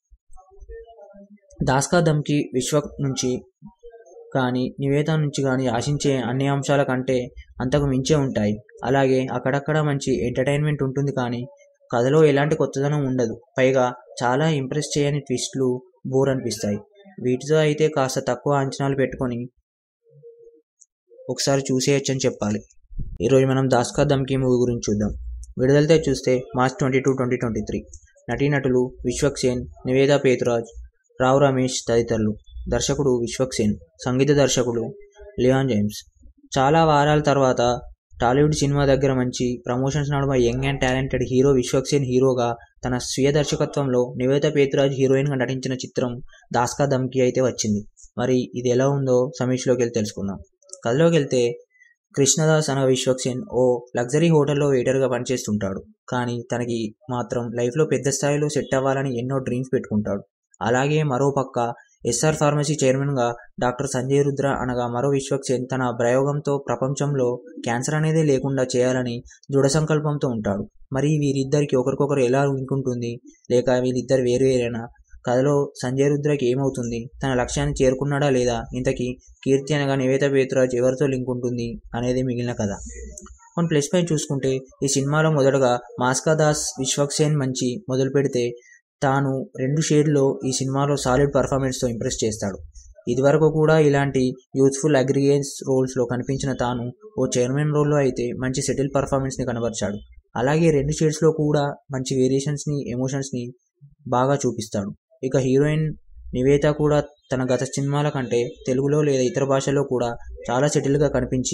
దాస్కా దమ్కి విశ్వ నుంచి కానీ నివేద నుంచి కానీ ఆశించే అన్ని అంశాల కంటే అంతకు మించే ఉంటాయి అలాగే అక్కడక్కడ మంచి ఎంటర్టైన్మెంట్ ఉంటుంది కానీ కథలో ఎలాంటి కొత్తదనం ఉండదు పైగా చాలా ఇంప్రెస్ చేయని ట్విస్ట్లు బోర్ అనిపిస్తాయి వీటితో అయితే కాస్త తక్కువ అంచనాలు పెట్టుకొని ఒకసారి చూసేయచ్చని చెప్పాలి ఈరోజు మనం దాస్కా దమ్కి మూవీ గురించి చూద్దాం విడుదలతో చూస్తే March twenty two twenty twenty three నటీనటులు విశ్వక్ సేన్ నివేదా పేతురాజ్ రావు రమేష్ తదితరులు దర్శకుడు విశ్వక్ సేన్ సంగీత దర్శకుడు లియాన్ జేమ్స్ చాలా వారాల తర్వాత టాలీవుడ్ సినిమా దగ్గర మంచి ప్రమోషన్స్ నడుమ young and talented hero Vishwak Sen హీరోగా తన స్వీయ దర్శకత్వంలో నివేద పేతురాజ్ హీరోయిన్గా నటించిన చిత్రం దాస్కా దమ్కి అయితే వచ్చింది మరి ఇది ఎలా ఉందో సమీక్షలోకి వెళ్ళి తెలుసుకుందాం కథలోకి వెళ్తే కృష్ణదాస్ అనగా విశ్వక్ సేన్ ఓ లగ్జరీ హోటల్లో వెయిటర్గా పనిచేస్తుంటాడు కానీ తనకి మాత్రం లైఫ్లో పెద్ద స్థాయిలో సెట్ అవ్వాలని ఎన్నో డ్రీమ్స్ పెట్టుకుంటాడు అలాగే మరో పక్క ఎస్ఆర్ ఫార్మసీ చైర్మన్గా డాక్టర్ సంజయ్ రుద్ర అనగా మరో విశ్వక్ సేన్ తన ప్రయోగంతో ప్రపంచంలో క్యాన్సర్ అనేది లేకుండా చేయాలని దృఢ సంకల్పంతో ఉంటాడు మరి వీరిద్దరికి ఒకరికొకరు ఎలా ఉంటుంది లేక వీళ్ళిద్దరు వేరువేరేనా కథలో సంజయ్ రుద్రకి ఏమవుతుంది తన లక్ష్యాన్ని చేరుకున్నాడా లేదా ఇంతకీ కీర్తి అనగా నివేత పేతురాజ్ ఎవరితో లింక్ ఉంటుంది అనేది మిగిలిన కథ కొన్ని ప్లస్ పాయింట్ చూసుకుంటే ఈ సినిమాలో మొదటగా మాస్కా దాస్ విశ్వక్ సేన్ మంచి మొదలు పెడితే తాను రెండు షేడ్లో ఈ సినిమాలో సాలిడ్ పర్ఫార్మెన్స్తో ఇంప్రెస్ చేస్తాడు ఇదివరకు కూడా ఇలాంటి యూత్ఫుల్ అగ్రిగేన్స్ రోల్స్లో కనిపించిన తాను ఓ చైర్మన్ రోల్లో అయితే మంచి సెటిల్ పర్ఫార్మెన్స్ని కనబరిచాడు అలాగే రెండు షేడ్స్లో కూడా మంచి వేరియేషన్స్ని ఎమోషన్స్ని బాగా చూపిస్తాడు ఇక హీరోయిన్ నివేత కూడా తన గత సినిమాల కంటే తెలుగులో లేదా ఇతర భాషల్లో కూడా చాలా సెటిల్గా కనిపించి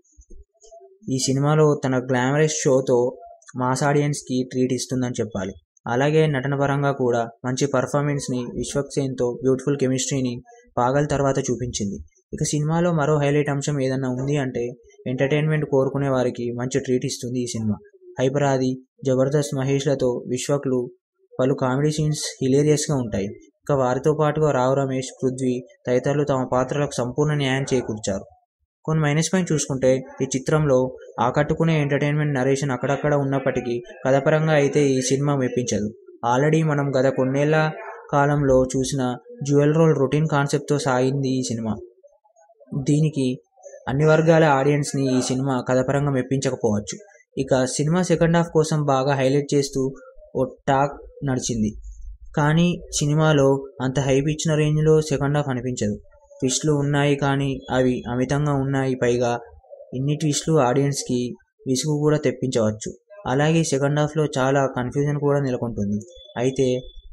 ఈ సినిమాలో తన గ్లామరస్ షోతో మాస్ ఆడియన్స్కి ట్రీట్ ఇస్తుందని చెప్పాలి అలాగే నటన పరంగా కూడా మంచి పర్ఫార్మెన్స్ని విశ్వక్ సేన్తో బ్యూటిఫుల్ కెమిస్ట్రీని పాగల్ తర్వాత చూపించింది ఇక సినిమాలో మరో హైలైట్ అంశం ఏదన్నా ఉంది అంటే ఎంటర్టైన్మెంట్ కోరుకునే వారికి మంచి ట్రీట్ ఇస్తుంది ఈ సినిమా హైపరాది జబర్దస్త్ మహేష్లతో విశ్వక్లు పలు కామెడీ సీన్స్ హిలేరియస్గా ఉంటాయి ఇక వారితో పాటుగా రావు రమేష్ పృథ్వీ తదితరులు తమ పాత్రలకు సంపూర్ణ న్యాయం చేకూర్చారు కొన్ని మైనస్ పాయింట్ చూసుకుంటే ఈ చిత్రంలో ఆకట్టుకునే ఎంటర్టైన్మెంట్ నరేషన్ అక్కడక్కడ ఉన్నప్పటికీ కథపరంగా అయితే ఈ సినిమా మెప్పించదు ఆల్రెడీ మనం గత కొన్నేళ్ల కాలంలో చూసిన జ్యువెల్ రోల్ రొటీన్ కాన్సెప్ట్తో సాగింది ఈ సినిమా దీనికి అన్ని వర్గాల ఆడియన్స్ని ఈ సినిమా కథపరంగా మెప్పించకపోవచ్చు ఇక సినిమా సెకండ్ హాఫ్ కోసం బాగా హైలైట్ చేస్తూ ఓ టాక్ నడిచింది కానీ సినిమాలో అంత హైప్ ఇచ్చిన రేంజ్లో సెకండ్ హాఫ్ అనిపించదు ట్విస్ట్లు ఉన్నాయి కానీ అవి అమితంగా ఉన్నాయి పైగా ఇన్ని ట్విస్ట్లు ఆడియన్స్కి విసుగు కూడా తెప్పించవచ్చు అలాగే సెకండ్ హాఫ్లో చాలా కన్ఫ్యూజన్ కూడా నెలకొంటుంది అయితే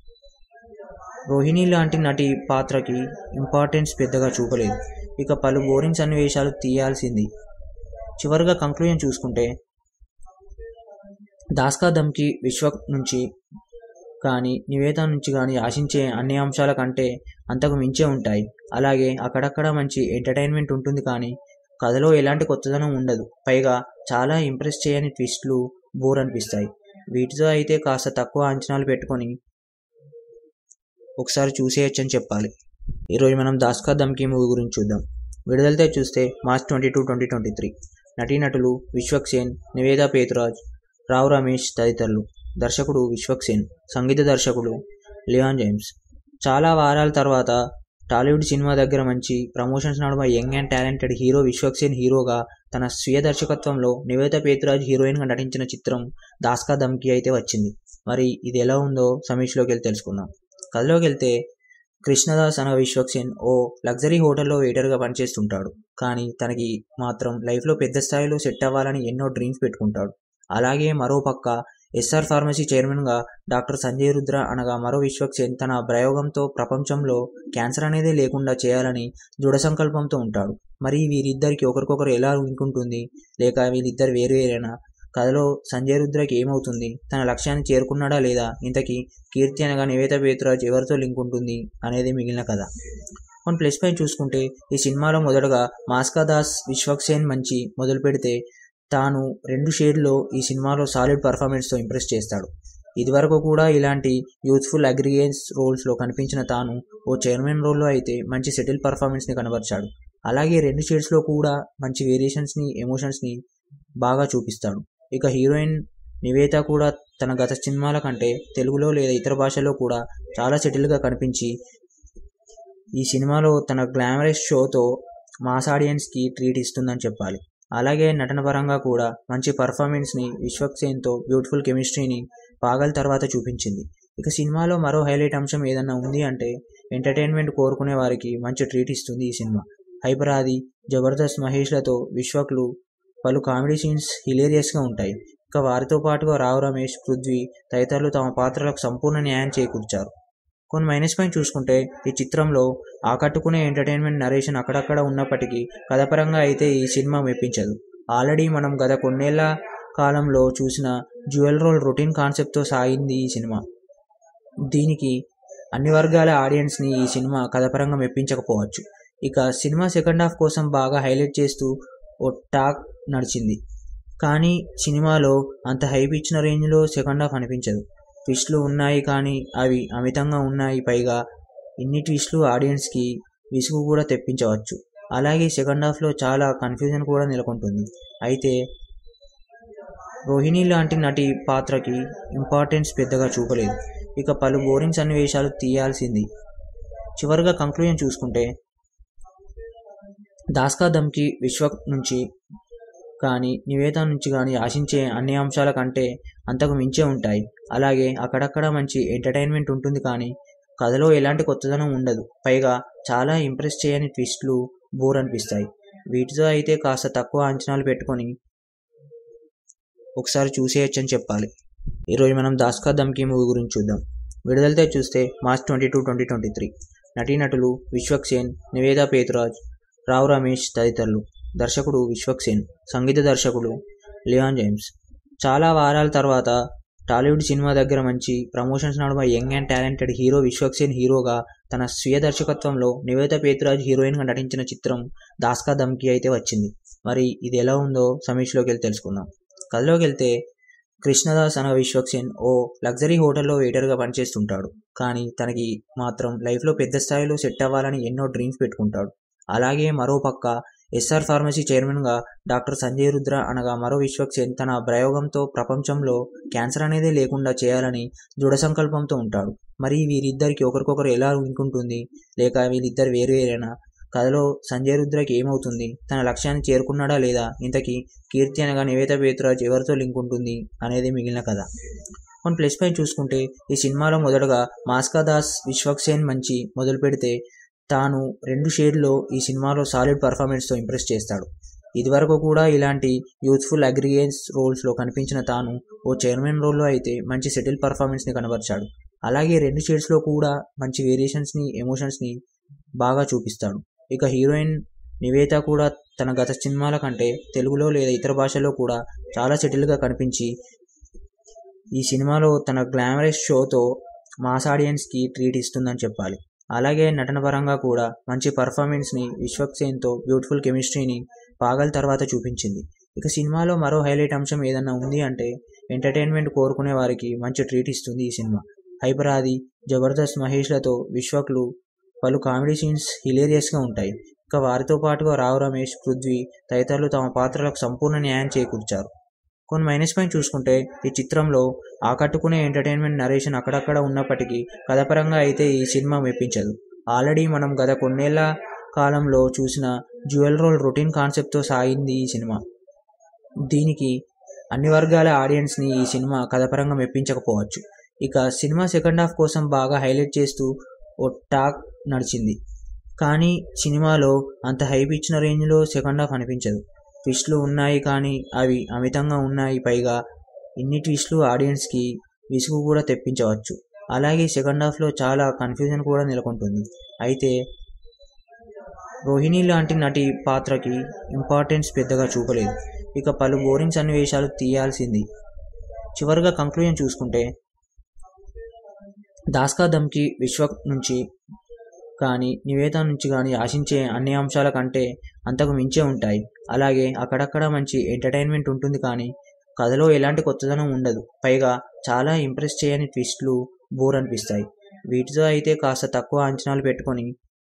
రోహిణి లాంటి నటి పాత్రకి ఇంపార్టెన్స్ పెద్దగా చూపలేదు ఇక పలు బోరింగ్ సన్నివేశాలు తీయాల్సింది చివరిగా కంక్లూజన్ చూసుకుంటే దాస్కా దమ్కి విశ్వ నుంచి కానీ నివేద నుంచి కానీ ఆశించే అన్ని అంశాల కంటే అంతకు మించే ఉంటాయి అలాగే అక్కడక్కడ మంచి ఎంటర్టైన్మెంట్ ఉంటుంది కానీ కథలో ఎలాంటి కొత్తదనం ఉండదు పైగా చాలా ఇంప్రెస్ చేయని ట్విస్ట్లు బోర్ అనిపిస్తాయి వీటితో అయితే కాస్త తక్కువ అంచనాలు పెట్టుకొని ఒకసారి చూసేయచ్చని చెప్పాలి ఈరోజు మనం దాస్కా దమ్కి మూవీ గురించి చూద్దాం విడుదలతో చూస్తే March twenty two twenty twenty three నటీనటులు విశ్వక్ సేన్ నివేదా పేతురాజ్ రావు రమేష్ తదితరులు దర్శకుడు విశ్వక్ సేన్ సంగీత దర్శకుడు లియాన్ జేమ్స్ చాలా వారాల తర్వాత టాలీవుడ్ సినిమా దగ్గర మంచి ప్రమోషన్స్ నడుమ young and talented hero Vishwaksen హీరోగా తన స్వీయ దర్శకత్వంలో నివేత పేతురాజ్ హీరోయిన్గా నటించిన చిత్రం దాస్కా దమ్కి అయితే వచ్చింది మరి ఇది ఎలా ఉందో సమీక్షలోకి వెళ్ళి తెలుసుకుందాం కథలోకి వెళ్తే కృష్ణదాస్ అనే విశ్వక్సేన్ ఓ లగ్జరీ హోటల్లో వెయిటర్గా పనిచేస్తుంటాడు కానీ తనకి మాత్రం లైఫ్లో పెద్ద స్థాయిలో సెట్ అవ్వాలని ఎన్నో డ్రీమ్స్ పెట్టుకుంటాడు అలాగే మరో పక్క ఎస్ఆర్ ఫార్మసీ చైర్మన్గా డాక్టర్ సంజయ్ రుద్ర అనగా మరో విశ్వక్సేన్ తన ప్రయోగంతో ప్రపంచంలో క్యాన్సర్ అనేది లేకుండా చేయాలని దృఢ సంకల్పంతో ఉంటాడు మరి వీరిద్దరికి ఒకరికొకరు ఎలా ఉంటుంది లేక వీరిద్దరు వేరువేరేనా కథలో సంజయ్ రుద్రకి ఏమవుతుంది తన లక్ష్యాన్ని చేరుకున్నాడా లేదా ఇంతకీ కీర్తి అనగా నివేత పేతురాజ్ ఎవరితో లింక్ ఉంటుంది అనేది మిగిలిన కథ కొన్ని ప్లస్ పాయింట్ చూసుకుంటే ఈ సినిమాలో మొదటగా మాస్కా దాస్ విశ్వక్సేన్ మంచి మొదలు పెడితే తాను రెండు షేడ్లో ఈ సినిమాలో సాలిడ్ పర్ఫార్మెన్స్తో ఇంప్రెస్ చేస్తాడు ఇదివరకు కూడా ఇలాంటి యూత్ఫుల్ అగ్రిగేన్స్ రోల్స్లో కనిపించిన తాను ఓ చైర్మన్ రోల్లో అయితే మంచి సెటిల్ పర్ఫార్మెన్స్ని కనబరిచాడు అలాగే రెండు షేడ్స్లో కూడా మంచి వేరియేషన్స్ని ఎమోషన్స్ని బాగా చూపిస్తాడు ఇక హీరోయిన్ నివేత కూడా తన గత సినిమాల కంటే తెలుగులో లేదా ఇతర భాషల్లో కూడా చాలా సెటిల్గా కనిపించి ఈ సినిమాలో తన గ్లామరస్ షోతో మాస్ ఆడియన్స్కి ట్రీట్ ఇస్తుందని చెప్పాలి అలాగే నటన పరంగా కూడా మంచి పర్ఫార్మెన్స్ని విశ్వక్సేన్తో బ్యూటిఫుల్ కెమిస్ట్రీని పాగల్ తర్వాత చూపించింది ఇక సినిమాలో మరో హైలైట్ అంశం ఏదన్నా ఉంది అంటే ఎంటర్టైన్మెంట్ కోరుకునే వారికి మంచి ట్రీట్ ఇస్తుంది ఈ సినిమా హైపరాది జబర్దస్త్ మహేష్లతో విశ్వక్లు పలు కామెడీ సీన్స్ హిలేరియస్గా ఉంటాయి ఇక వారితో పాటుగా రావు రమేష్ పృథ్వీ తదితరులు తమ పాత్రలకు సంపూర్ణ న్యాయం చేకూర్చారు కొన్ని మైనస్ పాయింట్ చూసుకుంటే ఈ చిత్రంలో ఆకట్టుకునే ఎంటర్టైన్మెంట్ నరేషన్ అక్కడక్కడ ఉన్నప్పటికీ కథపరంగా అయితే ఈ సినిమా మెప్పించదు ఆల్రెడీ మనం గత కొన్నేళ్ల కాలంలో చూసిన జ్యువెల్ రోల్ రొటీన్ కాన్సెప్ట్తో సాగింది ఈ సినిమా దీనికి అన్ని వర్గాల ఆడియన్స్ని ఈ సినిమా కథపరంగా మెప్పించకపోవచ్చు ఇక సినిమా సెకండ్ హాఫ్ కోసం బాగా హైలైట్ చేస్తూ ఓ టాక్ నడిచింది కానీ సినిమాలో అంత హైప్ ఇచ్చిన రేంజ్లో సెకండ్ హాఫ్ అనిపించదు ట్విస్ట్లు ఉన్నాయి కానీ అవి అమితంగా ఉన్నాయి పైగా ఇన్ని ట్విస్ట్లు ఆడియన్స్కి విసుగు కూడా తెప్పించవచ్చు అలాగే సెకండ్ హాఫ్లో చాలా కన్ఫ్యూజన్ కూడా నెలకొంటుంది అయితే రోహిణి లాంటి నటి పాత్రకి ఇంపార్టెన్స్ పెద్దగా చూపలేదు ఇక పలు బోరింగ్ సన్నివేశాలు తీయాల్సింది చివరిగా కంక్లూజన్ చూసుకుంటే దాస్కా దమ్కి విశ్వ నుంచి కానీ నివేద నుంచి కానీ ఆశించే అన్ని అంశాల కంటే అంతకు మించే ఉంటాయి అలాగే అక్కడక్కడ మంచి ఎంటర్టైన్మెంట్ ఉంటుంది కానీ కథలో ఎలాంటి కొత్తదనం ఉండదు పైగా చాలా ఇంప్రెస్ చేయని ట్విస్ట్లు బోర్ అనిపిస్తాయి వీటితో అయితే కాస్త తక్కువ అంచనాలు పెట్టుకొని ఒకసారి చూసేయచ్చని చెప్పాలి ఈరోజు మనం దాస్కా దమ్కి మూవీ గురించి చూద్దాం విడుదలతో చూస్తే March twenty two twenty twenty three నటీనటులు విశ్వక్సేన్ నివేదా పేతురాజ్ రావు రమేష్ తదితరులు దర్శకుడు విశ్వక్సేన్ సంగీత దర్శకుడు లియాన్ జేమ్స్ చాలా వారాల తర్వాత టాలీవుడ్ సినిమా దగ్గర మంచి ప్రమోషన్స్ నడుమ young and talented hero Vishwaksen హీరోగా తన స్వీయ దర్శకత్వంలో నివేత పేతురాజ్ హీరోయిన్గా నటించిన చిత్రం దాస్కా దమ్కి అయితే వచ్చింది మరి ఇది ఎలా ఉందో సమీక్షలోకి వెళ్ళి తెలుసుకుందాం కథలోకి వెళ్తే కృష్ణదాస్ అనే విశ్వక్సేన్ ఓ లగ్జరీ హోటల్లో వెయిటర్గా పనిచేస్తుంటాడు కానీ తనకి మాత్రం లైఫ్లో పెద్ద స్థాయిలో సెట్ అవ్వాలని ఎన్నో డ్రీమ్స్ పెట్టుకుంటాడు అలాగే మరో పక్క ఎస్ఆర్ ఫార్మసీ చైర్మన్గా డాక్టర్ సంజయ్ రుద్ర అనగా మరో విశ్వక్సేన్ తన ప్రయోగంతో ప్రపంచంలో క్యాన్సర్ అనేది లేకుండా చేయాలని దృఢ సంకల్పంతో ఉంటాడు మరి వీరిద్దరికి ఒకరికొకరు ఎలా ఉంటుంది లేక వీరిద్దరు వేరువేరేనా కథలో సంజయ్ రుద్రకి ఏమవుతుంది తన లక్ష్యాన్ని చేరుకున్నాడా లేదా ఇంతకీ కీర్తి అనగా నివేత పేతురాజ్ ఎవరితో లింక్ ఉంటుంది అనేది మిగిలిన కథ కొన్ని ప్లస్ పాయింట్ చూసుకుంటే ఈ సినిమాలో మొదటగా మాస్కా దాస్ విశ్వక్సేన్ మంచి మొదలు పెడితే తాను రెండు షేడ్లో ఈ సినిమాలో సాలిడ్ పర్ఫార్మెన్స్తో ఇంప్రెస్ చేస్తాడు ఇదివరకు కూడా ఇలాంటి యూత్ఫుల్ అగ్రిగేన్స్ రోల్స్లో కనిపించిన తాను ఓ చైర్మన్ రోల్లో అయితే మంచి సెటిల్ పర్ఫార్మెన్స్ని కనబరిచాడు అలాగే రెండు షేడ్స్లో కూడా మంచి వేరియేషన్స్ని ఎమోషన్స్ని బాగా చూపిస్తాడు ఇక హీరోయిన్ నివేత కూడా తన గత సినిమాల కంటే తెలుగులో లేదా ఇతర భాషల్లో కూడా చాలా సెటిల్గా కనిపించి ఈ సినిమాలో తన గ్లామరస్ షోతో మాస్ ఆడియన్స్కి ట్రీట్ ఇస్తుందని చెప్పాలి అలాగే నటన పరంగా కూడా మంచి పర్ఫార్మెన్స్ని విశ్వక్సేన్తో బ్యూటిఫుల్ కెమిస్ట్రీని పాగల్ తర్వాత చూపించింది ఇక సినిమాలో మరో హైలైట్ అంశం ఏదన్నా ఉంది అంటే ఎంటర్టైన్మెంట్ కోరుకునే వారికి మంచి ట్రీట్ ఇస్తుంది ఈ సినిమా హైపరాది జబర్దస్త్ మహేష్లతో విశ్వక్లు పలు కామెడీ సీన్స్ హిలేరియస్గా ఉంటాయి ఇక వారితో పాటుగా రావు రమేష్ పృథ్వీ తదితరులు తమ పాత్రలకు సంపూర్ణ న్యాయం చేకూర్చారు కొన్ని మైనస్ పాయింట్ చూసుకుంటే ఈ చిత్రంలో ఆకట్టుకునే ఎంటర్టైన్మెంట్ నరేషన్ అక్కడక్కడ ఉన్నప్పటికీ కథపరంగా అయితే ఈ సినిమా మెప్పించదు ఆల్రెడీ మనం గత కొన్నేళ్ల కాలంలో చూసిన జ్యువెల్ రోల్ రొటీన్ కాన్సెప్ట్తో సాగింది ఈ సినిమా దీనికి అన్ని వర్గాల ఆడియన్స్ని ఈ సినిమా కథపరంగా మెప్పించకపోవచ్చు ఇక సినిమా సెకండ్ హాఫ్ కోసం బాగా హైలైట్ చేస్తూ ఓ టాక్ నడిచింది కానీ సినిమాలో అంత హైప్ ఇచ్చిన రేంజ్లో సెకండ్ హాఫ్ అనిపించదు ట్విస్ట్లు ఉన్నాయి కానీ అవి అమితంగా ఉన్నాయి పైగా ఇన్ని ట్విస్ట్లు ఆడియన్స్కి విసుగు కూడా తెప్పించవచ్చు అలాగే సెకండ్ హాఫ్లో చాలా కన్ఫ్యూజన్ కూడా నెలకొంటుంది అయితే రోహిణి లాంటి నటి పాత్రకి ఇంపార్టెన్స్ పెద్దగా చూపలేదు ఇక పలు బోరింగ్ సన్నివేశాలు తీయాల్సింది చివరిగా కంక్లూజన్ చూసుకుంటే దాస్కా దమ్కి విశ్వ నుంచి కానీ నివేద నుంచి కానీ ఆశించే అన్ని అంశాల కంటే అంతకు మించే ఉంటాయి అలాగే అక్కడక్కడ మంచి ఎంటర్టైన్మెంట్ ఉంటుంది కానీ కథలో ఎలాంటి కొత్తదనం ఉండదు పైగా చాలా ఇంప్రెస్ చేయని ట్విస్ట్లు బోర్ అనిపిస్తాయి వీటితో అయితే కాస్త తక్కువ అంచనాలు పెట్టుకొని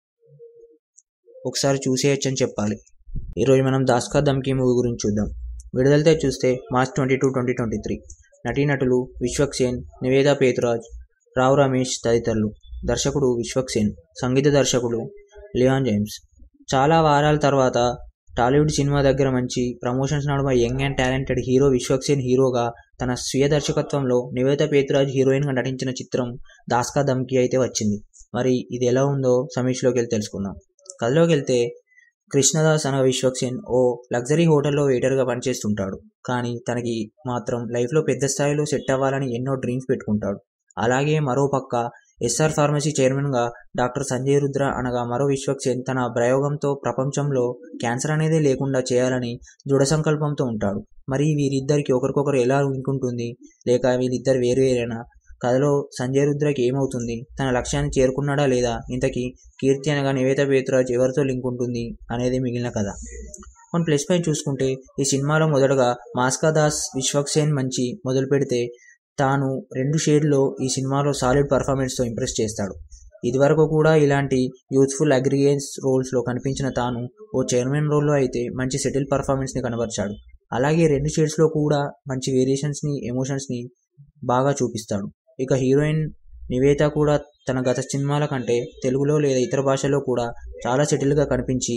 ఒకసారి చూసేయచ్చని చెప్పాలి ఈరోజు మనం దాస్కా దమ్కి మూవీ గురించి చూద్దాం విడుదలతో చూస్తే March twenty two twenty twenty three నటీనటులు విశ్వక్ సేన్ నివేదా పేతురాజ్ రావు రమేష్ తదితరులు దర్శకుడు విశ్వక్ సేన్ సంగీత దర్శకుడు లియాన్ జేమ్స్ చాలా వారాల తర్వాత టాలీవుడ్ సినిమా దగ్గర మంచి ప్రమోషన్స్ నడుమ young and talented hero Vishwak Sen హీరోగా తన స్వీయ దర్శకత్వంలో నివేద పేతురాజ్ హీరోయిన్గా నటించిన చిత్రం దాస్కా దమ్కి అయితే వచ్చింది మరి ఇది ఎలా ఉందో సమీక్షలోకి వెళ్ళి తెలుసుకుందాం కథలోకి వెళ్తే కృష్ణదాస్ అనే విశ్వక్ సేన్ ఓ లగ్జరీ హోటల్లో వెయిటర్గా పనిచేస్తుంటాడు కానీ తనకి మాత్రం లైఫ్లో పెద్ద స్థాయిలో సెట్ అవ్వాలని ఎన్నో డ్రీమ్స్ పెట్టుకుంటాడు అలాగే మరో పక్క ఎస్ఆర్ ఫార్మసీ చైర్మన్గా డాక్టర్ సంజయ్ రుద్ర అనగా మరో విశ్వక్ సేన్ తన ప్రయోగంతో ప్రపంచంలో క్యాన్సర్ అనేది లేకుండా చేయాలని దృఢ సంకల్పంతో ఉంటాడు మరి వీరిద్దరికి ఒకరికొకరు ఎలా ఉంటుంది లేక వీరిద్దరు వేరు వేరేనా కథలో సంజయ్ రుద్రకి ఏమవుతుంది తన లక్ష్యాన్ని చేరుకున్నాడా లేదా ఇంతకీ కీర్తి అనగా నివేత పేతురాజ్ ఎవరితో లింక్ ఉంటుంది అనేది మిగిలిన కథ కొన్ని ప్లస్ పాయింట్ చూసుకుంటే ఈ సినిమాలో మొదటగా మాస్కా దాస్ విశ్వక్ సేన్ మంచి మొదలు పెడితే తాను రెండు షేడ్లో ఈ సినిమాలో సాలిడ్ పర్ఫార్మెన్స్తో ఇంప్రెస్ చేస్తాడు ఇదివరకు కూడా ఇలాంటి యూత్ఫుల్ అగ్రిగేన్స్ రోల్స్లో కనిపించిన తాను ఓ చైర్మన్ రోల్లో అయితే మంచి సెటిల్ పర్ఫార్మెన్స్ని కనబరిచాడు అలాగే రెండు షేడ్స్లో కూడా మంచి వేరియేషన్స్ని ఎమోషన్స్ని బాగా చూపిస్తాడు ఇక హీరోయిన్ నివేత కూడా తన గత సినిమాల కంటే తెలుగులో లేదా ఇతర భాషల్లో కూడా చాలా సెటిల్గా కనిపించి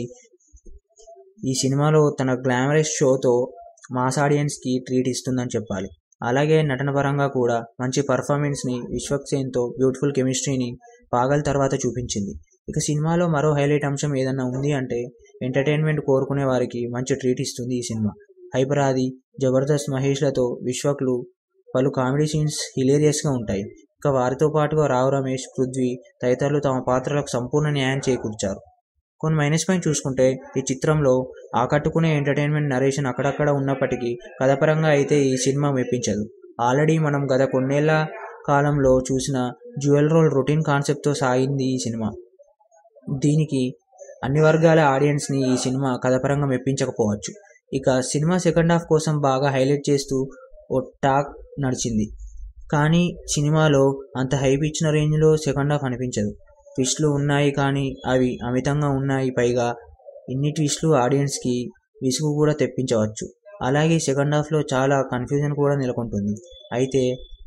ఈ సినిమాలో తన గ్లామరస్ షోతో మాస్ ఆడియన్స్కి ట్రీట్ ఇస్తుందని చెప్పాలి అలాగే నటన పరంగా కూడా మంచి పర్ఫార్మెన్స్ని విశ్వక్ సేన్తో బ్యూటిఫుల్ కెమిస్ట్రీని పాగల్ తర్వాత చూపించింది ఇక సినిమాలో మరో హైలైట్ అంశం ఏదన్నా ఉంది అంటే ఎంటర్టైన్మెంట్ కోరుకునే వారికి మంచి ట్రీట్ ఇస్తుంది ఈ సినిమా హైపర్ ఆది జబర్దస్త్ మహేష్లతో విశ్వక్లు పలు కామెడీ సీన్స్ హిలేరియస్గా ఉంటాయి ఇక వారితో పాటుగా రావు రమేష్ పృథ్వీ తదితరులు తమ పాత్రలకు సంపూర్ణ న్యాయం చేకూర్చారు కొన్ని మైనస్ పాయింట్ చూసుకుంటే ఈ చిత్రంలో ఆకట్టుకునే ఎంటర్టైన్మెంట్ నరేషన్ అక్కడక్కడ ఉన్నప్పటికీ కథపరంగా అయితే ఈ సినిమా మెప్పించదు ఆల్రెడీ మనం గత కొన్నేళ్ల కాలంలో చూసిన జ్యువెల్ రోల్ రొటీన్ కాన్సెప్ట్తో సాగింది ఈ సినిమా దీనికి అన్ని వర్గాల ఆడియన్స్ని ఈ సినిమా కథపరంగా మెప్పించకపోవచ్చు ఇక సినిమా సెకండ్ హాఫ్ కోసం బాగా హైలైట్ చేస్తూ ఓ టాక్ నడిచింది కానీ సినిమాలో అంత హైప్ ఇచ్చిన రేంజ్లో సెకండ్ హాఫ్ అనిపించదు ట్విస్ట్లు ఉన్నాయి కానీ అవి అమితంగా ఉన్నాయి పైగా ఇన్ని ట్విస్ట్లు ఆడియన్స్కి విసుగు కూడా తెప్పించవచ్చు అలాగే సెకండ్ హాఫ్లో చాలా కన్ఫ్యూజన్ కూడా నెలకొంటుంది అయితే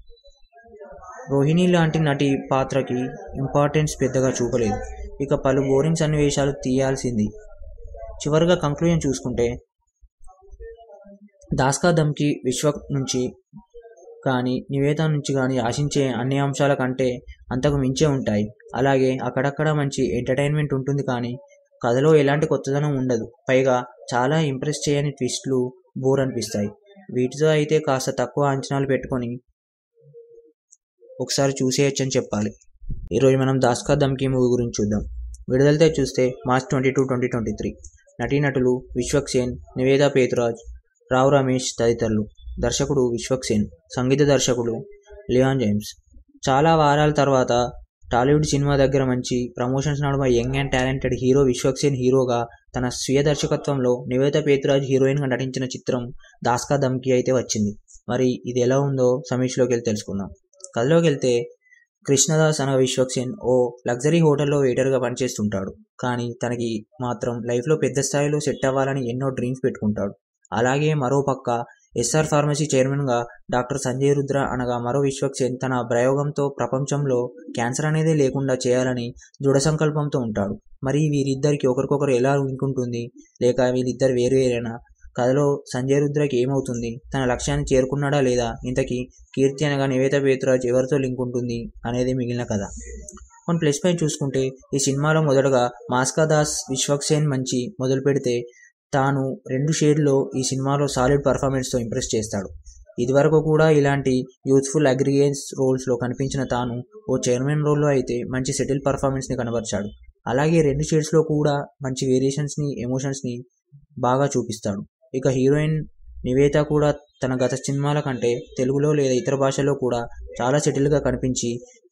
రోహిణి లాంటి నటి పాత్రకి ఇంపార్టెన్స్ పెద్దగా చూపలేదు ఇక పలు బోరింగ్ సన్నివేశాలు తీయాల్సింది చివరిగా కంక్లూజన్ చూసుకుంటే దాస్కా దమ్కి విశ్వ నుంచి కానీ నివేద నుంచి కానీ ఆశించే అన్ని అంశాల కంటే అంతకు మించే ఉంటాయి అలాగే అక్కడక్కడ మంచి ఎంటర్టైన్మెంట్ ఉంటుంది కానీ కథలో ఎలాంటి కొత్తదనం ఉండదు పైగా చాలా ఇంప్రెస్ చేయని ట్విస్ట్లు బోర్ అనిపిస్తాయి వీటితో అయితే కాస్త తక్కువ అంచనాలు పెట్టుకొని ఒకసారి చూసేయచ్చని చెప్పాలి ఈరోజు మనం దాస్కా దమ్కి మూవీ గురించి చూద్దాం విడుదలతో చూస్తే March twenty two twenty twenty three నటీనటులు విశ్వక్ సేన్ నివేదా పేతురాజ్ రావు రమేష్ తదితరులు దర్శకుడు విశ్వక్ సేన్ సంగీత దర్శకుడు లియాన్ జేమ్స్ చాలా వారాల తర్వాత టాలీవుడ్ సినిమా దగ్గర మంచి ప్రమోషన్స్ నడుమ young and talented hero Vishwak Sen హీరోగా తన స్వీయ దర్శకత్వంలో నివేత పేతురాజ్ హీరోయిన్గా నటించిన చిత్రం దాస్కా దమ్కి అయితే వచ్చింది మరి ఇది ఎలా ఉందో సమీక్షలోకి వెళ్ళి తెలుసుకుందాం కథలోకి వెళ్తే కృష్ణదాస్ అనే విశ్వక్ సేన్ ఓ లగ్జరీ హోటల్లో వెయిటర్గా పనిచేస్తుంటాడు కానీ తనకి మాత్రం లైఫ్లో పెద్ద స్థాయిలో సెట్ అవ్వాలని ఎన్నో డ్రీమ్స్ పెట్టుకుంటాడు అలాగే మరో పక్క ఎస్ఆర్ ఫార్మసీ చైర్మన్గా డాక్టర్ సంజయ్ రుద్ర అనగా మరో విశ్వక్ సేన్ తన ప్రయోగంతో ప్రపంచంలో క్యాన్సర్ అనేది లేకుండా చేయాలని దృఢ సంకల్పంతో ఉంటాడు మరి వీరిద్దరికి ఒకరికొకరు ఎలా ఉంటుంటుంది లేక వీరిద్దరు వేరు వేరేనా కథలో సంజయ్ రుద్రకి ఏమవుతుంది తన లక్ష్యాన్ని చేరుకున్నాడా లేదా ఇంతకీ కీర్తి అనగా నివేత పేతురాజ్ ఎవరితో లింక్ ఉంటుంది అనేది మిగిలిన కథ కొన్ని ప్లస్ పైన చూసుకుంటే ఈ సినిమాలో మొదటగా మాస్కా దాస్ విశ్వక్ సేన్ మంచి మొదలు పెడితే తాను రెండు షేడ్లో ఈ సినిమాలో సాలిడ్ పర్ఫార్మెన్స్తో ఇంప్రెస్ చేస్తాడు ఇదివరకు కూడా ఇలాంటి యూత్ఫుల్ అగ్రిగేన్స్ రోల్స్లో కనిపించిన తాను ఓ చైర్మన్ రోల్లో అయితే మంచి సెటిల్ పర్ఫార్మెన్స్ని కనబరిచాడు అలాగే రెండు షేడ్స్లో కూడా మంచి వేరియేషన్స్ని ఎమోషన్స్ని బాగా చూపిస్తాడు ఇక హీరోయిన్ నివేత కూడా తన గత సినిమాల కంటే తెలుగులో లేదా ఇతర భాషల్లో కూడా చాలా సెటిల్గా కనిపించి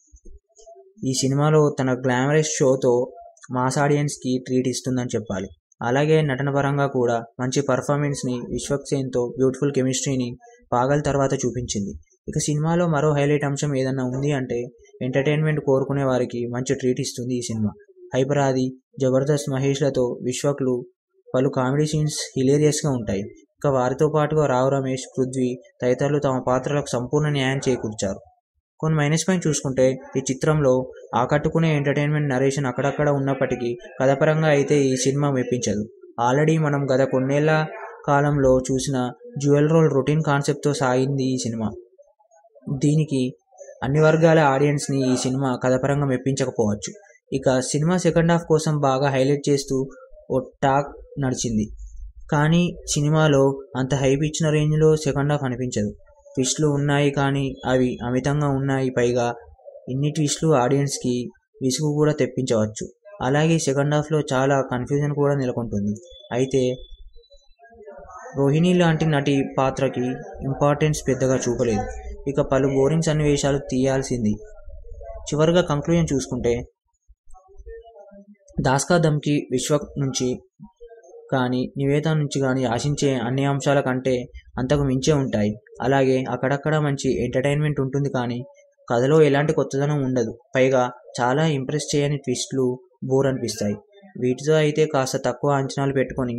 ఈ సినిమాలో తన గ్లామరస్ షోతో మాస్ ఆడియన్స్కి ట్రీట్ ఇస్తుందని చెప్పాలి అలాగే నటన పరంగా కూడా మంచి పర్ఫార్మెన్స్ని విశ్వక్ సేన్తో బ్యూటిఫుల్ కెమిస్ట్రీని పాగల్ తర్వాత చూపించింది ఇక సినిమాలో మరో హైలైట్ అంశం ఏదన్నా ఉంది అంటే ఎంటర్టైన్మెంట్ కోరుకునే వారికి మంచి ట్రీట్ ఇస్తుంది ఈ సినిమా హైపరాది జబర్దస్త్ మహేష్లతో విశ్వక్లు పలు కామెడీ సీన్స్ హిలేరియస్గా ఉంటాయి ఇక వారితో పాటుగా రావు రమేష్ పృథ్వీ తదితరులు తమ పాత్రలకు సంపూర్ణ న్యాయం చేకూర్చారు కొన్ని మైనస్ పాయింట్ చూసుకుంటే ఈ చిత్రంలో ఆకట్టుకునే ఎంటర్టైన్మెంట్ నరేషన్ అక్కడక్కడ ఉన్నప్పటికీ కథపరంగా అయితే ఈ సినిమా మెప్పించదు ఆల్రెడీ మనం గత కొన్నేళ్ల కాలంలో చూసిన జ్యువెల్ రోల్ రొటీన్ కాన్సెప్ట్తో సాగింది ఈ సినిమా దీనికి అన్ని వర్గాల ఆడియన్స్ని ఈ సినిమా కథపరంగా మెప్పించకపోవచ్చు ఇక సినిమా సెకండ్ హాఫ్ కోసం బాగా హైలైట్ చేస్తూ ఓ టాక్ నడిచింది కానీ సినిమాలో అంత హైప్ ఇచ్చిన రేంజ్లో సెకండ్ హాఫ్ అనిపించదు ట్విస్ట్లు ఉన్నాయి కానీ అవి అమితంగా ఉన్నాయి పైగా ఇన్ని ట్విస్ట్లు ఆడియన్స్కి విసుగు కూడా తెప్పించవచ్చు అలాగే సెకండ్ హాఫ్లో చాలా కన్ఫ్యూజన్ కూడా నెలకొంటుంది అయితే రోహిణి లాంటి నటి పాత్రకి ఇంపార్టెన్స్ పెద్దగా చూపలేదు ఇక పలు బోరింగ్ సన్నివేశాలు తీయాల్సింది చివరిగా కంక్లూజన్ చూసుకుంటే దాస్కా దమ్కి విశ్వ నుంచి కానీ నివేద నుంచి కానీ ఆశించే అన్ని అంశాల కంటే అంతకు మించే ఉంటాయి అలాగే అక్కడక్కడ మంచి ఎంటర్టైన్మెంట్ ఉంటుంది కానీ కథలో ఎలాంటి కొత్తదనం ఉండదు పైగా చాలా ఇంప్రెస్ చేయని ట్విస్ట్లు బోర్ అనిపిస్తాయి వీటితో అయితే కాస్త తక్కువ అంచనాలు పెట్టుకొని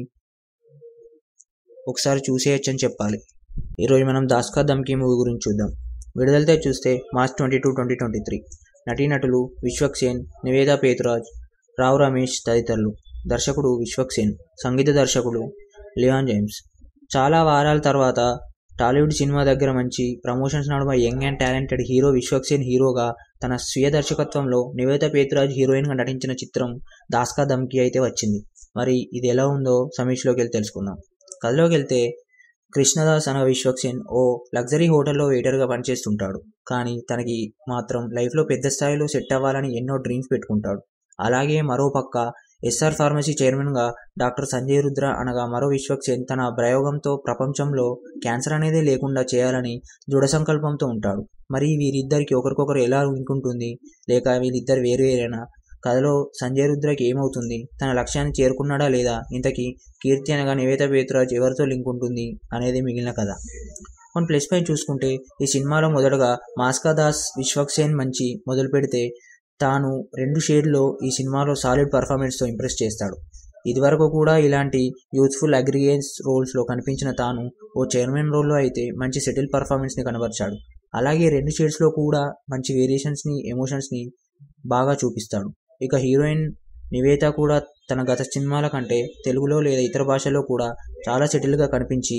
ఒకసారి చూసేయచ్చని చెప్పాలి ఈరోజు మనం దాస్కా దమ్కి మూవీ గురించి చూద్దాం విడుదలతో చూస్తే March twenty two twenty twenty three నటీనటులు విశ్వక్ సేన్ నివేదా పేతురాజ్ రావు రమేష్ తదితరులు దర్శకుడు విశ్వక్ సేన్ సంగీత దర్శకుడు లియాన్ జేమ్స్ చాలా వారాల తర్వాత టాలీవుడ్ సినిమా దగ్గర మంచి ప్రమోషన్స్ నడుమ young and talented hero Vishwak Sen హీరోగా తన స్వీయ దర్శకత్వంలో నివేత పేతురాజ్ హీరోయిన్గా నటించిన చిత్రం దాస్కా దమ్కి అయితే వచ్చింది మరి ఇది ఎలా ఉందో సమీక్షలోకి వెళ్ళి తెలుసుకుందాం కథలోకి వెళ్తే కృష్ణదాస్ అనగా విశ్వక్ సేన్ ఓ లగ్జరీ హోటల్లో వెయిటర్గా పనిచేస్తుంటాడు కానీ తనకి మాత్రం లైఫ్లో పెద్ద స్థాయిలో సెట్ అవ్వాలని ఎన్నో డ్రీమ్స్ పెట్టుకుంటాడు అలాగే మరో పక్క ఎస్ఆర్ ఫార్మసీ చైర్మన్గా డాక్టర్ సంజయ్ రుద్ర అనగా మరో విశ్వక్ సేన్ తన ప్రయోగంతో ప్రపంచంలో క్యాన్సర్ అనేది లేకుండా చేయాలని దృఢ సంకల్పంతో ఉంటాడు మరి వీరిద్దరికి ఒకరికొకరు ఎలా ఉంటుంటుంది లేక వీరిద్దరు వేరు వేరేనా కథలో సంజయ్ రుద్రకి ఏమవుతుంది తన లక్ష్యాన్ని చేరుకున్నాడా లేదా ఇంతకీ కీర్తి అనగా నివేత పేతురాజ్ ఎవరితో లింక్ ఉంటుంది అనేది మిగిలిన కథ కొన్ని ప్లస్ పైన చూసుకుంటే ఈ సినిమాలో మొదటగా మాస్కా దాస్ విశ్వక్ సేన్ మంచి మొదలు పెడితే తాను రెండు షేడ్లో ఈ సినిమాలో సాలిడ్ పర్ఫార్మెన్స్తో ఇంప్రెస్ చేస్తాడు ఇదివరకు కూడా ఇలాంటి యూత్ఫుల్ అగ్రిగేన్స్ రోల్స్లో కనిపించిన తాను ఓ చైర్మన్ రోల్లో అయితే మంచి సెటిల్ పర్ఫార్మెన్స్ని కనబరిచాడు అలాగే రెండు షేడ్స్లో కూడా మంచి వేరియేషన్స్ని ఎమోషన్స్ని బాగా చూపిస్తాడు ఇక హీరోయిన్ నివేత కూడా తన గత సినిమాల కంటే తెలుగులో లేదా ఇతర భాషల్లో కూడా చాలా సెటిల్గా కనిపించి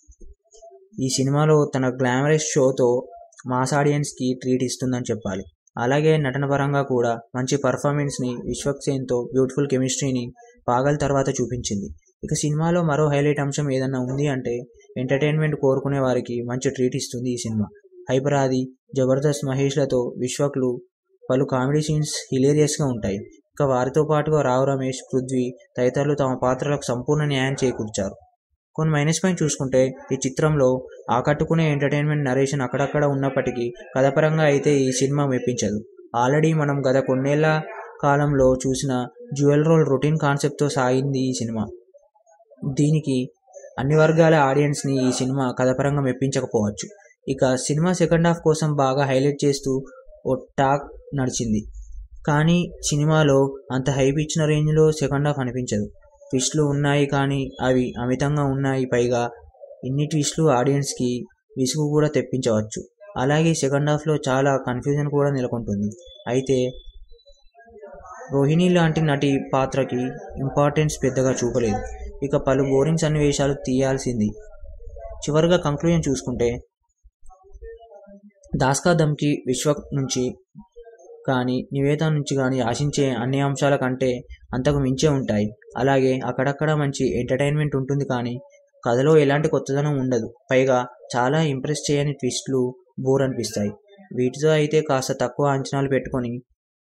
ఈ సినిమాలో తన గ్లామరస్ షోతో మాస్ ఆడియన్స్కి ట్రీట్ ఇస్తుందని చెప్పాలి అలాగే నటన పరంగా కూడా మంచి పర్ఫార్మెన్స్ని విశ్వక్ సేన్తో బ్యూటిఫుల్ కెమిస్ట్రీని పాగల్ తర్వాత చూపించింది ఇక సినిమాలో మరో హైలైట్ అంశం ఏదన్నా ఉంది అంటే ఎంటర్టైన్మెంట్ కోరుకునే వారికి మంచి ట్రీట్ ఇస్తుంది ఈ సినిమా హైపరాది జబర్దస్త్ మహేష్లతో విశ్వక్లు పలు కామెడీ సీన్స్ హిలేరియస్గా ఉంటాయి ఇక వారితో పాటుగా రావు రమేష్ పృథ్వీ తదితరులు తమ పాత్రలకు సంపూర్ణ న్యాయం చేకూర్చారు కొన్ని మైనస్ పాయింట్ చూసుకుంటే ఈ చిత్రంలో ఆకట్టుకునే ఎంటర్టైన్మెంట్ నరేషన్ అక్కడక్కడ ఉన్నప్పటికీ కథపరంగా అయితే ఈ సినిమా మెప్పించదు ఆల్రెడీ మనం గత కొన్నేళ్ల కాలంలో చూసిన జ్యువెల్ రోల్ రొటీన్ కాన్సెప్ట్తో సాగింది ఈ సినిమా దీనికి అన్ని వర్గాల ఆడియన్స్ని ఈ సినిమా కథపరంగా మెప్పించకపోవచ్చు ఇక సినిమా సెకండ్ హాఫ్ కోసం బాగా హైలైట్ చేస్తూ ఓ టాక్ నడిచింది కానీ సినిమాలో అంత హైప్ ఇచ్చిన రేంజ్లో సెకండ్ హాఫ్ అనిపించదు ట్విస్ట్లు ఉన్నాయి కానీ అవి అమితంగా ఉన్నాయి పైగా ఇన్ని ట్విస్టులు ఆడియన్స్కి విసుగు కూడా తెప్పించవచ్చు అలాగే సెకండ్ హాఫ్లో చాలా కన్ఫ్యూజన్ కూడా నెలకొంటుంది అయితే రోహిణి లాంటి నటి పాత్రకి ఇంపార్టెన్స్ పెద్దగా చూపలేదు ఇక పలు బోరింగ్ సన్నివేశాలు తీయాల్సింది చివరిగా కంక్లూజన్ చూసుకుంటే దాస్కా దమ్కి విశ్వ నుంచి కానీ నివేద నుంచి కానీ ఆశించే అన్ని అంశాల కంటే అంతకు మించే ఉంటాయి అలాగే అక్కడక్కడ మంచి ఎంటర్టైన్మెంట్ ఉంటుంది కానీ కథలో ఎలాంటి కొత్తదనం ఉండదు పైగా చాలా ఇంప్రెస్ చేయని ట్విస్ట్లు బోర్ అనిపిస్తాయి వీటితో అయితే కాస్త తక్కువ అంచనాలు పెట్టుకొని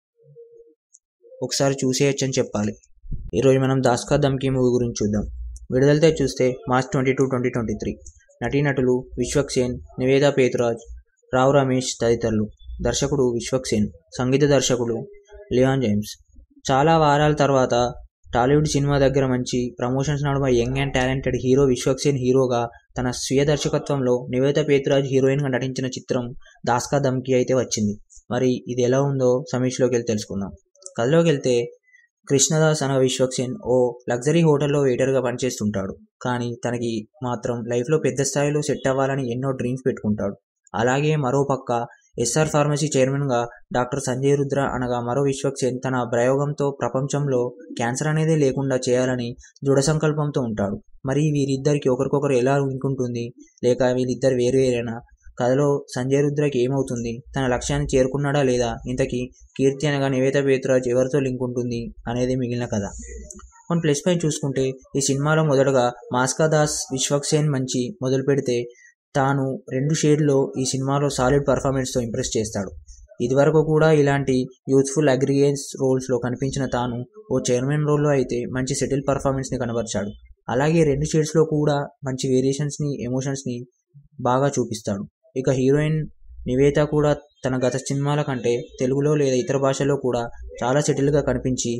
ఒకసారి చూసేయచ్చని చెప్పాలి ఈరోజు మనం దాస్కా దమ్కి మూవీ గురించి చూద్దాం విడుదలతో చూస్తే March twenty two twenty twenty three నటీనటులు విశ్వక్ సేన్ నివేదా పేతురాజ్ రావు రమేష్ తదితరులు దర్శకుడు విశ్వక్ సేన్ సంగీత దర్శకుడు లియాన్ జేమ్స్ చాలా వారాల తర్వాత టాలీవుడ్ సినిమా దగ్గర మంచి ప్రమోషన్స్ నడుమ young and talented hero Vishwak Sen హీరోగా తన స్వీయ దర్శకత్వంలో నివేద పేతురాజ్ హీరోయిన్గా నటించిన చిత్రం దాస్కా దమ్కి అయితే వచ్చింది మరి ఇది ఎలా ఉందో సమీక్షలోకి వెళ్ళి తెలుసుకుందాం కథలోకి వెళ్తే కృష్ణదాస్ అనగా విశ్వక్ సేన్ ఓ లగ్జరీ హోటల్లో వెయిటర్గా పనిచేస్తుంటాడు కానీ తనకి మాత్రం లైఫ్లో పెద్ద స్థాయిలో సెట్ అవ్వాలని ఎన్నో డ్రీమ్స్ పెట్టుకుంటాడు అలాగే మరో పక్క ఎస్ఆర్ ఫార్మసీ చైర్మన్గా డాక్టర్ సంజయ్ రుద్ర అనగా మరో విశ్వక్ సేన్ తన ప్రయోగంతో ప్రపంచంలో క్యాన్సర్ అనేది లేకుండా చేయాలని దృఢ సంకల్పంతో ఉంటాడు మరి వీరిద్దరికి ఒకరికొకరు ఎలా ఉంటుంది లేక వీళ్ళిద్దరు వేరు వేరేనా కథలో సంజయ్ రుద్రకి ఏమవుతుంది తన లక్ష్యాన్ని చేరుకున్నాడా లేదా ఇంతకీ కీర్తి అనగా నివేద పేతురాజ్ ఎవరితో లింక్ ఉంటుంది అనేది మిగిలిన కథ కొన్ని ప్లస్ పాయింట్ చూసుకుంటే ఈ సినిమాలో మొదటగా మాస్కా దాస్ విశ్వక్ సేన్ మంచి మొదలు పెడితే తాను రెండు షేడ్లో ఈ సినిమాలో సాలిడ్ పర్ఫార్మెన్స్తో ఇంప్రెస్ చేస్తాడు ఇదివరకు కూడా ఇలాంటి యూత్ఫుల్ అగ్రిగేన్స్ రోల్స్లో కనిపించిన తాను ఓ చైర్మన్ రోల్లో అయితే మంచి సెటిల్ పర్ఫార్మెన్స్ని కనబరిచాడు అలాగే రెండు షేడ్స్లో కూడా మంచి వేరియేషన్స్ని ఎమోషన్స్ని బాగా చూపిస్తాడు ఇక హీరోయిన్ నివేత కూడా తన గత సినిమాల కంటే తెలుగులో లేదా ఇతర భాషల్లో కూడా చాలా సెటిల్గా కనిపించి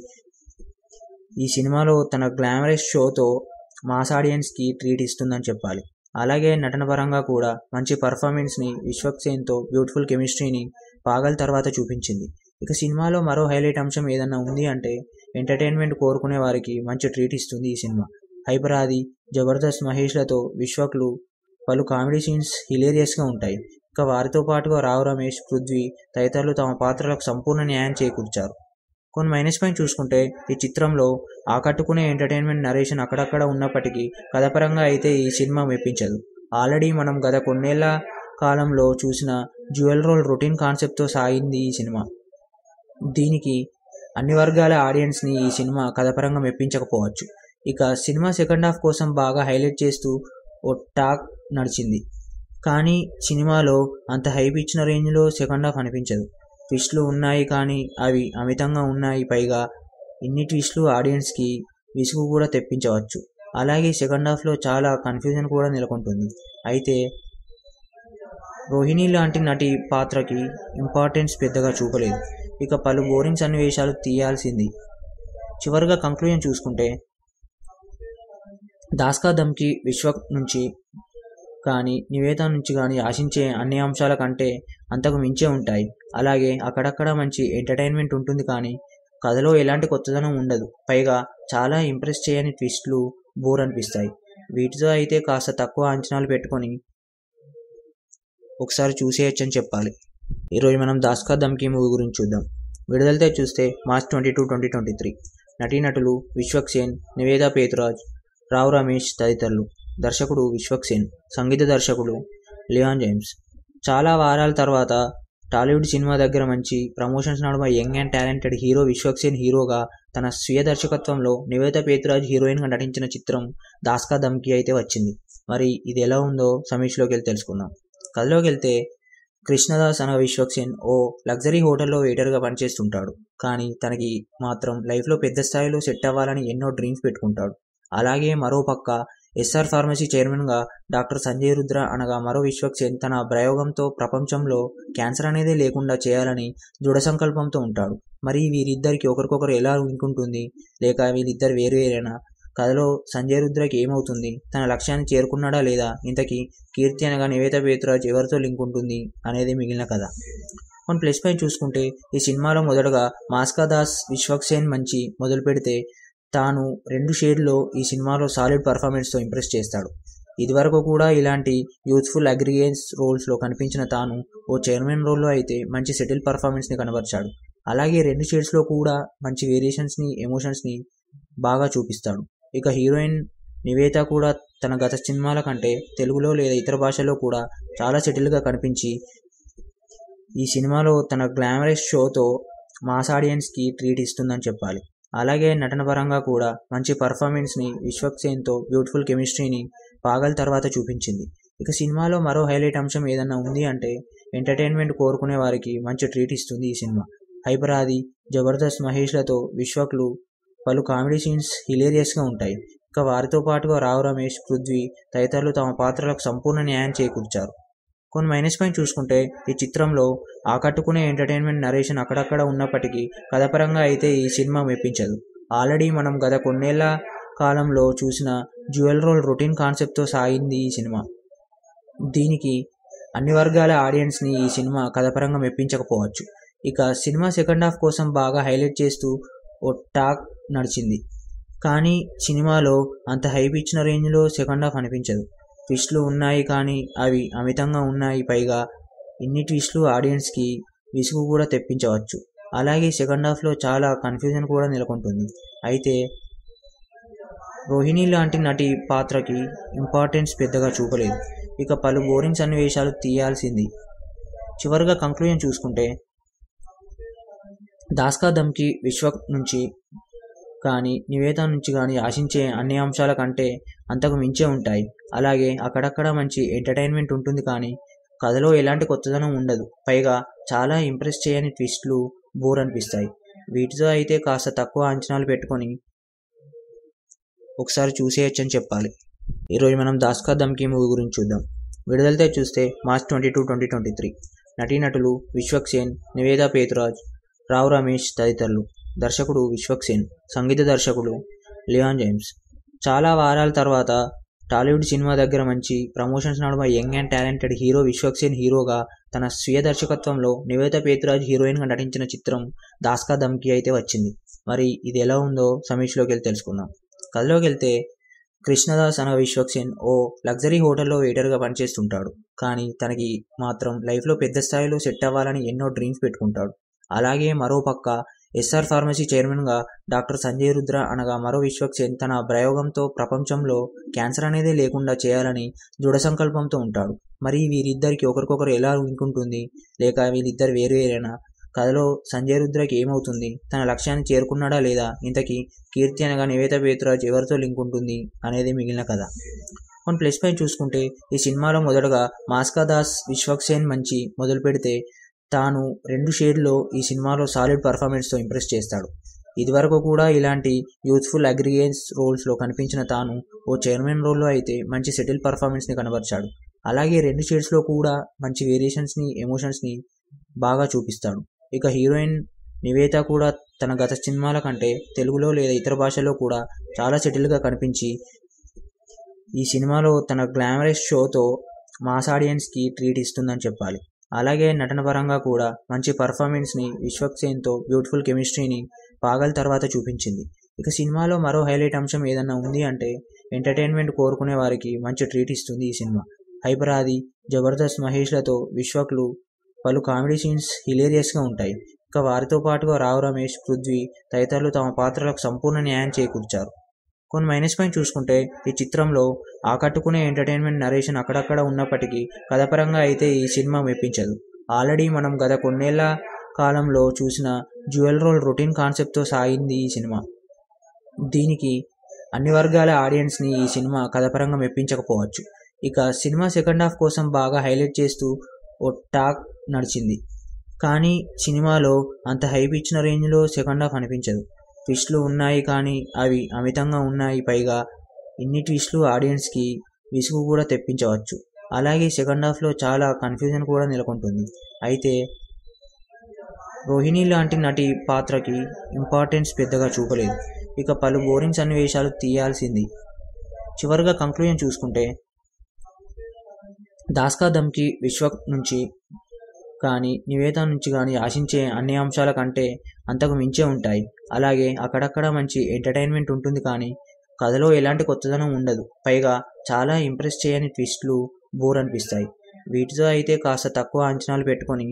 ఈ సినిమాలో తన గ్లామరస్ షోతో మాస్ ఆడియన్స్కి ట్రీట్ ఇస్తుందని చెప్పాలి అలాగే నటన పరంగా కూడా మంచి పర్ఫార్మెన్స్ని విశ్వక్ సేన్తో బ్యూటిఫుల్ కెమిస్ట్రీని పాగల్ తర్వాత చూపించింది ఇక సినిమాలో మరో హైలైట్ అంశం ఏదన్నా ఉంది అంటే ఎంటర్టైన్మెంట్ కోరుకునే వారికి మంచి ట్రీట్ ఇస్తుంది ఈ సినిమా హైపరాది జబర్దస్త్ మహేష్లతో విశ్వక్లు పలు కామెడీ సీన్స్ హిలేరియస్గా ఉంటాయి ఇక వారితో పాటుగా రావు రమేష్ పృథ్వీ తదితరులు తమ పాత్రలకు సంపూర్ణ న్యాయం చేకూర్చారు కొన్ని మైనస్ పాయింట్ చూసుకుంటే ఈ చిత్రంలో ఆకట్టుకునే ఎంటర్టైన్మెంట్ నరేషన్ అక్కడక్కడ ఉన్నప్పటికీ కథపరంగా అయితే ఈ సినిమా మెప్పించదు ఆల్రెడీ మనం గత కొన్నేళ్ల కాలంలో చూసిన జ్యువెల్ రోల్ రొటీన్ కాన్సెప్ట్తో సాగింది ఈ సినిమా దీనికి అన్ని వర్గాల ఆడియన్స్ని ఈ సినిమా కథపరంగా మెప్పించకపోవచ్చు ఇక సినిమా సెకండ్ హాఫ్ కోసం బాగా హైలైట్ చేస్తూ ఓ టాక్ నడిచింది కానీ సినిమాలో అంత హైప్ ఇచ్చిన రేంజ్లో సెకండ్ హాఫ్ అనిపించదు ట్విస్ట్లు ఉన్నాయి కానీ అవి అమితంగా ఉన్నాయి పైగా ఇన్ని ట్విస్ట్లు ఆడియన్స్కి విసుగు కూడా తెప్పించవచ్చు అలాగే సెకండ్ హాఫ్లో చాలా కన్ఫ్యూజన్ కూడా నెలకొంటుంది అయితే రోహిణి లాంటి నటి పాత్రకి ఇంపార్టెన్స్ పెద్దగా చూపలేదు ఇక పలు బోరింగ్ సన్నివేశాలు తీయాల్సింది చివరిగా కంక్లూజన్ చూసుకుంటే దాస్కా దమ్కి విశ్వ నుంచి కానీ నివేద నుంచి కానీ ఆశించే అన్ని అంశాల కంటే అంతకు మించే ఉంటాయి అలాగే అక్కడక్కడ మంచి ఎంటర్టైన్మెంట్ ఉంటుంది కానీ కథలో ఎలాంటి కొత్తదనం ఉండదు పైగా చాలా ఇంప్రెస్ చేయని ట్విస్ట్లు బోర్ అనిపిస్తాయి వీటితో అయితే కాస్త తక్కువ అంచనాలు పెట్టుకొని ఒకసారి చూసేయచ్చని చెప్పాలి ఈరోజు మనం దాస్కా దమ్కి మూవీ గురించి చూద్దాం విడుదలతో చూస్తే March twenty two twenty twenty three నటీనటులు విశ్వక్ సేన్ నివేదా పేతురాజ్ రావు రమేష్ తదితరులు దర్శకుడు విశ్వక్ సేన్ సంగీత దర్శకుడు లియాన్ జేమ్స్ చాలా వారాల తర్వాత టాలీవుడ్ సినిమా దగ్గర మంచి ప్రమోషన్స్ నడుమ young and talented hero Vishwak Sen హీరోగా తన స్వీయ దర్శకత్వంలో నివేద పేతురాజ్ హీరోయిన్గా నటించిన చిత్రం దాస్కా దమ్కి అయితే వచ్చింది మరి ఇది ఎలా ఉందో సమీక్షలోకి వెళ్ళి తెలుసుకుందాం కథలోకి వెళ్తే కృష్ణదాస్ అనగా విశ్వక్ సేన్ ఓ లగ్జరీ హోటల్లో వెయిటర్గా పనిచేస్తుంటాడు కానీ తనకి మాత్రం లైఫ్లో పెద్ద స్థాయిలో సెట్ అవ్వాలని ఎన్నో డ్రీమ్స్ పెట్టుకుంటాడు అలాగే మరో పక్క ఎస్ఆర్ ఫార్మసీ చైర్మన్గా డాక్టర్ సంజయ్ రుద్ర అనగా మరో విశ్వక్ సేన్ తన ప్రయోగంతో ప్రపంచంలో క్యాన్సర్ అనేది లేకుండా చేయాలని దృఢ సంకల్పంతో ఉంటాడు మరి వీరిద్దరికి ఒకరికొకరు ఎలా ఉంటుంది లేక వీళ్ళిద్దరు వేరు వేరేనా కథలో సంజయ్ రుద్రకి ఏమవుతుంది తన లక్ష్యాన్ని చేరుకున్నాడా లేదా ఇంతకీ కీర్తి అనగా నివేద పేతురాజ్ ఎవరితో లింక్ ఉంటుంది అనేది మిగిలిన కథ కొన్ని ప్లస్ పాయింట్ చూసుకుంటే ఈ సినిమాలో మొదటగా మాస్కా దాస్ విశ్వక్ సేన్ మంచి మొదలు పెడితే తాను రెండు షేడ్లో ఈ సినిమాలో సాలిడ్ పర్ఫార్మెన్స్తో ఇంప్రెస్ చేస్తాడు ఇదివరకు కూడా ఇలాంటి యూత్ఫుల్ అగ్రిగేన్స్ రోల్స్లో కనిపించిన తాను ఓ చైర్మన్ రోల్లో అయితే మంచి సెటిల్ పర్ఫార్మెన్స్ని కనబరిచాడు అలాగే రెండు షేడ్స్లో కూడా మంచి వేరియేషన్స్ని ఎమోషన్స్ని బాగా చూపిస్తాడు ఇక హీరోయిన్ నివేత కూడా తన గత సినిమాల కంటే తెలుగులో లేదా ఇతర భాషల్లో కూడా చాలా సెటిల్గా కనిపించి ఈ సినిమాలో తన గ్లామరస్ షోతో మాస్ ఆడియన్స్కి ట్రీట్ ఇస్తుందని చెప్పాలి అలాగే నటన పరంగా కూడా మంచి పర్ఫార్మెన్స్ని విశ్వక్సేన్తో బ్యూటిఫుల్ కెమిస్ట్రీని పాగల్ తర్వాత చూపించింది ఇక సినిమాలో మరో హైలైట్ అంశం ఏదన్నా ఉంది అంటే ఎంటర్టైన్మెంట్ కోరుకునే వారికి మంచి ట్రీట్ ఇస్తుంది ఈ సినిమా హైపరాది జబర్దస్త్ మహేష్లతో విశ్వక్లు పలు కామెడీ సీన్స్ హిలేరియస్గా ఉంటాయి ఇక వారితో పాటుగా రావు రమేష్ పృథ్వీ తదితరులు తమ పాత్రలకు సంపూర్ణ న్యాయం చేకూర్చారు కొన్ని మైనస్ పాయింట్ చూసుకుంటే ఈ చిత్రంలో ఆకట్టుకునే ఎంటర్టైన్మెంట్ నరేషన్ అక్కడక్కడ ఉన్నప్పటికీ కథపరంగా అయితే ఈ సినిమా మెప్పించదు ఆల్రెడీ మనం గత కొన్నేళ్ల కాలంలో చూసిన జ్యువెల్ రోల్ రొటీన్ కాన్సెప్ట్తో సాగింది ఈ సినిమా దీనికి అన్ని వర్గాల ఆడియన్స్ని ఈ సినిమా కథపరంగా మెప్పించకపోవచ్చు ఇక సినిమా సెకండ్ హాఫ్ కోసం బాగా హైలైట్ చేస్తూ ఓ టాక్ నడిచింది కానీ సినిమాలో అంత హైప్ ఇచ్చిన రేంజ్లో సెకండ్ హాఫ్ అనిపించదు ట్విస్ట్లు ఉన్నాయి కానీ అవి అమితంగా ఉన్నాయి పైగా ఇన్ని ట్విస్ట్లు ఆడియన్స్కి విసుగు కూడా తెప్పించవచ్చు అలాగే సెకండ్ హాఫ్లో చాలా కన్ఫ్యూజన్ కూడా నెలకొంటుంది అయితే రోహిణి లాంటి నటి పాత్రకి ఇంపార్టెన్స్ పెద్దగా చూపలేదు ఇక పలు బోరింగ్ సన్నివేశాలు తీయాల్సింది చివరిగా కంక్లూజన్ చూసుకుంటే దాస్కా దమ్కి విశ్వ నుంచి కానీ నివేద నుంచి కానీ ఆశించే అన్ని అంశాల కంటే అంతకు మించే ఉంటాయి అలాగే అక్కడక్కడ మంచి ఎంటర్టైన్మెంట్ ఉంటుంది కానీ కథలో ఎలాంటి కొత్తదనం ఉండదు పైగా చాలా ఇంప్రెస్ చేయని ట్విస్ట్లు బోర్ అనిపిస్తాయి వీటితో అయితే కాస్త తక్కువ అంచనాలు పెట్టుకొని ఒకసారి చూసేయచ్చని చెప్పాలి ఈరోజు మనం దాస్కా దమ్కి మూవీ గురించి చూద్దాం విడుదలతో చూస్తే March twenty two twenty twenty three నటీనటులు విశ్వక్సేన్ నివేదా పేతురాజ్ రావు రమేష్ తదితరులు దర్శకుడు విశ్వక్సేన్ సంగీత దర్శకుడు లియాన్ జేమ్స్ చాలా వారాల తర్వాత టాలీవుడ్ సినిమా దగ్గర మంచి ప్రమోషన్స్ నడుమ young and talented hero Vishwaksen హీరోగా తన స్వీయ దర్శకత్వంలో నివేద పేతురాజ్ హీరోయిన్గా నటించిన చిత్రం దాస్కా దమ్కి అయితే వచ్చింది మరి ఇది ఎలా ఉందో సమీక్షలోకి వెళ్ళి తెలుసుకుందాం కథలోకి వెళ్తే కృష్ణదాస్ అనే విశ్వక్సేన్ ఓ లగ్జరీ హోటల్లో వెయిటర్గా పనిచేస్తుంటాడు కానీ తనకి మాత్రం లైఫ్లో పెద్ద స్థాయిలో సెట్ అవ్వాలని ఎన్నో డ్రీమ్స్ పెట్టుకుంటాడు అలాగే మరో పక్క ఎస్ఆర్ ఫార్మసీ చైర్మన్గా డాక్టర్ సంజయ్ రుద్ర అనగా మరో విశ్వక్సేన్ తన ప్రయోగంతో ప్రపంచంలో క్యాన్సర్ అనేది లేకుండా చేయాలని దృఢ సంకల్పంతో ఉంటాడు మరి వీరిద్దరికి ఒకరికొకరు ఎలా ఉంటుంది లేక వీరిద్దరు వేరువేరేనా కథలో సంజయ్ రుద్రకి ఏమవుతుంది తన లక్ష్యాన్ని చేరుకున్నాడా లేదా ఇంతకీ కీర్తి అనగా నివేత పేతురాజ్ ఎవరితో లింక్ ఉంటుంది అనేది మిగిలిన కథ కొన్ని ప్లస్ పాయింట్ చూసుకుంటే ఈ సినిమాలో మొదటగా మాస్కా దాస్ విశ్వక్సేన్ మంచి మొదలు పెడితే తాను రెండు షేడ్లో ఈ సినిమాలో సాలిడ్ పర్ఫార్మెన్స్తో ఇంప్రెస్ చేస్తాడు ఇదివరకు కూడా ఇలాంటి యూత్ఫుల్ అగ్రిగేన్స్ రోల్స్లో కనిపించిన తాను ఓ చైర్మన్ రోల్లో అయితే మంచి సెటిల్ పర్ఫార్మెన్స్ని కనబరిచాడు అలాగే రెండు షేడ్స్లో కూడా మంచి వేరియేషన్స్ని ఎమోషన్స్ని బాగా చూపిస్తాడు ఇక హీరోయిన్ నివేత కూడా తన గత సినిమాల కంటే తెలుగులో లేదా ఇతర భాషల్లో కూడా చాలా సెటిల్గా కనిపించి ఈ సినిమాలో తన గ్లామరస్ షోతో మాస్ ఆడియన్స్కి ట్రీట్ ఇస్తుందని చెప్పాలి అలాగే నటన పరంగా కూడా మంచి పర్ఫార్మెన్స్ని విశ్వక్సేన్తో బ్యూటిఫుల్ కెమిస్ట్రీని పాగల్ తర్వాత చూపించింది ఇక సినిమాలో మరో హైలైట్ అంశం ఏదన్నా ఉంది అంటే ఎంటర్టైన్మెంట్ కోరుకునే వారికి మంచి ట్రీట్ ఇస్తుంది ఈ సినిమా హైపరాది జబర్దస్త్ మహేష్లతో విశ్వక్లు పలు కామెడీ సీన్స్ హిలేరియస్గా ఉంటాయి ఇక వారితో పాటుగా రావు రమేష్ పృథ్వీ తదితరులు తమ పాత్రలకు సంపూర్ణ న్యాయం చేకూర్చారు కొన్ని మైనస్ పాయింట్ చూసుకుంటే ఈ చిత్రంలో ఆకట్టుకునే ఎంటర్టైన్మెంట్ నరేషన్ అక్కడక్కడ ఉన్నప్పటికీ కథపరంగా అయితే ఈ సినిమా మెప్పించదు ఆల్రెడీ మనం గత కొన్నేళ్ల కాలంలో చూసిన జ్యువెల్ రోల్ రొటీన్ కాన్సెప్ట్తో సాగింది ఈ సినిమా దీనికి అన్ని వర్గాల ఆడియన్స్ని ఈ సినిమా కథపరంగా మెప్పించకపోవచ్చు ఇక సినిమా సెకండ్ హాఫ్ కోసం బాగా హైలైట్ చేస్తూ ఓ టాక్ నడిచింది కానీ సినిమాలో అంత హైప్ ఇచ్చిన రేంజ్లో సెకండ్ హాఫ్ అనిపించదు ట్విస్ట్లు ఉన్నాయి కానీ అవి అమితంగా ఉన్నాయి పైగా ఇన్ని ట్విస్ట్లు ఆడియన్స్కి విసుగు కూడా తెప్పించవచ్చు అలాగే సెకండ్ హాఫ్లో చాలా కన్ఫ్యూజన్ కూడా నెలకొంటుంది అయితే రోహిణి లాంటి నటి పాత్రకి ఇంపార్టెన్స్ పెద్దగా చూపలేదు ఇక పలు బోరింగ్ సన్నివేశాలు తీయాల్సింది చివరిగా కంక్లూజన్ చూసుకుంటే దాస్కా దమ్కి విశ్వ నుంచి కానీ నివేద నుంచి కానీ ఆశించే అన్ని అంశాల కంటే అంతకు మించే ఉంటాయి అలాగే అక్కడక్కడ మంచి ఎంటర్టైన్మెంట్ ఉంటుంది కానీ కథలో ఎలాంటి కొత్తదనం ఉండదు పైగా చాలా ఇంప్రెస్ చేయని ట్విస్ట్లు బోర్ అనిపిస్తాయి వీటితో అయితే కాస్త తక్కువ అంచనాలు పెట్టుకొని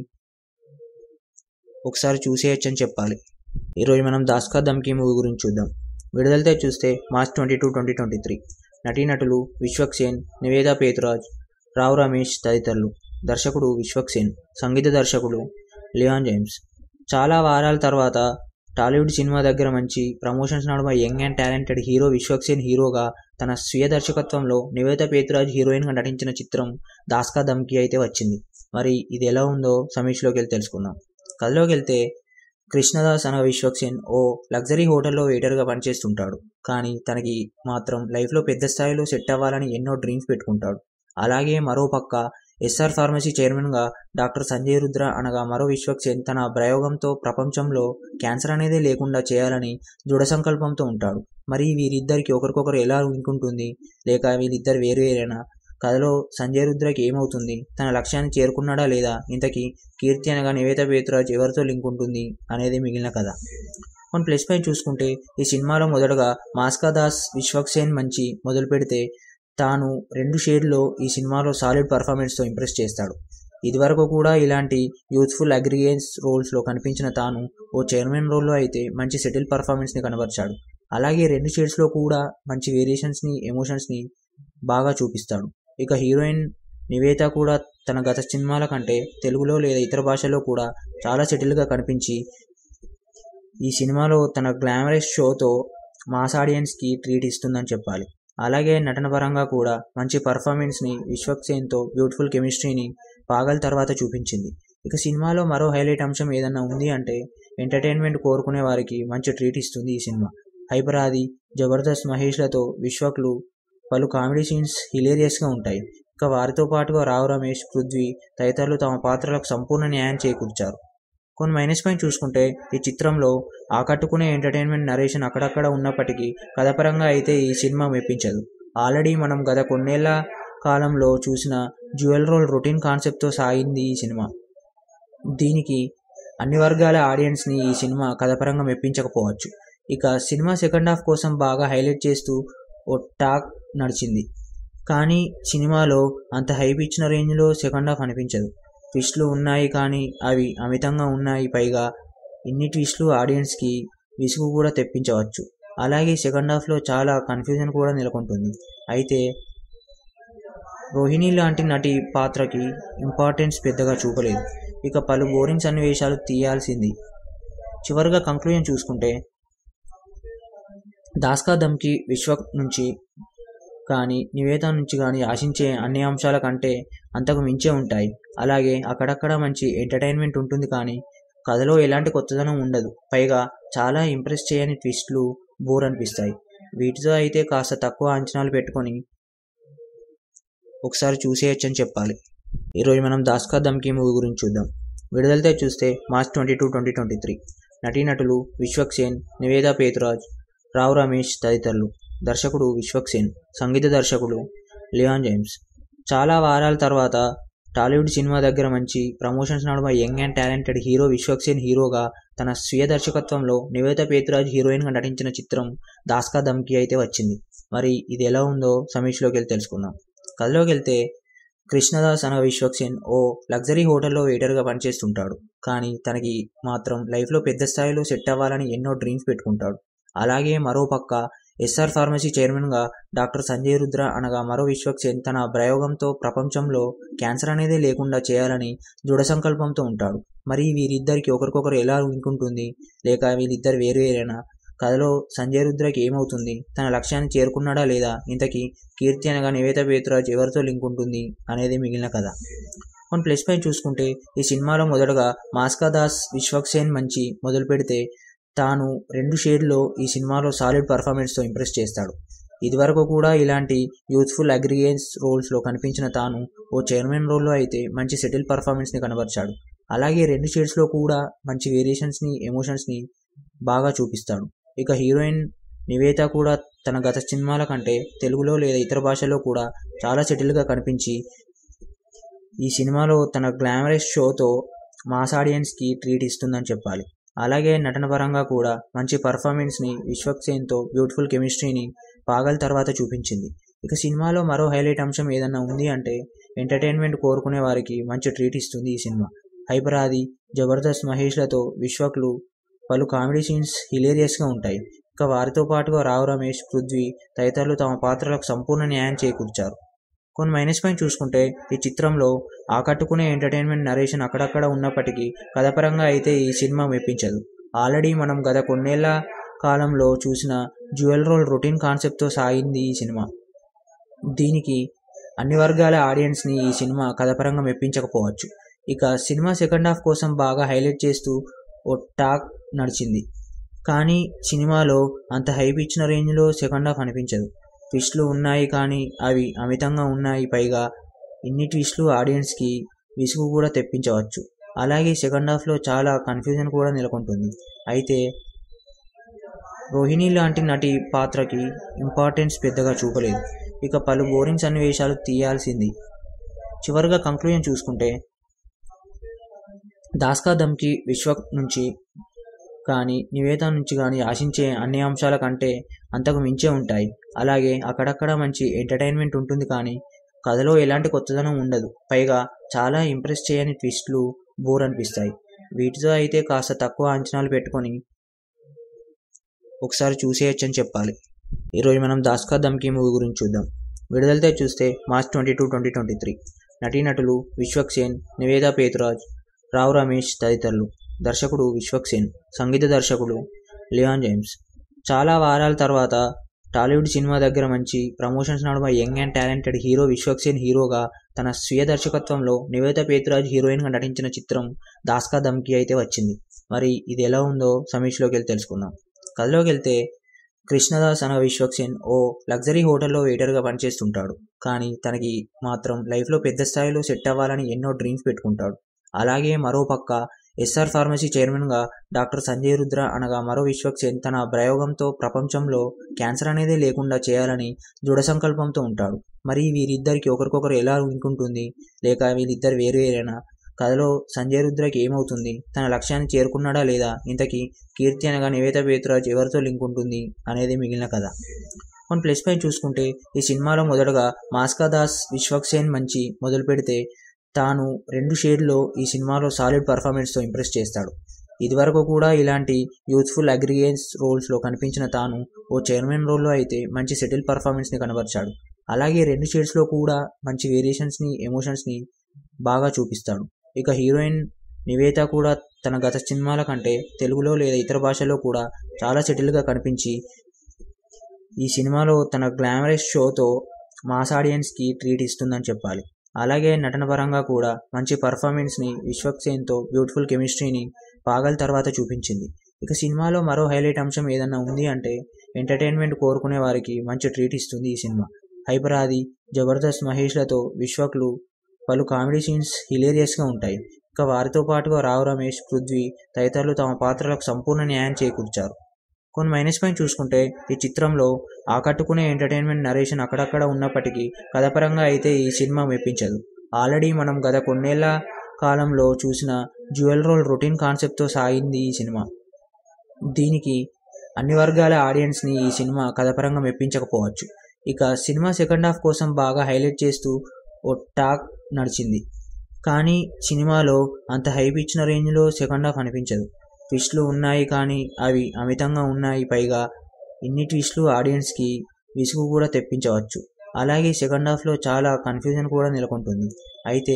ఒకసారి చూసేయచ్చని చెప్పాలి ఈరోజు మనం దాస్కా దమ్కి మూవీ గురించి చూద్దాం విడుదలతో చూస్తే March twenty two twenty twenty three నటీనటులు విశ్వక్ సేన్ నివేదా పేతురాజ్ రావు రమేష్ తదితరులు దర్శకుడు విశ్వక్ సేన్ సంగీత దర్శకుడు లియాన్ జేమ్స్ చాలా వారాల తర్వాత టాలీవుడ్ సినిమా దగ్గర మంచి ప్రమోషన్స్ నడుమ young and talented hero Vishwak Sen హీరోగా తన స్వీయ దర్శకత్వంలో నివేద పేతురాజ్ హీరోయిన్గా నటించిన చిత్రం దాస్కా దమ్కి అయితే వచ్చింది మరి ఇది ఎలా ఉందో సమీక్షలోకి వెళ్ళి తెలుసుకుందాం కథలోకి వెళ్తే కృష్ణదాస్ అనే విశ్వక్ సేన్ ఓ లగ్జరీ హోటల్లో వెయిటర్గా పనిచేస్తుంటాడు కానీ తనకి మాత్రం లైఫ్లో పెద్ద స్థాయిలో సెట్ అవ్వాలని ఎన్నో డ్రీమ్స్ పెట్టుకుంటాడు అలాగే మరో పక్క ఎస్ఆర్ ఫార్మసీ చైర్మన్గా డాక్టర్ సంజయ్ రుద్ర అనగా మరో విశ్వక్ సేన్ తన ప్రయోగంతో ప్రపంచంలో క్యాన్సర్ అనేది లేకుండా చేయాలని దృఢ సంకల్పంతో ఉంటాడు మరి వీరిద్దరికి ఒకరికొకరు ఎలా ఉంటుంది లేక వీరిద్దరు వేరు వేరేనా కథలో సంజయ్ రుద్రకి ఏమవుతుంది తన లక్ష్యాన్ని చేరుకున్నాడా లేదా ఇంతకీ కీర్తి అనగా నివేత పేతురాజ్ ఎవరితో లింక్ ఉంటుంది అనేది మిగిలిన కథ కొన్ని ప్లస్ పై చూసుకుంటే ఈ సినిమాలో మొదటగా మాస్కా దాస్ విశ్వక్ సేన్ మంచి మొదలు పెడితే తాను రెండు షేడ్లో ఈ సినిమాలో సాలిడ్ పర్ఫార్మెన్స్తో ఇంప్రెస్ చేస్తాడు ఇదివరకు కూడా ఇలాంటి యూత్ఫుల్ అగ్రిగేన్స్ రోల్స్లో కనిపించిన తాను ఓ చైర్మన్ రోల్లో అయితే మంచి సెటిల్ పర్ఫార్మెన్స్ని కనబరిచాడు అలాగే రెండు షేడ్స్లో కూడా మంచి వేరియేషన్స్ని ఎమోషన్స్ని బాగా చూపిస్తాడు ఇక హీరోయిన్ నివేత కూడా తన గత సినిమాల కంటే తెలుగులో లేదా ఇతర భాషల్లో కూడా చాలా సెటిల్గా కనిపించి ఈ సినిమాలో తన గ్లామరస్ షోతో మాస్ ఆడియన్స్కి ట్రీట్ ఇస్తుందని చెప్పాలి అలాగే నటన పరంగా కూడా మంచి పర్ఫార్మెన్స్ని విశ్వక్ సేన్తో బ్యూటిఫుల్ కెమిస్ట్రీని పాగల్ తర్వాత చూపించింది ఇక సినిమాలో మరో హైలైట్ అంశం ఏదన్నా ఉంది అంటే ఎంటర్టైన్మెంట్ కోరుకునే వారికి మంచి ట్రీట్ ఇస్తుంది ఈ సినిమా హైపర్ ఆది జబర్దస్త్ మహేష్లతో విశ్వక్లు పలు కామెడీ సీన్స్ హిలేరియస్గా ఉంటాయి ఇక వారితో పాటుగా రావు రమేష్ పృథ్వీ తదితరులు తమ పాత్రలకు సంపూర్ణ న్యాయం చేకూర్చారు కొన్ని మైనస్ పాయింట్ చూసుకుంటే ఈ చిత్రంలో ఆకట్టుకునే ఎంటర్టైన్మెంట్ నరేషన్ అక్కడక్కడ ఉన్నప్పటికీ కథపరంగా అయితే ఈ సినిమా మెప్పించదు ఆల్రెడీ మనం గత కొన్నేళ్ల కాలంలో చూసిన జ్యువెల్ రోల్ రొటీన్ కాన్సెప్ట్తో సాగింది ఈ సినిమా దీనికి అన్ని వర్గాల ఆడియన్స్ని ఈ సినిమా కథపరంగా మెప్పించకపోవచ్చు ఇక సినిమా సెకండ్ హాఫ్ కోసం బాగా హైలైట్ చేస్తూ ఓ టాక్ నడిచింది కానీ సినిమాలో అంత హైప్ ఇచ్చిన రేంజ్లో సెకండ్ హాఫ్ అనిపించదు ట్విస్ట్లు ఉన్నాయి కానీ అవి అమితంగా ఉన్నాయి పైగా ఇన్ని ట్విస్ట్లు ఆడియన్స్కి విసుగు కూడా తెప్పించవచ్చు అలాగే సెకండ్ హాఫ్లో చాలా కన్ఫ్యూజన్ కూడా నెలకొంటుంది అయితే రోహిణి లాంటి నటి పాత్రకి ఇంపార్టెన్స్ పెద్దగా చూపలేదు ఇక పలు బోరింగ్ సన్నివేశాలు తీయాల్సింది చివరిగా కంక్లూజన్ చూసుకుంటే దాస్కా దమ్కి విశ్వ నుంచి కానీ నివేద నుంచి కానీ ఆశించే అన్ని అంశాల కంటే అంతకు మించే ఉంటాయి అలాగే అక్కడక్కడ మంచి ఎంటర్టైన్మెంట్ ఉంటుంది కానీ కథలో ఎలాంటి కొత్తదనం ఉండదు పైగా చాలా ఇంప్రెస్ చేయని ట్విస్ట్లు బోర్ అనిపిస్తాయి వీటితో అయితే కాస్త తక్కువ అంచనాలు పెట్టుకొని ఒకసారి చూసేయచ్చని చెప్పాలి ఈరోజు మనం దాస్కా దమ్కి మూవీ గురించి చూద్దాం విడుదలతో చూస్తే March twenty two twenty twenty three నటీనటులు విశ్వక్ సేన్ నివేదా పేతురాజ్ రావు రమేష్ తదితరులు దర్శకుడు విశ్వక్ సేన్ సంగీత దర్శకుడు లియాన్ జేమ్స్ చాలా వారాల తర్వాత టాలీవుడ్ సినిమా దగ్గర మంచి ప్రమోషన్స్ నడుమ young and talented hero Vishwak Sen హీరోగా తన స్వీయ దర్శకత్వంలో నివేద పేతురాజ్ హీరోయిన్గా నటించిన చిత్రం దాస్కా దమ్కి అయితే వచ్చింది మరి ఇది ఎలా ఉందో సమీక్షలోకి వెళ్ళి తెలుసుకుందాం కథలోకి వెళ్తే కృష్ణదాస్ అనే విశ్వక్ సేన్ ఓ లగ్జరీ హోటల్లో వెయిటర్గా పనిచేస్తుంటాడు కానీ తనకి మాత్రం లైఫ్లో పెద్ద స్థాయిలో సెట్ అవ్వాలని ఎన్నో డ్రీమ్స్ పెట్టుకుంటాడు అలాగే మరో పక్క ఎస్ఆర్ ఫార్మసీ చైర్మన్గా డాక్టర్ సంజయ్ రుద్ర అనగా మరో విశ్వక్ సేన్ తన ప్రయోగంతో ప్రపంచంలో క్యాన్సర్ అనేది లేకుండా చేయాలని దృఢ సంకల్పంతో ఉంటాడు మరి వీరిద్దరికి ఒకరికొకరు ఎలా ఉంటుంది లేక వీరిద్దరు వేరు వేరేనా కథలో సంజయ్ రుద్రకి ఏమవుతుంది తన లక్ష్యాన్ని చేరుకున్నాడా లేదా ఇంతకీ కీర్తి అనగా నివేత పేతురాజ్ ఎవరితో లింక్ ఉంటుంది అనేది మిగిలిన కథ కొన్ని ప్లస్ పై చూసుకుంటే ఈ సినిమాలో మొదటగా మాస్కా దాస్ విశ్వక్ సేన్ మంచి మొదలు పెడితే తాను రెండు షేడ్లో ఈ సినిమాలో సాలిడ్ పర్ఫార్మెన్స్తో ఇంప్రెస్ చేస్తాడు ఇదివరకు కూడా ఇలాంటి యూత్ఫుల్ అగ్రిగేన్స్ రోల్స్లో కనిపించిన తాను ఓ చైర్మన్ రోల్లో అయితే మంచి సెటిల్ పర్ఫార్మెన్స్ని కనబరిచాడు అలాగే రెండు షేడ్స్లో కూడా మంచి వేరియేషన్స్ని ఎమోషన్స్ని బాగా చూపిస్తాడు ఇక హీరోయిన్ నివేత కూడా తన గత సినిమాల కంటే తెలుగులో లేదా ఇతర భాషల్లో కూడా చాలా సెటిల్గా కనిపించి ఈ సినిమాలో తన గ్లామరస్ షోతో మాస్ ఆడియన్స్కి ట్రీట్ ఇస్తుందని చెప్పాలి అలాగే నటన పరంగా కూడా మంచి పర్ఫార్మెన్స్ని విశ్వక్ సేన్తో బ్యూటిఫుల్ కెమిస్ట్రీని పాగల్ తర్వాత చూపించింది ఇక సినిమాలో మరో హైలైట్ అంశం ఏదన్నా ఉంది అంటే ఎంటర్టైన్మెంట్ కోరుకునే వారికి మంచి ట్రీట్ ఇస్తుంది ఈ సినిమా హైపర్ ఆది జబర్దస్త్ మహేష్లతో విశ్వక్లు పలు కామెడీ సీన్స్ హిలేరియస్గా ఉంటాయి ఇక వారితో పాటుగా రావు రమేష్ పృథ్వీ తదితరులు తమ పాత్రలకు సంపూర్ణ న్యాయం చేకూర్చారు కొన్ని మైనస్ పాయింట్ చూసుకుంటే ఈ చిత్రంలో ఆకట్టుకునే ఎంటర్టైన్మెంట్ నరేషన్ అక్కడక్కడ ఉన్నప్పటికీ కథపరంగా అయితే ఈ సినిమా మెప్పించదు ఆల్రెడీ మనం గత కొన్నేళ్ల కాలంలో చూసిన జ్యువెల్ రోల్ రొటీన్ కాన్సెప్ట్తో సాగింది ఈ సినిమా దీనికి అన్ని వర్గాల ఆడియన్స్ని ఈ సినిమా కథపరంగా మెప్పించకపోవచ్చు ఇక సినిమా సెకండ్ హాఫ్ కోసం బాగా హైలైట్ చేస్తూ ఓ టాక్ నడిచింది కానీ సినిమాలో అంత హైప్ ఇచ్చిన రేంజ్లో సెకండ్ హాఫ్ అనిపించదు ట్విస్ట్లు ఉన్నాయి కానీ అవి అమితంగా ఉన్నాయి పైగా ఇన్ని ట్విస్ట్లు ఆడియన్స్కి విసుగు కూడా తెప్పించవచ్చు అలాగే సెకండ్ హాఫ్లో చాలా కన్ఫ్యూజన్ కూడా నెలకొంటుంది అయితే రోహిణి లాంటి నటి పాత్రకి ఇంపార్టెన్స్ పెద్దగా చూపలేదు ఇక పలు బోరింగ్ సన్నివేశాలు తీయాల్సింది చివరిగా కంక్లూజన్ చూసుకుంటే దాస్కా దమ్కి విశ్వ నుంచి కానీ నివేద నుంచి కానీ ఆశించే అన్ని అంశాల కంటే అంతకు మించే ఉంటాయి అలాగే అక్కడక్కడ మంచి ఎంటర్టైన్మెంట్ ఉంటుంది కానీ కథలో ఎలాంటి కొత్తదనం ఉండదు పైగా చాలా ఇంప్రెస్ చేయని ట్విస్ట్లు బోర్ అనిపిస్తాయి వీటితో అయితే కాస్త తక్కువ అంచనాలు పెట్టుకొని ఒకసారి చూసేయచ్చని చెప్పాలి ఈరోజు మనం దాస్కా దమ్కి మూవీ గురించి చూద్దాం విడుదలతో చూస్తే March twenty two twenty twenty three నటీనటులు విశ్వక్ సేన్ నివేద పేతురాజ్ రావు రమేష్ తదితరులు దర్శకుడు విశ్వక్ సేన్ సంగీత దర్శకుడు లియాన్ జేమ్స్ చాలా వారాల తర్వాత టాలీవుడ్ సినిమా దగ్గర మంచి ప్రమోషన్స్ నడుమ young and talented hero Vishwak Sen హీరోగా తన స్వీయ దర్శకత్వంలో నివేద పేతురాజ్ హీరోయిన్గా నటించిన చిత్రం దాస్కా దమ్కి అయితే వచ్చింది మరి ఇది ఎలా ఉందో సమీక్షలోకి వెళ్ళి తెలుసుకుందాం కథలోకి వెళ్తే కృష్ణదాస్ అనగా విశ్వక్ సేన్ ఓ లగ్జరీ హోటల్లో వెయిటర్గా పనిచేస్తుంటాడు కానీ తనకి మాత్రం లైఫ్లో పెద్ద స్థాయిలో సెట్ అవ్వాలని ఎన్నో డ్రీమ్స్ పెట్టుకుంటాడు అలాగే మరో పక్క ఎస్ఆర్ ఫార్మసీ చైర్మన్గా డాక్టర్ సంజయ్ రుద్ర అనగా మరో విశ్వక్ సేన్ తన ప్రయోగంతో ప్రపంచంలో క్యాన్సర్ అనేది లేకుండా చేయాలని దృఢ సంకల్పంతో ఉంటాడు మరి వీరిద్దరికి ఒకరికొకరు ఎలా ఉంటుంది లేక వీరిద్దరు వేరు వేరేనా కథలో సంజయ్ రుద్రకి ఏమవుతుంది తన లక్ష్యాన్ని చేరుకున్నాడా లేదా ఇంతకీ కీర్తి అనగా నివేత పేతురాజ్ ఎవరితో లింక్ ఉంటుంది అనేది మిగిలిన కథ కొన్ని ప్లస్ పాయింట్ చూసుకుంటే ఈ సినిమాలో మొదటగా మాస్కా దాస్ విశ్వక్ సేన్ మంచి మొదలు పెడితే తాను రెండు షేడ్లో ఈ సినిమాలో సాలిడ్ పర్ఫార్మెన్స్తో ఇంప్రెస్ చేస్తాడు ఇదివరకు కూడా ఇలాంటి యూత్ఫుల్ అగ్రిగేన్స్ రోల్స్లో కనిపించిన తాను ఓ చైర్మన్ రోల్లో అయితే మంచి సెటిల్ పర్ఫార్మెన్స్ని కనబరిచాడు అలాగే రెండు షేడ్స్లో కూడా మంచి వేరియేషన్స్ని ఎమోషన్స్ని బాగా చూపిస్తాడు ఇక హీరోయిన్ నివేత కూడా తన గత సినిమాల కంటే తెలుగులో లేదా ఇతర భాషల్లో కూడా చాలా సెటిల్గా కనిపించి ఈ సినిమాలో తన గ్లామరస్ షోతో మాస్ ఆడియన్స్కి ట్రీట్ ఇస్తుందని చెప్పాలి అలాగే నటన పరంగా కూడా మంచి పర్ఫార్మెన్స్ని విశ్వక్ సేన్తో బ్యూటిఫుల్ కెమిస్ట్రీని పాగల్ తర్వాత చూపించింది ఇక సినిమాలో మరో హైలైట్ అంశం ఏదన్నా ఉంది అంటే ఎంటర్టైన్మెంట్ కోరుకునే వారికి మంచి ట్రీట్ ఇస్తుంది ఈ సినిమా హైపర్ ఆది జబర్దస్త్ మహేష్లతో విశ్వక్లు పలు కామెడీ సీన్స్ హిలేరియస్గా ఉంటాయి ఇక వారితో పాటుగా రావు రమేష్ పృథ్వీ తదితరులు తమ పాత్రలకు సంపూర్ణ న్యాయం చేకూర్చారు కొన్ని మైనస్ పాయింట్ చూసుకుంటే ఈ చిత్రంలో ఆకట్టుకునే ఎంటర్టైన్మెంట్ నరేషన్ అక్కడక్కడ ఉన్నప్పటికీ కథపరంగా అయితే ఈ సినిమా మెప్పించదు ఆల్రెడీ మనం గత కొన్నేళ్ల కాలంలో చూసిన జ్యువెల్ రోల్ రొటీన్ కాన్సెప్ట్తో సాగింది ఈ సినిమా దీనికి అన్ని వర్గాల ఆడియన్స్ని ఈ సినిమా కథపరంగా మెప్పించకపోవచ్చు ఇక సినిమా సెకండ్ హాఫ్ కోసం బాగా హైలైట్ చేస్తూ ఓ టాక్ నడిచింది కానీ సినిమాలో అంత హైప్ ఇచ్చిన రేంజ్లో సెకండ్ హాఫ్ అనిపించదు ట్విస్ట్లు ఉన్నాయి కానీ అవి అమితంగా ఉన్నాయి పైగా ఇన్ని ట్విస్ట్లు ఆడియన్స్కి విసుగు కూడా తెప్పించవచ్చు అలాగే సెకండ్ హాఫ్లో చాలా కన్ఫ్యూజన్ కూడా నెలకొంటుంది అయితే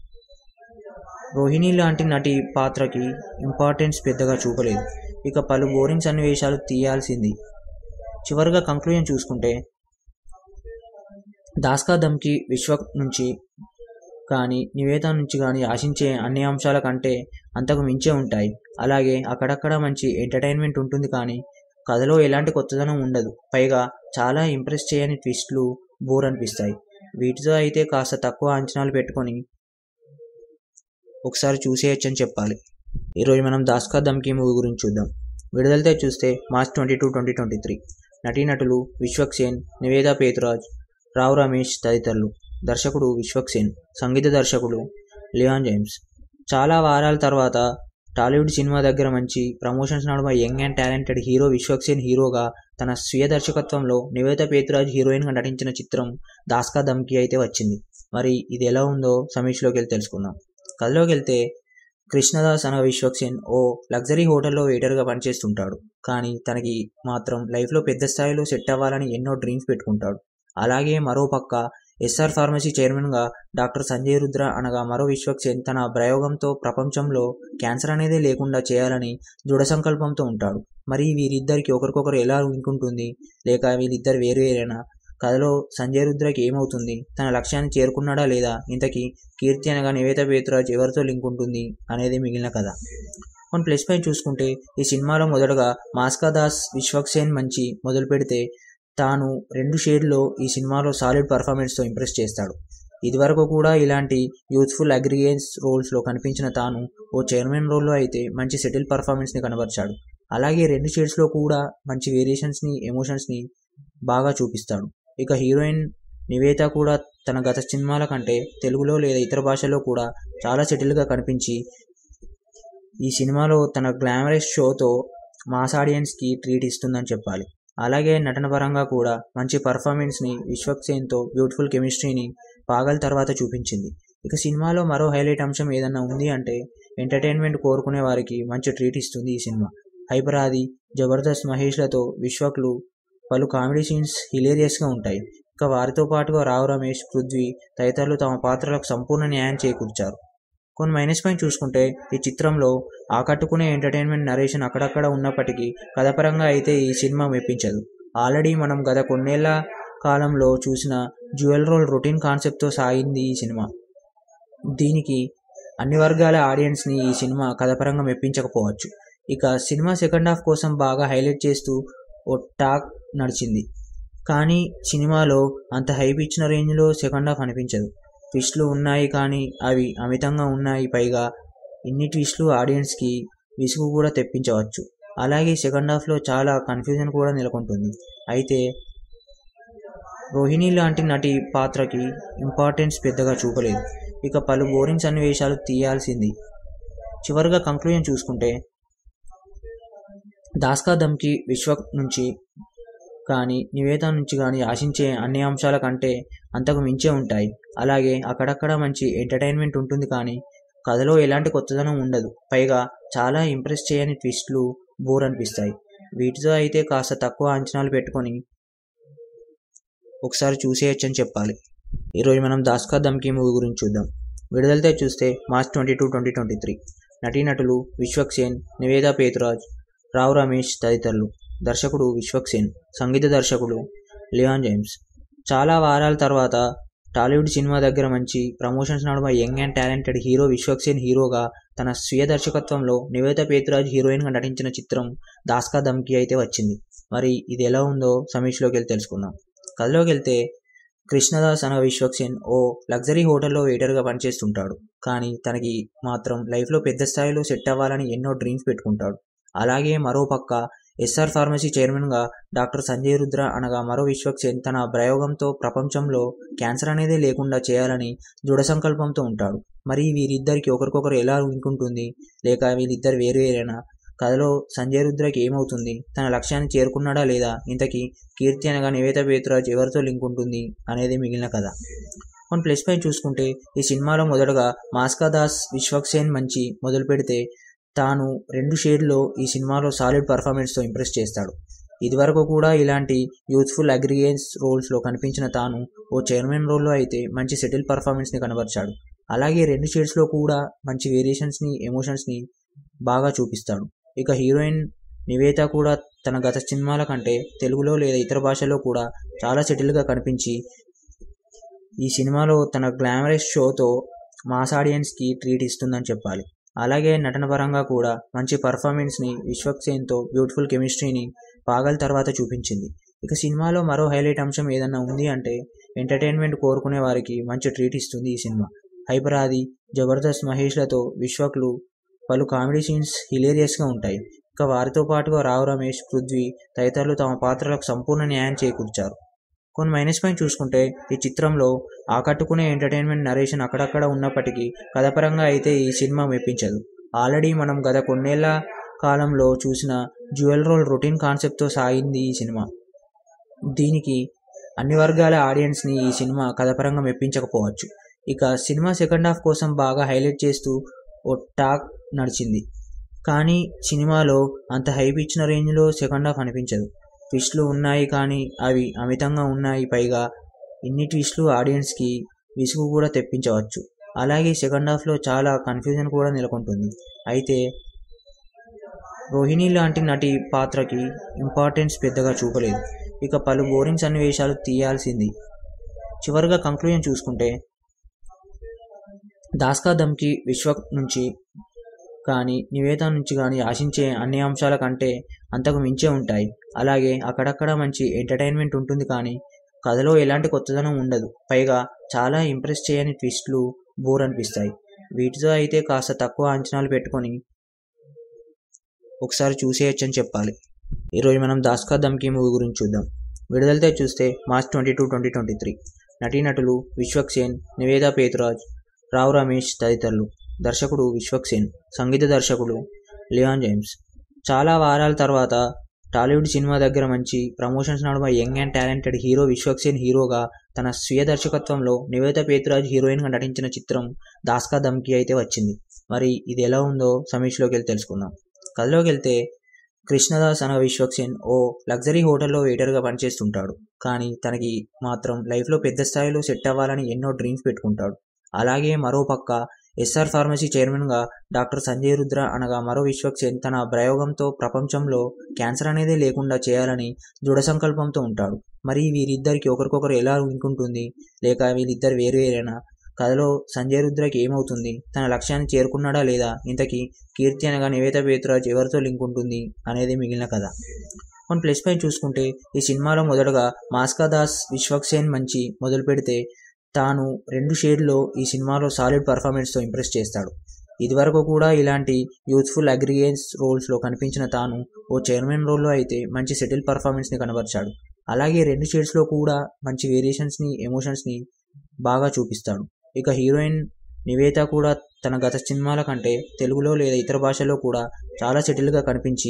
రోహిణి లాంటి నటి పాత్రకి ఇంపార్టెన్స్ పెద్దగా చూపలేదు ఇక పలు బోరింగ్ సన్నివేశాలు తీయాల్సింది చివరిగా కంక్లూజన్ చూసుకుంటే దాస్కా దమ్కి విశ్వ నుంచి కానీ నివేద నుంచి కానీ ఆశించే అన్ని అంశాల కంటే అంతకు మించే ఉంటాయి అలాగే అక్కడక్కడ మంచి ఎంటర్టైన్మెంట్ ఉంటుంది కానీ కథలో ఎలాంటి కొత్తదనం ఉండదు పైగా చాలా ఇంప్రెస్ చేయని ట్విస్ట్లు బోర్ అనిపిస్తాయి వీటితో అయితే కాస్త తక్కువ అంచనాలు పెట్టుకొని ఒకసారి చూసేయచ్చని చెప్పాలి ఈరోజు మనం దాస్కా దమ్కి మూవీ గురించి చూద్దాం విడుదలతో చూస్తే March twenty two twenty twenty three నటీనటులు విశ్వక్ సేన్ నివేద పేతురాజ్ రావు రమేష్ తదితరులు దర్శకుడు విశ్వక్ సేన్ సంగీత దర్శకుడు లియాన్ జేమ్స్ చాలా వారాల తర్వాత టాలీవుడ్ సినిమా దగ్గర మంచి ప్రమోషన్స్ నడుమ young and talented hero Vishwak Sen హీరోగా తన స్వీయ దర్శకత్వంలో నివేత పేతురాజ్ హీరోయిన్గా నటించిన చిత్రం దాస్కా దమ్కి అయితే వచ్చింది మరి ఇది ఎలా ఉందో సమీక్షలోకి వెళ్ళి తెలుసుకుందాం కథలోకి వెళ్తే కృష్ణదాస్ అనగా విశ్వక్ సేన్ ఓ లగ్జరీ హోటల్లో వెయిటర్గా పనిచేస్తుంటాడు కానీ తనకి మాత్రం లైఫ్లో పెద్ద స్థాయిలో సెట్ అవ్వాలని ఎన్నో డ్రీమ్స్ పెట్టుకుంటాడు అలాగే మరో పక్క ఎస్ఆర్ ఫార్మసీ చైర్మన్గా డాక్టర్ సంజయ్ రుద్ర అనగా మరో విశ్వక్ సేన్ తన ప్రయోగంతో ప్రపంచంలో క్యాన్సర్ అనేది లేకుండా చేయాలని దృఢ సంకల్పంతో ఉంటాడు మరి వీరిద్దరికి ఒకరికొకరు ఎలా ఉంటుంటుంది లేక వీళ్ళిద్దరు వేరు వేరేనా కథలో సంజయ్ రుద్రకి ఏమవుతుంది తన లక్ష్యాన్ని చేరుకున్నాడా లేదా ఇంతకీ కీర్తి అనగా నివేత పేతురాజ్ ఎవరితో లింక్ ఉంటుంది అనేది మిగిలిన కథ మన ప్లస్ పై చూసుకుంటే ఈ సినిమాలో మొదటగా మాస్కా దాస్ విశ్వక్ సేన్ మంచి మొదలు పెడితే తాను రెండు షేడ్లో ఈ సినిమాలో సాలిడ్ పర్ఫార్మెన్స్తో ఇంప్రెస్ చేస్తాడు ఇదివరకు కూడా ఇలాంటి యూత్ఫుల్ అగ్రిగేన్స్ రోల్స్లో కనిపించిన తాను ఓ చైర్మన్ రోల్లో అయితే మంచి సెటిల్ పర్ఫార్మెన్స్ని కనబరిచాడు అలాగే రెండు షేడ్స్లో కూడా మంచి వేరియేషన్స్ని ఎమోషన్స్ని బాగా చూపిస్తాడు ఇక హీరోయిన్ నివేత కూడా తన గత సినిమాల కంటే తెలుగులో లేదా ఇతర భాషల్లో కూడా చాలా సెటిల్గా కనిపించి ఈ సినిమాలో తన గ్లామరస్ షోతో మాస్ ఆడియన్స్కి ట్రీట్ ఇస్తుందని చెప్పాలి అలాగే నటన పరంగా కూడా మంచి పర్ఫార్మెన్స్ని విశ్వక్ సేన్తో బ్యూటిఫుల్ కెమిస్ట్రీని పాగల్ తర్వాత చూపించింది ఇక సినిమాలో మరో హైలైట్ అంశం ఏదన్నా ఉంది అంటే ఎంటర్టైన్మెంట్ కోరుకునే వారికి మంచి ట్రీట్ ఇస్తుంది ఈ సినిమా హైపరాది జబర్దస్త్ మహేష్లతో విశ్వక్లు పలు కామెడీ సీన్స్ హిలేరియస్గా ఉంటాయి ఇక వారితో పాటుగా రావు రమేష్ పృథ్వీ తదితరులు తమ పాత్రలకు సంపూర్ణ న్యాయం చేకూర్చారు కొన్ని మైనస్ పాయింట్ చూసుకుంటే ఈ చిత్రంలో ఆకట్టుకునే ఎంటర్టైన్మెంట్ నరేషన్ అక్కడక్కడ ఉన్నప్పటికీ కథపరంగా అయితే ఈ సినిమా మెప్పించదు ఆల్రెడీ మనం గత కొన్నేళ్ల కాలంలో చూసిన జ్యువెల్ రోల్ రొటీన్ కాన్సెప్ట్తో సాగింది ఈ సినిమా దీనికి అన్ని వర్గాల ఆడియన్స్ని ఈ సినిమా కథపరంగా మెప్పించకపోవచ్చు ఇక సినిమా సెకండ్ హాఫ్ కోసం బాగా హైలైట్ చేస్తూ ఓ టాక్ నడిచింది కానీ సినిమాలో అంత హైప్ ఇచ్చిన రేంజ్లో సెకండ్ హాఫ్ అనిపించదు ట్విస్ట్లు ఉన్నాయి కానీ అవి అమితంగా ఉన్నాయి పైగా ఇన్ని ట్విస్ట్లు ఆడియన్స్కి విసుగు కూడా తెప్పించవచ్చు అలాగే సెకండ్ హాఫ్లో చాలా కన్ఫ్యూజన్ కూడా నెలకొంటుంది అయితే రోహిణి లాంటి నటి పాత్రకి ఇంపార్టెన్స్ పెద్దగా చూపలేదు ఇక పలు బోరింగ్ సన్నివేశాలు తీయాల్సింది చివరిగా కంక్లూజన్ చూసుకుంటే దాస్కా దమ్కి విశ్వ నుంచి కానీ నివేద నుంచి కానీ ఆశించే అన్ని అంశాల కంటే అంతకు మించే ఉంటాయి అలాగే అక్కడక్కడ మంచి ఎంటర్టైన్మెంట్ ఉంటుంది కానీ కథలో ఎలాంటి కొత్తదనం ఉండదు పైగా చాలా ఇంప్రెస్ చేయని ట్విస్ట్లు బోర్ అనిపిస్తాయి వీటితో అయితే కాస్త తక్కువ అంచనాలు పెట్టుకొని ఒకసారి చూసేయచ్చని చెప్పాలి ఈరోజు మనం దాస్కా దమ్కి మూవీ గురించి చూద్దాం విడుదలతో చూస్తే March twenty two twenty twenty three నటీనటులు విశ్వక్ సేన్ నివేదా పేతురాజ్ రావు రమేష్ తదితరులు దర్శకుడు విశ్వక్ సేన్ సంగీత దర్శకుడు లియాన్ జేమ్స్ చాలా వారాల తర్వాత టాలీవుడ్ సినిమా దగ్గర మంచి ప్రమోషన్స్ నడుమ young and talented hero Vishwak Sen హీరోగా తన స్వీయ దర్శకత్వంలో నివేత పేతురాజ్ హీరోయిన్గా నటించిన చిత్రం దాస్కా దమ్కి అయితే వచ్చింది మరి ఇది ఎలా ఉందో సమీక్షలోకి వెళ్ళి తెలుసుకుందాం కథలోకి వెళ్తే కృష్ణదాస్ అనగా విశ్వక్ సేన్ ఓ లగ్జరీ హోటల్లో వెయిటర్గా పనిచేస్తుంటాడు కానీ తనకి మాత్రం లైఫ్లో పెద్ద స్థాయిలో సెట్ అవ్వాలని ఎన్నో డ్రీమ్స్ పెట్టుకుంటాడు అలాగే మరో పక్క ఎస్ఆర్ ఫార్మసీ చైర్మన్గా డాక్టర్ సంజయ్ రుద్ర అనగా మరో విశ్వక్ సేన్ తన ప్రయోగంతో ప్రపంచంలో క్యాన్సర్ అనేది లేకుండా చేయాలని దృఢ సంకల్పంతో ఉంటాడు మరి వీరిద్దరికి ఒకరికొకరు ఎలా ఉంటుంటుంది లేక వీళ్ళిద్దరు వేరు వేరేనా కథలో సంజయ్ రుద్రకి ఏమవుతుంది తన లక్ష్యాన్ని చేరుకున్నాడా లేదా ఇంతకీ కీర్తి అనగా నివేత పేతురాజ్ ఎవరితో లింక్ ఉంటుంది అనేది మిగిలిన కథ మన ప్లస్ పై చూసుకుంటే ఈ సినిమాలో మొదటగా మాస్కా దాస్ విశ్వక్ సేన్ మంచి మొదలు పెడితే తాను రెండు షేడ్లో ఈ సినిమాలో సాలిడ్ పర్ఫార్మెన్స్తో ఇంప్రెస్ చేస్తాడు ఇదివరకు కూడా ఇలాంటి యూత్ఫుల్ అగ్రిగేన్స్ రోల్స్లో కనిపించిన తాను ఓ చైర్మన్ రోల్లో అయితే మంచి సెటిల్ పర్ఫార్మెన్స్ని కనబరిచాడు అలాగే రెండు షేడ్స్లో కూడా మంచి వేరియేషన్స్ని ఎమోషన్స్ని బాగా చూపిస్తాడు ఇక హీరోయిన్ నివేత కూడా తన గత సినిమాల కంటే తెలుగులో లేదా ఇతర భాషల్లో కూడా చాలా సెటిల్గా కనిపించి ఈ సినిమాలో తన గ్లామరస్ షోతో మాస్ ఆడియన్స్కి ట్రీట్ ఇస్తుందని చెప్పాలి అలాగే నటన పరంగా కూడా మంచి పర్ఫార్మెన్స్ని విశ్వక్ సేన్తో బ్యూటిఫుల్ కెమిస్ట్రీని పాగల్ తర్వాత చూపించింది ఇక సినిమాలో మరో హైలైట్ అంశం ఏదన్నా ఉంది అంటే ఎంటర్టైన్మెంట్ కోరుకునే వారికి మంచి ట్రీట్ ఇస్తుంది ఈ సినిమా హైపరాది జబర్దస్త్ మహేష్లతో విశ్వక్లు పలు కామెడీ సీన్స్ హిలేరియస్గా ఉంటాయి ఇక వారితో పాటుగా రావు రమేష్ పృథ్వీ తదితరులు తమ పాత్రలకు సంపూర్ణ న్యాయం చేకూర్చారు కొన్ని మైనస్ పాయింట్ చూసుకుంటే ఈ చిత్రంలో ఆకట్టుకునే ఎంటర్టైన్మెంట్ నరేషన్ అక్కడక్కడ ఉన్నప్పటికీ కథపరంగా అయితే ఈ సినిమా మెప్పించదు ఆల్రెడీ మనం గత కొన్నేళ్ల కాలంలో చూసిన జ్యువెల్ రోల్ రొటీన్ కాన్సెప్ట్తో సాగింది ఈ సినిమా దీనికి అన్ని వర్గాల ఆడియన్స్ని ఈ సినిమా కథపరంగా మెప్పించకపోవచ్చు ఇక సినిమా సెకండ్ హాఫ్ కోసం బాగా హైలైట్ చేస్తూ ఓ టాక్ నడిచింది కానీ సినిమాలో అంత హైప్ ఇచ్చిన రేంజ్లో సెకండ్ హాఫ్ అనిపించదు ట్విస్ట్లు ఉన్నాయి కానీ అవి అమితంగా ఉన్నాయి పైగా ఇన్ని ట్విస్ట్లు ఆడియన్స్కి విసుగు కూడా తెప్పించవచ్చు అలాగే సెకండ్ హాఫ్లో చాలా కన్ఫ్యూజన్ కూడా నెలకొంటుంది అయితే రోహిణి లాంటి నటి పాత్రకి ఇంపార్టెన్స్ పెద్దగా చూపలేదు ఇక పలు బోరింగ్ సన్నివేశాలు తీయాల్సింది చివరిగా కంక్లూజన్ చూసుకుంటే దాస్కా దమ్కి విశ్వ నుంచి కానీ నివేద నుంచి కానీ ఆశించే అన్ని అంశాల కంటే అంతకు మించే ఉంటాయి అలాగే అక్కడక్కడ మంచి ఎంటర్టైన్మెంట్ ఉంటుంది కానీ కథలో ఎలాంటి కొత్తదనం ఉండదు పైగా చాలా ఇంప్రెస్ చేయని ట్విస్ట్లు బోర్ అనిపిస్తాయి వీటితో అయితే కాస్త తక్కువ అంచనాలు పెట్టుకొని ఒకసారి చూసేయచ్చని చెప్పాలి ఈరోజు మనం దాస్కా దమ్కి మూవీ గురించి చూద్దాం విడుదలతో చూస్తే March twenty two twenty twenty three నటీనటులు విశ్వక్ సేన్ నివేదా పేతురాజ్ రావు రమేష్ తదితరులు దర్శకుడు విశ్వక్ సేన్ సంగీత దర్శకుడు లియాన్ జేమ్స్ చాలా వారాల తర్వాత టాలీవుడ్ సినిమా దగ్గర మంచి ప్రమోషన్స్ నడుమ young and talented hero Vishwak Sen హీరోగా తన స్వీయ దర్శకత్వంలో నివేద పేతురాజ్ హీరోయిన్గా నటించిన చిత్రం దాస్కా దమ్కి అయితే వచ్చింది మరి ఇది ఎలా ఉందో సమీక్షలోకి వెళ్ళి తెలుసుకుందాం కథలోకి వెళ్తే కృష్ణదాస్ అనే విశ్వక్ సేన్ ఓ లగ్జరీ హోటల్లో వెయిటర్గా పనిచేస్తుంటాడు కానీ తనకి మాత్రం లైఫ్లో పెద్ద స్థాయిలో సెట్ అవ్వాలని ఎన్నో డ్రీమ్స్ పెట్టుకుంటాడు అలాగే మరో పక్క ఎస్ఆర్ ఫార్మసీ చైర్మన్గా డాక్టర్ సంజయ్ రుద్ర అనగా మరో విశ్వక్ సేన్ తన ప్రయోగంతో ప్రపంచంలో క్యాన్సర్ అనేది లేకుండా చేయాలని దృఢ సంకల్పంతో ఉంటాడు మరి వీరిద్దరికి ఒకరికొకరు ఎలా ఉంటుంది లేక వీరిద్దరు వేరువేరేనా కథలో సంజయ్ రుద్రకి ఏమవుతుంది తన లక్ష్యాన్ని చేరుకున్నాడా లేదా ఇంతకీ కీర్తి అనగా నివేద పేతురాజ్ ఎవరితో లింక్ ఉంటుంది అనేది మిగిలిన కథ కొన్ని ప్లస్ పాయింట్ చూసుకుంటే ఈ సినిమాలో మొదటగా మాస్కా దాస్ విశ్వక్ సేన్ మంచి మొదలు పెడితే తాను రెండు షేడ్లో ఈ సినిమాలో సాలిడ్ పర్ఫార్మెన్స్తో ఇంప్రెస్ చేస్తాడు ఇదివరకు కూడా ఇలాంటి యూత్ఫుల్ అగ్రిగేన్స్ రోల్స్లో కనిపించిన తాను ఓ చైర్మన్ రోల్లో అయితే మంచి సెటిల్ పర్ఫార్మెన్స్ని కనబరిచాడు అలాగే రెండు షేడ్స్లో కూడా మంచి వేరియేషన్స్ని ఎమోషన్స్ని బాగా చూపిస్తాడు ఇక హీరోయిన్ నివేత కూడా తన గత సినిమాల కంటే తెలుగులో లేదా ఇతర భాషల్లో కూడా చాలా సెటిల్గా కనిపించి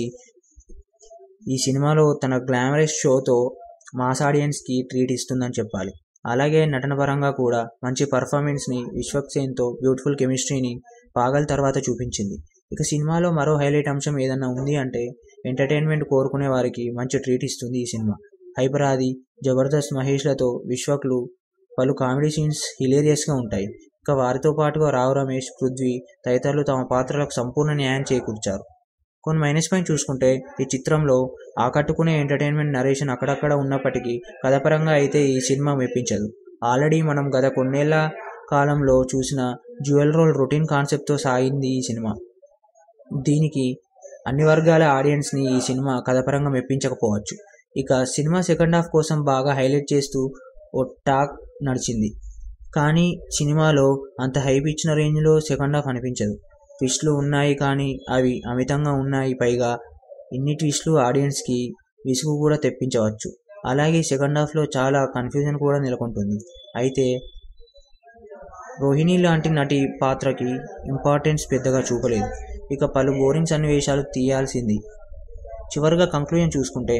ఈ సినిమాలో తన గ్లామరస్ షోతో మాస్ ఆడియన్స్కి ట్రీట్ ఇస్తుందని చెప్పాలి అలాగే నటన పరంగా కూడా మంచి పర్ఫార్మెన్స్ని విశ్వక్ సేన్తో బ్యూటిఫుల్ కెమిస్ట్రీని పాగల్ తర్వాత చూపించింది ఇక సినిమాలో మరో హైలైట్ అంశం ఏదన్నా ఉంది అంటే ఎంటర్టైన్మెంట్ కోరుకునే వారికి మంచి ట్రీట్ ఇస్తుంది ఈ సినిమా హైపరాది జబర్దస్త్ మహేష్లతో విశ్వక్లు పలు కామెడీ సీన్స్ హిలేరియస్గా ఉంటాయి ఇక వారితో పాటుగా రావు రమేష్ పృథ్వీ తదితరులు తమ పాత్రలకు సంపూర్ణ న్యాయం చేకూర్చారు కొన్ని మైనస్ పాయింట్ చూసుకుంటే ఈ చిత్రంలో ఆకట్టుకునే ఎంటర్టైన్మెంట్ నరేషన్ అక్కడక్కడ ఉన్నప్పటికీ కథపరంగా అయితే ఈ సినిమా మెప్పించదు ఆల్రెడీ మనం గత కొన్నేళ్ల కాలంలో చూసిన జ్యువెల్ రోల్ రొటీన్ కాన్సెప్ట్తో సాగింది ఈ సినిమా దీనికి అన్ని వర్గాల ఆడియన్స్ని ఈ సినిమా కథపరంగా మెప్పించకపోవచ్చు ఇక సినిమా సెకండ్ హాఫ్ కోసం బాగా హైలైట్ చేస్తూ ఓ టాక్ నడిచింది కానీ సినిమాలో అంత హైప్ ఇచ్చిన రేంజ్లో సెకండ్ హాఫ్ అనిపించదు ట్విస్ట్లు ఉన్నాయి కానీ అవి అమితంగా ఉన్నాయి పైగా ఇన్ని ట్విస్ట్లు ఆడియన్స్కి విసుగు కూడా తెప్పించవచ్చు అలాగే సెకండ్ హాఫ్లో చాలా కన్ఫ్యూజన్ కూడా నెలకొంటుంది అయితే రోహిణి లాంటి నటి పాత్రకి ఇంపార్టెన్స్ పెద్దగా చూపలేదు ఇక పలు బోరింగ్ సన్నివేశాలు తీయాల్సింది చివరిగా కంక్లూజన్ చూసుకుంటే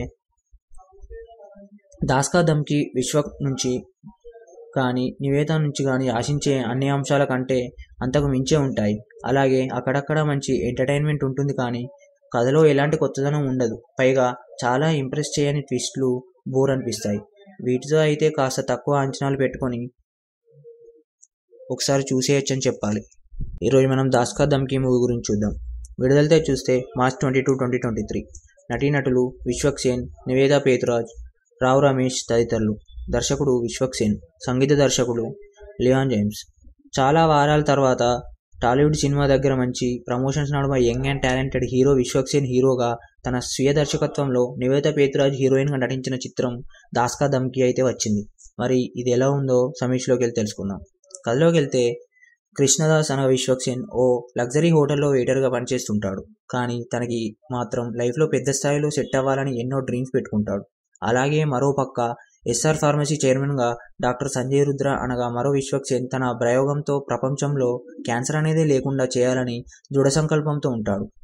దాస్కా దమ్కి విశ్వ నుంచి కానీ నివేద నుంచి కానీ ఆశించే అన్ని అంశాల కంటే అంతకు మించే ఉంటాయి అలాగే అక్కడక్కడ మంచి ఎంటర్టైన్మెంట్ ఉంటుంది కానీ కథలో ఎలాంటి కొత్తదనం ఉండదు పైగా చాలా ఇంప్రెస్ చేయని ట్విస్ట్లు బోర్ అనిపిస్తాయి వీటితో అయితే కాస్త తక్కువ అంచనాలు పెట్టుకొని ఒకసారి చూసేయచ్చని చెప్పాలి ఈరోజు మనం దాస్కా దమ్కి మూవీ గురించి చూద్దాం విడుదలతో చూస్తే March twenty two twenty twenty three నటీనటులు విశ్వక్ సేన్ నివేదా పేతురాజ్ రావు రమేష్ తదితరులు దర్శకుడు విశ్వక్ సేన్ సంగీత దర్శకుడు లియాన్ జేమ్స్ చాలా వారాల తర్వాత టాలీవుడ్ సినిమా దగ్గర మంచి ప్రమోషన్స్ నడుమ young and talented hero Vishwak Sen హీరోగా తన స్వీయ దర్శకత్వంలో నివేద పేతురాజ్ హీరోయిన్గా నటించిన చిత్రం దాస్కా దమ్కి అయితే వచ్చింది మరి ఇది ఎలా ఉందో సమీక్షలోకి వెళ్ళి తెలుసుకుందాం కథలోకి వెళ్తే కృష్ణదాస్ అనే విశ్వక్ సేన్ ఓ లగ్జరీ హోటల్లో వెయిటర్గా పనిచేస్తుంటాడు కానీ తనకి మాత్రం లైఫ్లో పెద్ద స్థాయిలో సెట్ అవ్వాలని ఎన్నో డ్రీమ్స్ పెట్టుకుంటాడు అలాగే మరో పక్క ఎస్ఆర్ ఫార్మసీ చైర్మన్గా డాక్టర్ సంజయ్ రుద్ర అనగా మరో విశ్వక్ సేన్ తన ప్రయోగంతో ప్రపంచంలో క్యాన్సర్ అనేది లేకుండా చేయాలని దృఢ సంకల్పంతో ఉంటాడు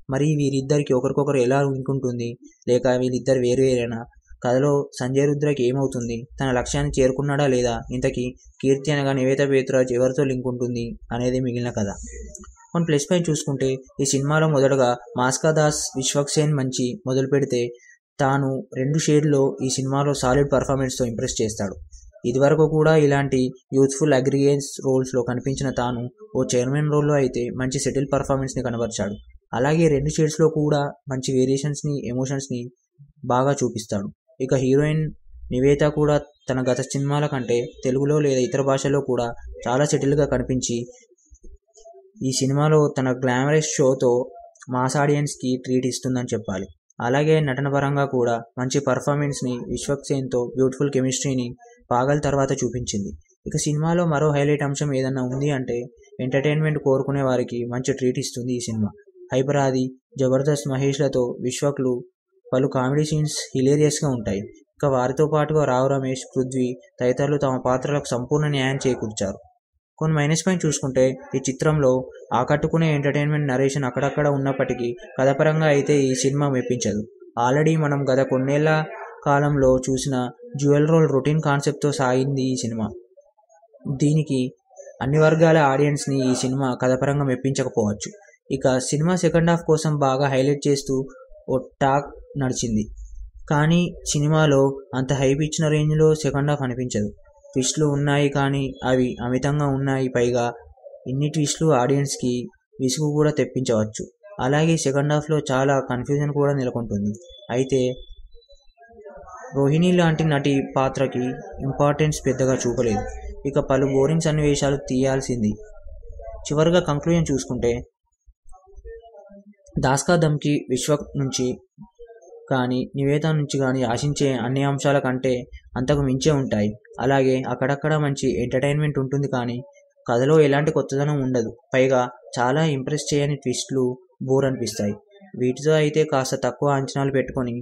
మరి వీరిద్దరికి ఒకరికొకరు ఎలా లింక్ ఉంటుంది లేక వీళ్ళిద్దరు వేరు వేరేనా కథలో సంజయ్ రుద్రకి ఏమవుతుంది తన లక్ష్యాన్ని చేరుకున్నాడా లేదా ఇంతకీ కీర్తి అనగా నివేత పేతురాజ్ ఎవరితో లింక్ ఉంటుంది అనేది మిగిలిన కథ మన ప్లస్ పైన చూసుకుంటే ఈ సినిమాలో మొదటగా మాస్కా దాస్ విశ్వక్సేన్ మంచి మొదలు పెడితే తాను రెండు షేడ్లో ఈ సినిమాలో సాలిడ్ పర్ఫార్మెన్స్తో ఇంప్రెస్ చేస్తాడు ఇదివరకు కూడా ఇలాంటి యూత్ఫుల్ అగ్రిగేన్స్ రోల్స్లో కనిపించిన తాను ఓ చైర్మన్ రోల్లో అయితే మంచి సెటిల్ పర్ఫార్మెన్స్ని కనబరిచాడు అలాగే రెండు షేడ్స్లో కూడా మంచి వేరియేషన్స్ని ఎమోషన్స్ని బాగా చూపిస్తాడు ఇక హీరోయిన్ నివేత కూడా తన గత సినిమాల కంటే తెలుగులో లేదా ఇతర భాషల్లో కూడా చాలా సెటిల్గా కనిపించి ఈ సినిమాలో తన గ్లామరస్ షోతో మాస్ ఆడియన్స్కి ట్రీట్ ఇస్తుందని చెప్పాలి అలాగే నటన పరంగా కూడా మంచి పర్ఫార్మెన్స్ని విశ్వక్సేన్తో బ్యూటిఫుల్ కెమిస్ట్రీని పాగల్ తర్వాత చూపించింది ఇక సినిమాలో మరో హైలైట్ అంశం ఏదన్నా ఉంది అంటే ఎంటర్టైన్మెంట్ కోరుకునే వారికి మంచి ట్రీట్ ఇస్తుంది ఈ సినిమా హైపరాది జబర్దస్త్ మహేష్లతో విశ్వక్లు పలు కామెడీ సీన్స్ హిలేరియస్గా ఉంటాయి ఇక వారితో పాటుగా రావు రమేష్ పృథ్వీ తదితరులు తమ పాత్రలకు సంపూర్ణ న్యాయం చేకూర్చారు కొన్ని మైనస్ పాయింట్ చూసుకుంటే ఈ చిత్రంలో ఆకట్టుకునే ఎంటర్టైన్మెంట్ నరేషన్ అక్కడక్కడ ఉన్నప్పటికీ కథపరంగా అయితే ఈ సినిమా మెప్పించదు ఆల్రెడీ మనం గత కొన్నేళ్ల కాలంలో చూసిన జ్యువెల్ రోల్ రొటీన్ కాన్సెప్ట్తో సాగింది ఈ సినిమా దీనికి అన్ని వర్గాల ఆడియన్స్ని ఈ సినిమా కథపరంగా మెప్పించకపోవచ్చు ఇక సినిమా సెకండ్ హాఫ్ కోసం బాగా హైలైట్ చేస్తూ ఓ టాక్ నడిచింది కానీ సినిమాలో అంత హైప్ ఇచ్చిన రేంజ్లో సెకండ్ హాఫ్ అనిపించదు ట్విస్ట్లు ఉన్నాయి కానీ అవి అమితంగా ఉన్నాయి పైగా ఇన్ని ట్విస్ట్లు ఆడియన్స్కి విసుగు కూడా తెప్పించవచ్చు అలాగే సెకండ్ హాఫ్లో చాలా కన్ఫ్యూజన్ కూడా నెలకొంటుంది అయితే రోహిణి లాంటి నటి పాత్రకి ఇంపార్టెన్స్ పెద్దగా చూపలేదు ఇక పలు బోరింగ్ సన్నివేశాలు తీయాల్సింది చివరిగా కంక్లూజన్ చూసుకుంటే దాస్కా దమ్కి విశ్వ నుంచి కానీ నివేద నుంచి కానీ ఆశించే అన్ని అంశాల కంటే అంతకు మించే ఉంటాయి అలాగే అక్కడక్కడ మంచి ఎంటర్టైన్మెంట్ ఉంటుంది కానీ కథలో ఎలాంటి కొత్తదనం ఉండదు పైగా చాలా ఇంప్రెస్ చేయని ట్విస్ట్లు బోర్ అనిపిస్తాయి వీటితో అయితే కాస్త తక్కువ అంచనాలు పెట్టుకొని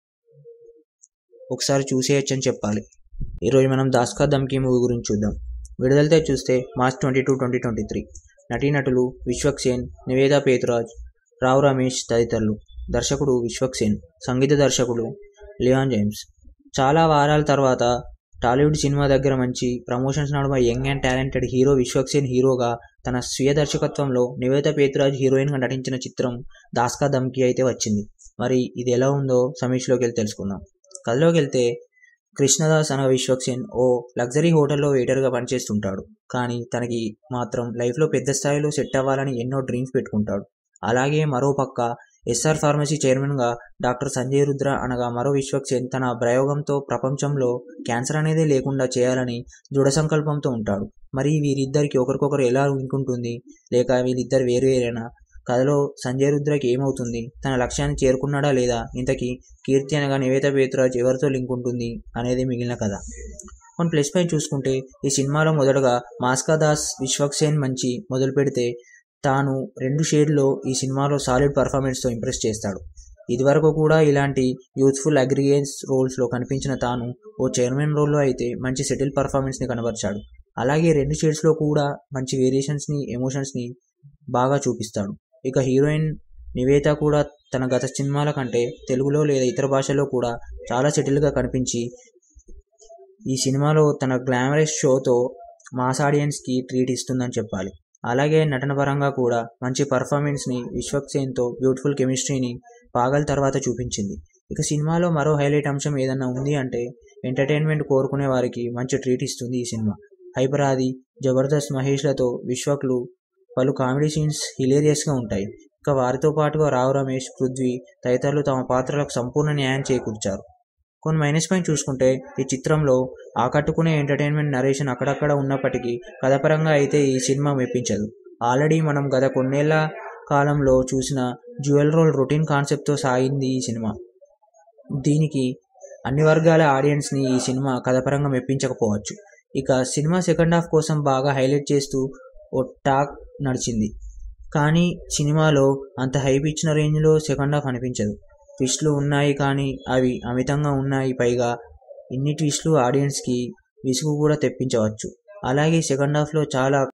ఒకసారి చూసేయచ్చని చెప్పాలి ఈరోజు మనం దాస్కా దమ్కి మూవీ గురించి చూద్దాం విడుదలతో చూస్తే March twenty two twenty twenty three నటీనటులు విశ్వక్సేన్ నివేదా పేతురాజ్ రావు రమేష్ తదితరులు దర్శకుడు విశ్వక్సేన్ సంగీత దర్శకుడు లియాన్ జేమ్స్ చాలా వారాల తర్వాత టాలీవుడ్ సినిమా దగ్గర మంచి ప్రమోషన్స్ నడుమ young and talented hero Vishwaksen హీరోగా తన స్వీయ దర్శకత్వంలో నివేద పేతురాజ్ హీరోయిన్గా నటించిన చిత్రం దాస్కా దమ్కి అయితే వచ్చింది మరి ఇది ఎలా ఉందో సమీక్షలోకి వెళ్ళి తెలుసుకుందాం కథలోకి వెళ్తే కృష్ణదాస్ అనగా విశ్వక్సేన్ ఓ లగ్జరీ హోటల్లో వెయిటర్గా పనిచేస్తుంటాడు కానీ తనకి మాత్రం లైఫ్లో పెద్ద స్థాయిలో సెట్ అవ్వాలని ఎన్నో డ్రీమ్స్ పెట్టుకుంటాడు అలాగే మరో పక్క ఎస్ఆర్ ఫార్మసీ చైర్మన్గా డాక్టర్ సంజయ్ రుద్ర అనగా మరో విశ్వక్సేన్ తన ప్రయోగంతో ప్రపంచంలో క్యాన్సర్ అనేది లేకుండా చేయాలని దృఢ సంకల్పంతో ఉంటాడు మరి వీరిద్దరికి ఒకరికొకరు ఎలా లింక్ ఉంటుంది లేక వీళ్ళిద్దరు వేరు వేరేనా కథలో సంజయ్ రుద్రకి ఏమవుతుంది తన లక్ష్యాన్ని చేరుకున్నాడా లేదా ఇంతకీ కీర్తి అనగా నివేత పేతురాజ్ ఎవరితో లింక్ ఉంటుంది అనేది మిగిలిన కథ కొన్ని ప్లస్ పైన చూసుకుంటే ఈ సినిమాలో మొదటగా మాస్కా దాస్ విశ్వక్సేన్ మంచి మొదలు పెడితే తాను రెండు షేడ్లో ఈ సినిమాలో సాలిడ్ పర్ఫార్మెన్స్తో ఇంప్రెస్ చేస్తాడు ఇదివరకు కూడా ఇలాంటి యూత్ఫుల్ అగ్రిగేన్స్ రోల్స్లో కనిపించిన తాను ఓ చైర్మన్ రోల్లో అయితే మంచి సెటిల్ పర్ఫార్మెన్స్ని కనబరిచాడు అలాగే రెండు షేడ్స్లో కూడా మంచి వేరియేషన్స్ని ఎమోషన్స్ని బాగా చూపిస్తాడు ఇక హీరోయిన్ నివేత కూడా తన గత సినిమాల కంటే తెలుగులో లేదా ఇతర భాషల్లో కూడా చాలా సెటిల్గా కనిపించి ఈ సినిమాలో తన గ్లామరస్ షోతో మాస్ ఆడియన్స్కి ట్రీట్ ఇస్తుందని చెప్పాలి అలాగే నటన పరంగా కూడా మంచి పర్ఫార్మెన్స్ని విశ్వక్సేన్తో బ్యూటిఫుల్ కెమిస్ట్రీని పాగల్ తర్వాత చూపించింది ఇక సినిమాలో మరో హైలైట్ అంశం ఏదన్నా ఉంది అంటే ఎంటర్టైన్మెంట్ కోరుకునే వారికి మంచి ట్రీట్ ఇస్తుంది ఈ సినిమా హైపరాది జబర్దస్త్ మహేష్లతో విశ్వక్లు పలు కామెడీ సీన్స్ హిలేరియస్గా ఉంటాయి ఇక వారితో పాటుగా రావు రమేష్ పృథ్వీ తదితరులు తమ పాత్రలకు సంపూర్ణ న్యాయం చేకూర్చారు కొన్ని మైనస్ పాయింట్ చూసుకుంటే ఈ చిత్రంలో ఆకట్టుకునే ఎంటర్టైన్మెంట్ నరేషన్ అక్కడక్కడ ఉన్నప్పటికీ కథపరంగా అయితే ఈ సినిమా మెప్పించదు ఆల్రెడీ మనం గత కొన్నేళ్ల కాలంలో చూసిన జ్యువెల్ రోల్ రొటీన్ కాన్సెప్ట్తో సాగింది ఈ సినిమా దీనికి అన్ని వర్గాల ఆడియన్స్ని ఈ సినిమా కథపరంగా మెప్పించకపోవచ్చు ఇక సినిమా సెకండ్ హాఫ్ కోసం బాగా హైలైట్ చేస్తూ ఓ టాక్ నడిచింది కానీ సినిమాలో అంత హైప్ ఇచ్చిన రేంజ్లో సెకండ్ హాఫ్ అనిపించదు ట్విస్ట్లు ఉన్నాయి కానీ అవి అమితంగా ఉన్నాయి పైగా ఇన్ని ట్విస్ట్లు ఆడియన్స్కి విసుగు కూడా తెప్పించవచ్చు అలాగే సెకండ్ హాఫ్లో చాలా